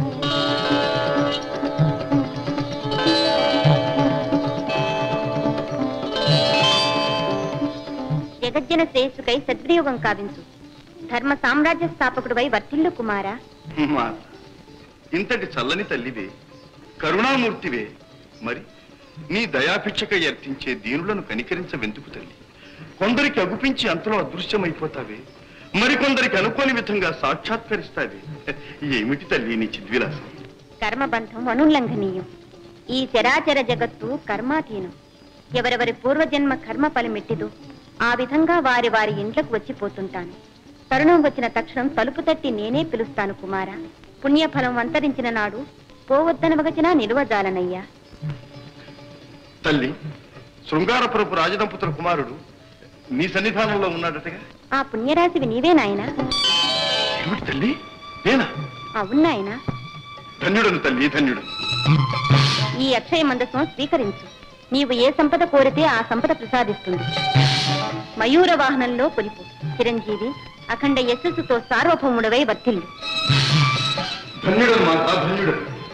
జగజ్జన శ్రేయస్సుకై సద్వినియోగం కావించు ధర్మ సామ్రాజ్య స్థాపకుడువై వర్తిల్లు కుమారా మాత ఇంతటి చల్లని తల్లివే కరుణామూర్తివే మరి నీ దయాభిక్షకై అర్థించే దీనులను కనికరించవెందుకు తల్లి కొందరికి అగుపించి అంతలో అదృశ్యమైపోతావే మరికొందరికి అనుకోని విధంగా సాక్షాత్కరిస్తావే ఏమిటి తల్లి నీ చిద్విలాసం కర్మబంధం అనుల్లంఘనీయం ఈ చరాచర జగత్తు కర్మాధీనం ఎవరెవరి పూర్వజన్మ కర్మ ఫలమెట్టిదో ఆ విధంగా వారి వారి ఇంట్లకు వచ్చిపోతుంటాను తరుణం వచ్చిన తక్షణం తలుపు తట్టి నేనే పిలుస్తాను కుమార పుణ్యఫలం అంతరించిన నాడు పోవద్దనవగచినా నిలువజాలనయ్యా తల్లి శృంగారపురపు రాజదంపతుల కుమారుడు నీ సన్నిధానంలో ఉన్నాడటగా ఆ పుణ్యరాశివి నీవే నాయనా ఏమిటి తల్లి నేనా అవును నాయనా ధన్యుడను తల్లి ధన్యుడు ఈ అక్షయ మందసం స్వీకరించు నీవు ఏ సంపద కోరితే ఆ సంపద ప్రసాదిస్తుంది మయూర వాహనంలో కొలిపు చిరంజీవి అఖండ యశస్సుతో సార్వభౌముడవై వర్తిల్లు ధన్యుడను మాత ధన్యుడు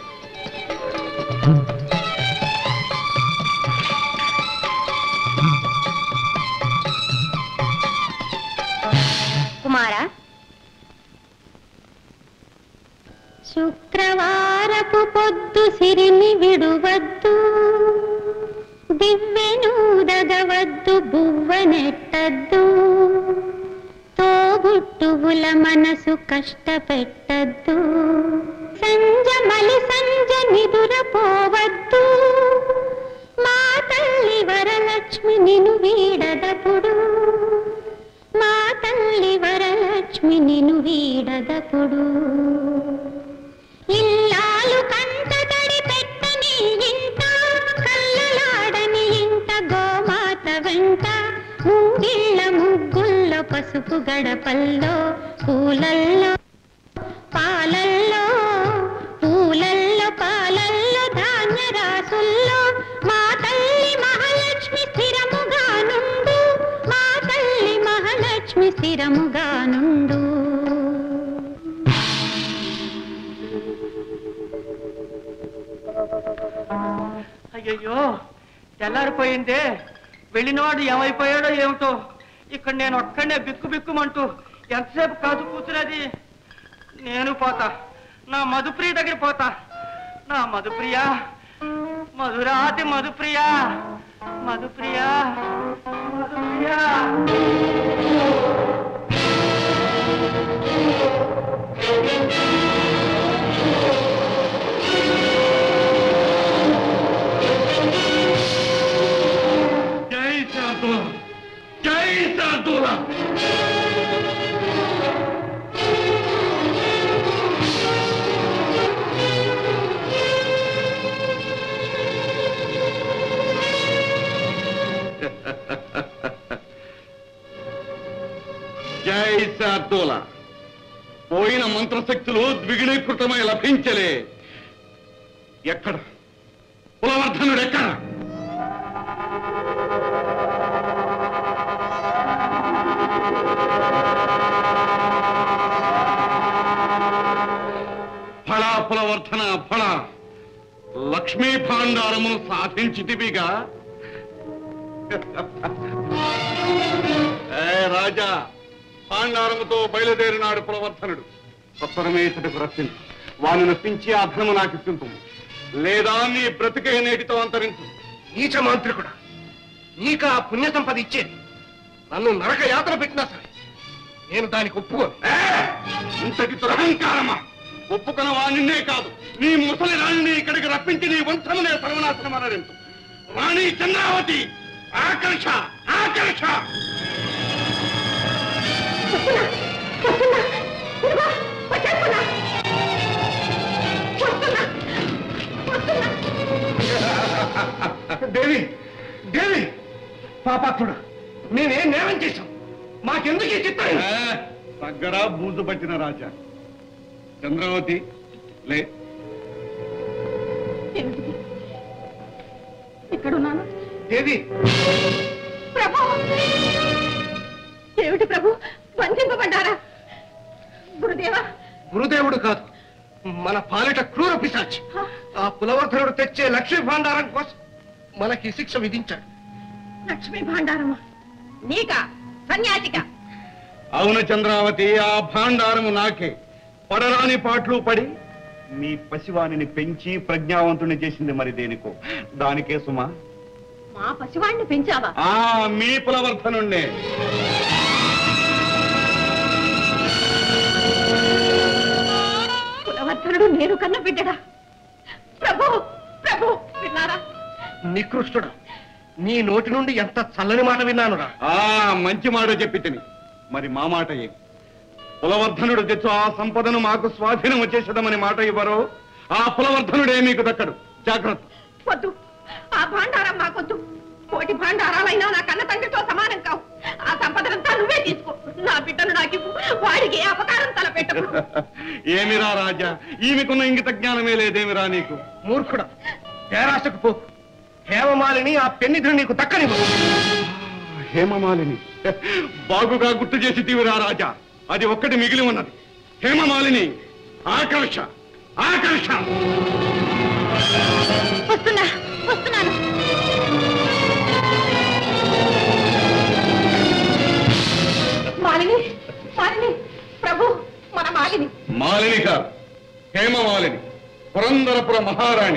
కుమారా శుక్రవారపు పొద్దు సిరిని విడువద్దు దివ్వెనూదగవద్దు బువ్వనెట్టద్దు తోబుట్టువుల మనసు కష్టపెట్టద్దు సంజ మలి సంజ నిదురపోవద్దు మా తల్లి వరలక్ష్మి నిను వీడదపుడు మా తల్లి వరలక్ష్మి నిను వీడదపుడు ఇల్లాలు కంటతడి పెట్టని ఇంట కల్లలాడని ఇంట గోమాత వెంట ముంగిళ్ళ ముగ్గుల్లో పసుపు గడపల్లో పూలల్లో పాలల్లో పూలల్లో పాలల్లో ధాన్య రాసుల్లో మా తల్లి మహాలక్ష్మి స్థిరముగా నుండు మా తల్లి మహాలక్ష్మి స్థిరముగా నుండు అయ్యయ్యో తెల్లారిపోయిందే వెళ్ళినవాడు ఏమైపోయాడో ఏమిటో ఇక్కడ నేను ఒక్కడే బిక్కు బిక్కుమంటూ ఎంతసేపు కాదు కూతురది నేను పోతా నా మధుప్రియ దగ్గర పోతా నా మధుప్రియ మధురాతి మధుప్రియ మధుప్రియ మధుప్రియ జై శాంతుల జై శాంతుల జై శార్దూల పోయిన మంత్రశక్తులు ద్విగుణీకృతమై లభించలే ఎక్కడ కులవర్ధనుడు ఎక్కడ ఫళ కులవర్ధన ఫళ లక్ష్మీ భాండారమును సాధించితివిగా ఏ రాజా భాండారముతో బయలుదేరినాడు కులవర్ధనుడు సత్వరమేతటికి రప్పించు వాని నొప్పించి ఆ ధనము నాకు ఇప్పింపు లేదా నీ బ్రతికే నేటితో అంతరించు నీచ మాంత్రికుడా నీక ఆ పుణ్య సంపద ఇచ్చేది నన్ను నరక యాతన పెట్టినా సరే నేను దానికి ఒప్పుకోను ఏ! ఇంతటి దురహంకారమా ఒప్పుకున్న వాణ్ణే కాదు నీ ముసలి రాణిని ఇక్కడికి రప్పించి నీ వంశమునే సర్వనాశనం అనరించు రాణి చంద్రావతి ఆకర్ష ఆకర్ష దేవి దేవి పాపాత్ముడు నేనేం నేరం చేశాం మాకెందుకు ఈ చిత్రం ఏ, తగ్గడా బూజు పట్టిన రాజా చంద్రావతి లే ఏమిటిది? ఇక్కడున్నాను దేవి ప్రభు ఏమిటి ప్రభు వంచింపబడ్డారా గురుదేవా గురుదేవుడు కాదు మన పాలిట క్రూర పిశాచి ఆ పులవర్ధనుడు తెచ్చే లక్ష్మీ భాండారం కోసం మనకి ఈ శిక్ష విధించాడు లక్ష్మీ భాండారమా నీకా సన్యాసిక అవును చంద్రావతి ఆ భాండారము నాకే పడరాని పాటలు పడి మీ పసివాణిని పెంచి ప్రజ్ఞావంతుని చేసింది మరి దేనికో దానికే సుమా మా పసివాణ్ణి పెంచావా ఆ మీ పులవర్ధనుండే కులవర్ధనుడు నేను కన్న బిడ్డడా ప్రభు ప్రభు విన్నారా నికృష్టుడు నీ నోటి నుండి ఎంత చల్లని మాట విన్నానురా ఆ మంచి మాట చెప్పి తిని మరి మా మాట ఏం పులవర్ధనుడు తెచ్చు ఆ సంపదను మాకు స్వాధీనం వచ్చేసేదమని మాట ఇవ్వరు ఆ పులవర్ధనుడే మీకు దక్కడు జాగ్రత్త వద్దు ఆ భాండారం మాకొద్దు కోటి భాండారాలైనా నా కన్న తండ్రితో సమానం కావు ఆ సంపదనంతా నువ్వే తీసుకో నా బిడ్డను నాకు ఇవ్వు. వాడికి ఏ అపకారం తలపెట్టకు ఏమిరా రాజా ఈమెకున్న ఇంగిత జ్ఞానమే లేదేమిరా నీకు మూర్ఖుడా పేరాశకు పో హేమమాలిని ఆ పెన్నిధుడు నీకు దక్కని హేమమాలిని బాగుగా గుర్తు చేసి తీవిరా రాజా అది ఒక్కటి మిగిలి ఉన్నది హేమమాలిని ఆకర్ష ఆకర్ష వస్తున్నా వస్తున్నాను మాలిని మాలిని ప్రభు మన మాలిని మాలిని కాదు హేమమాలిని పురందరపుర మహారాణి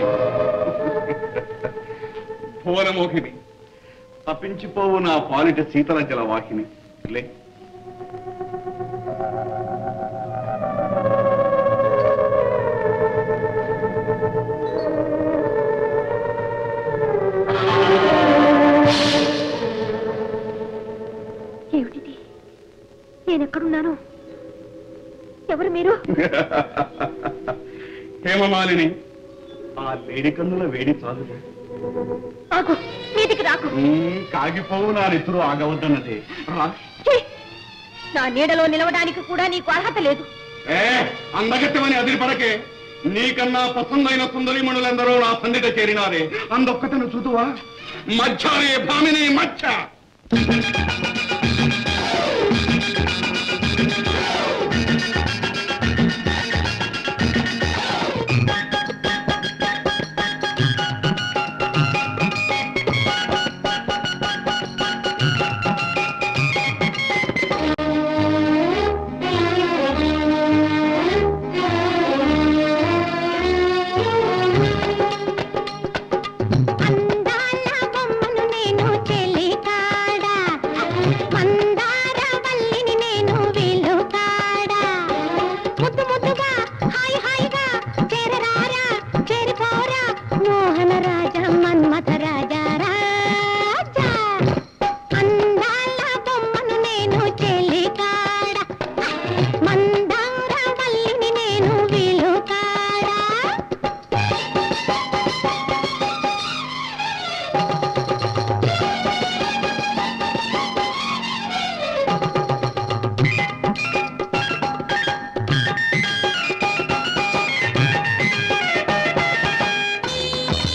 భువనమోహిని తప్పించిపోవు నా పాలిట శీతల జల వాహిని లే ఏమిటిది నేనెక్కడున్నాను ఎవరు మీరు హేమమాలిని ఆ వేడి కన్నుల వేడి చాలు ఆగు మీదికి రాకు కాగిపోవు నా నెత్తురు ఆగవద్దన్నదే రా ఛీ! నా నీడలో నిలవడానికి కూడా నీకు అర్హత లేదు ఏ అందగత్తమని అదిరిపడకే నీకన్నా పసందైన సుందరిమణులెందరో నా సందిట చేరినారే అందొక్కతను చూతువా మధ్యారే భామిని మధ్య అందాల బొమ్మను నేను చెలికాడా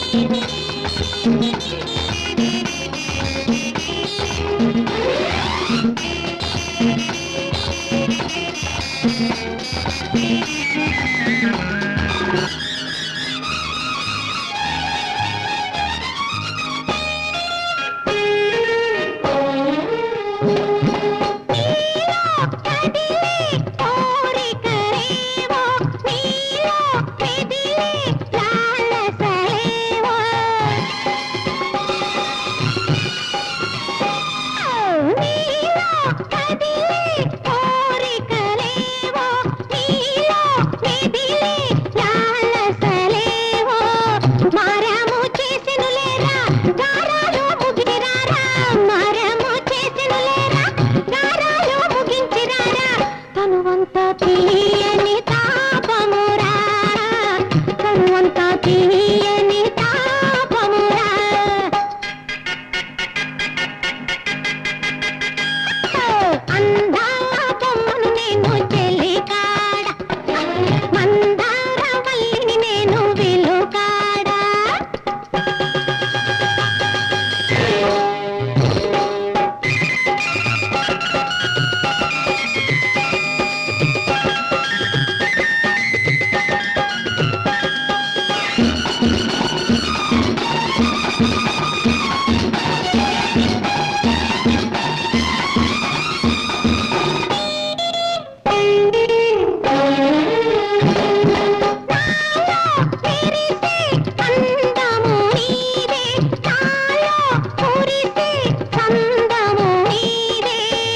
మారాము చేసిన లేరా గారాలు ముగిరారా మారాము చేసిన లేరా గారాలు ముగించిరారా తనువంతా తీయని తాపమురా తనువంతా తీయని తాపమురా అందాల బొమ్మను నేను చెలికాడ మందార వల్లిని నేను విలుకాడ అందము నీవే నాలో కురిసే చందము నీవే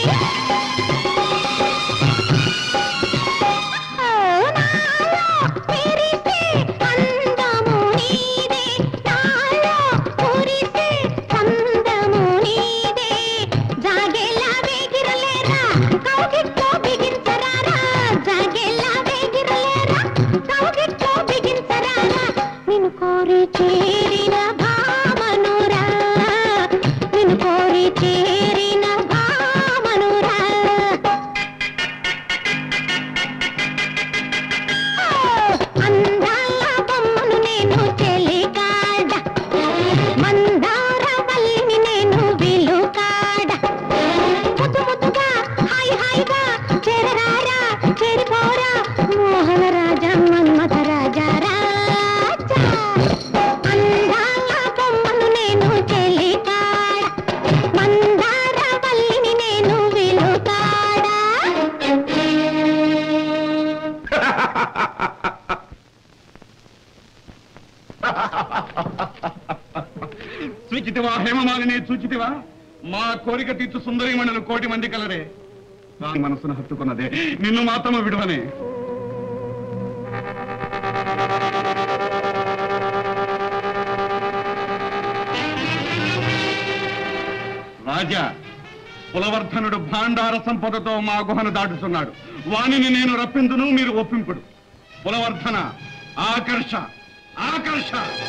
ఓ నాలో కురిసే అందము నీవే నాలో కురిసే చందము నీవే జాగేలా వేగిరలేరా కౌగిట్లో బిగించరారా జాగేలా వేగిరలేరా కౌగిట్లో బిగించరారా నిన్ను కోరి చేరిన భామనురా నిన్ను కోరి చేరిన భామనురా అందాల బొమ్మను నేను చెలికాడ మందార వల్లిని నేను విలుకాడ ముద్దు ముద్దుగా హాయ్ హాయిగా చేరరారా చేరిపోరా మోహన రాజా మన్మథ రాజా రాజా అందాల బొమ్మను నేను చెలికాడ మందార వల్లిని నేను విలుకాడ సూచితివా హేమమాలిని సూచితివా మా కోరిక తీర్చు సుందరిమణులు కోటి మంది కలరే నా మనసును హత్తుకున్నదే నిన్ను మాత్రము విడువనే రాజా కులవర్ధనుడు భాండార సంపదతో మా గుహను దాటుతున్నాడు వానిని నేను రప్పిందును మీరు ఒప్పింపుడు కులవర్ధన ఆకర్ష ఆకర్ష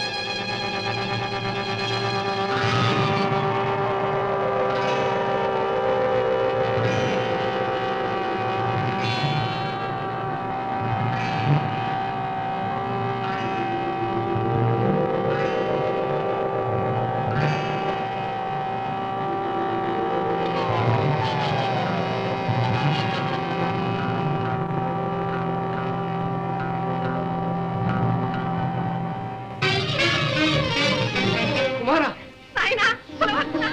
కుమారా నాయనా కులవర్ధన.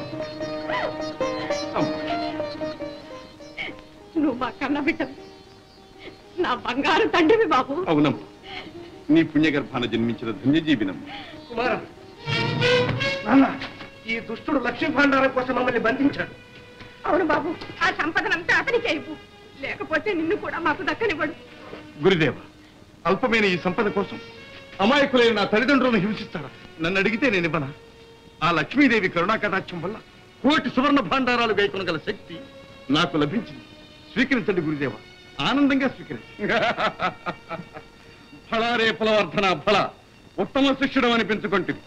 నువ్వు మా కన్న బిడ్డవి నా బంగారు తండ్రివి బాబు అవునమ్మా నీ పుణ్యగర్భాన జన్మించిన ధన్యజీవినమ్మ కుమారా నాన్న ఈ దుష్టుడు లక్ష్మీ భాండారం కోసం మమ్మల్ని బంధించాడు అవును బాబు ఆ సంపదనంతా అతనికే ఇవ్వు లేకపోతే నిన్ను కూడా మాకు దక్కనివ్వడు గురుదేవ అల్పమైన ఈ సంపద కోసం అమాయకులైన నా తల్లిదండ్రులను హింసిస్తాడా నన్ను అడిగితే నేను ఇవ్వనా ఆ లక్ష్మీదేవి కరుణా కటాక్షం వల్ల కోటి సువర్ణ భాండారాలు గైకొనగల శక్తి నాకు లభించింది స్వీకరించండి గురుదేవ ఆనందంగా స్వీకరించండి ఫలారే ఫలవర్ధన ఫల ఉత్తమ శిష్యుడు అనిపించుకుంటుంది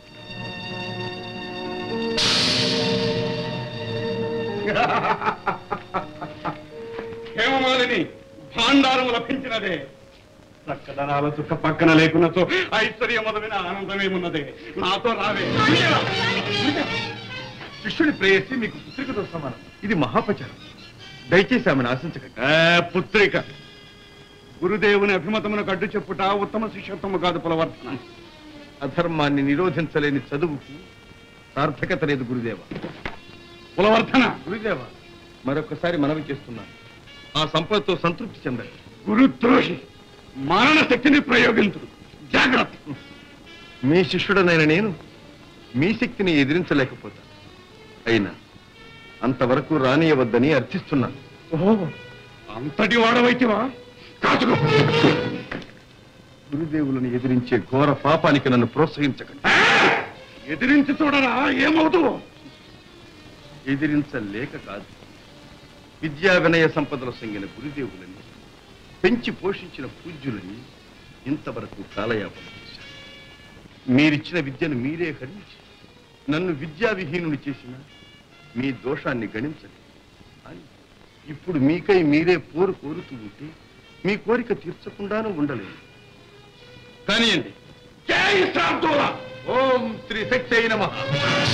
హేమమాలిని భాండారం లభించినదే చక్కదనాల చుక్క పక్కన లేకున్నచో ఐశ్వర్యమదమైన ఆనందమేమున్నదే నాతో రావే శిష్యుని ప్రేయసి మీకు పుత్రికతో సమానం ఇది మహాపచారం దయచేసి ఆమెను ఆశించకండి ఏ, పుత్రిక గురుదేవుని అభిమతమునకు అడ్డు చెప్పుట ఉత్తమ శిష్యత్వము కాదు పులవర్తన అధర్మాన్ని నిరోధించలేని చదువుకు సార్థకత లేదు గురుదేవ పులవర్తన గురుదేవ మరొకసారి మనవి చేస్తున్నాను ఆ సంపదతో సంతృప్తి చెందండి గురుద్రోహి మారణ శక్తిని ప్రయోగించుడు జాగ్రత్త మీ శిష్యుడనైన నేను మీ శక్తిని ఎదిరించలేకపోతాను అయినా అంతవరకు రానియవద్దని అర్థిస్తున్నాను ఓ అంతటి వాడవైతివా కాచుకో గురుదేవులను ఎదిరించే ఘోర పాపానికి నన్ను ప్రోత్సహించకండి ఎదిరించి చూడరా ఏమవుతావు ఎదిరించలేక కాదు విద్యా వినయ సంపదలు సంగిన గురుదేవులని పెంచి పోషించిన పూజ్యులని ఇంతవరకు కాలయాపన చేశారు మీరిచ్చిన విద్యను మీరే హరించి నన్ను విద్యా విహీనుని చేసిన మీ దోషాన్ని గణించండి అని ఇప్పుడు మీకై మీరే పోరు కోరుతూ ఉంటే మీ కోరిక తీర్చకుండానూ ఉండలేదు కానియండి జై శాంతుల ఓం శ్రీ శక్తి అయిన మహా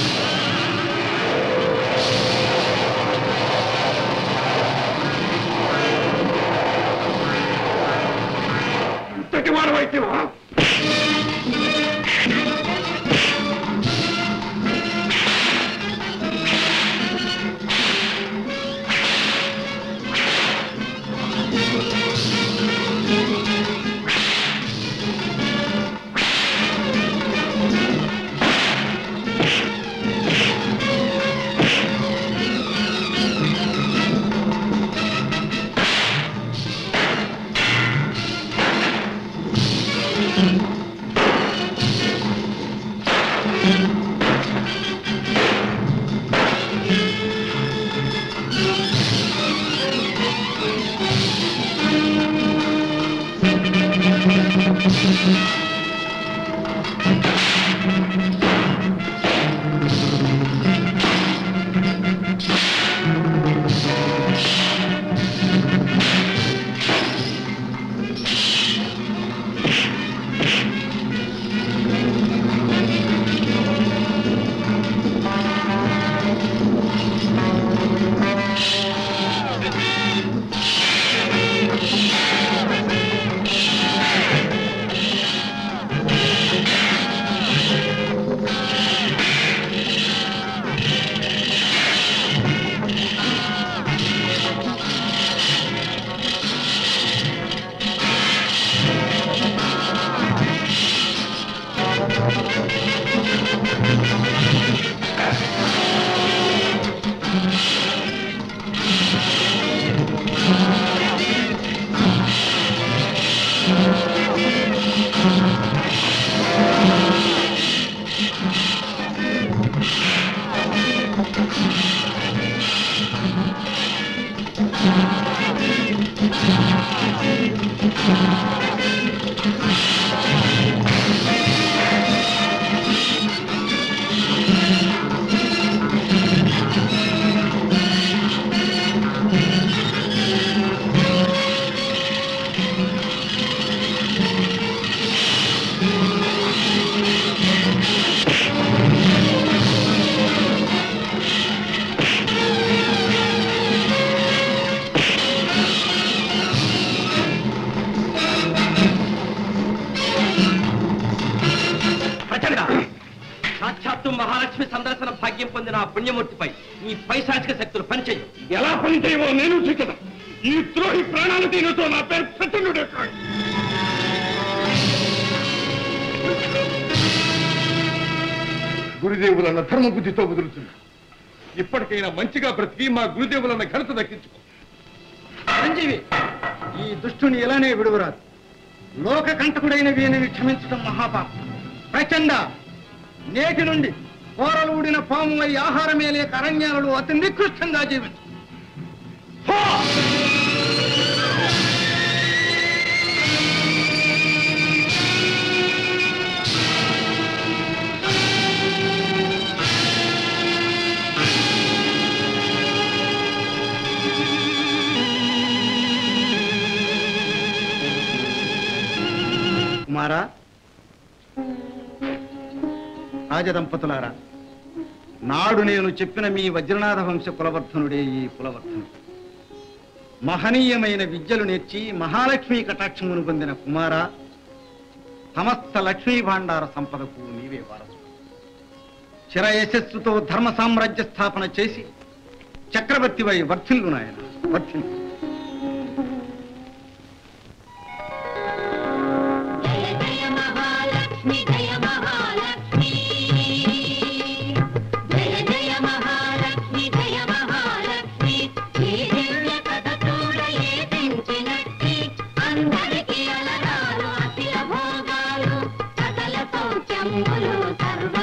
అంతటి వాడవైతివా ప్రచండ సాక్షాత్తు మహాలక్ష్మి సందర్శన భాగ్యం పొందిన ఆ పుణ్యమూర్తిపై నీ పైశాచిక శక్తులు పనిచేయు ఎలా పని చేయవో నేను చూచదా ఈ ద్రోహి ప్రాణాలు దీనితో నా పేరు ప్రచండుడే కాదు గురుదేవులన్న ధర్మ బుద్ధితో వదులుతున్నా ఇప్పటికైనా మంచిగా బ్రతికి మా గురుదేవులన్న ఘనత దక్కించుకో చిరంజీవి ఈ దుష్టుని ఇలానే విడువరాదు లోక కంటకుడైన వీనిని క్షమించడం మహాపాపం ప్రచండ నేటి నుండి కూరలు ఊడిన పాము అయి ఆహారమే లేక అరణ్యాలలో అతి నికృష్టంగా జీవించు కుమారా రాజదంపతులారా నాడు నేను చెప్పిన మీ వజ్రనాథ వంశ కులవర్ధనుడే ఈ కులవర్ధనుడు మహనీయమైన విద్యలు నేర్చి మహాలక్ష్మి కటాక్షమును పొందిన కుమార సమస్త లక్ష్మీ భాండార సంపదకు నీవే వారసు చిరయశస్సుతో ధర్మ సామ్రాజ్య స్థాపన చేసి చక్రవర్తివై వర్ధిల్లు నాయన వర్ధిల్లు జయ జయ మహాలక్ష్మి జయ మహాలక్ష్మి జయ జయ మహాలక్ష్మి జయ మహాలక్ష్మి ఈ దివ్య కథ చూడలే తెంచినట్టి అందరికి అలరాలు అఖిల భోగాలు సకల సౌఖ్యములు సర్వ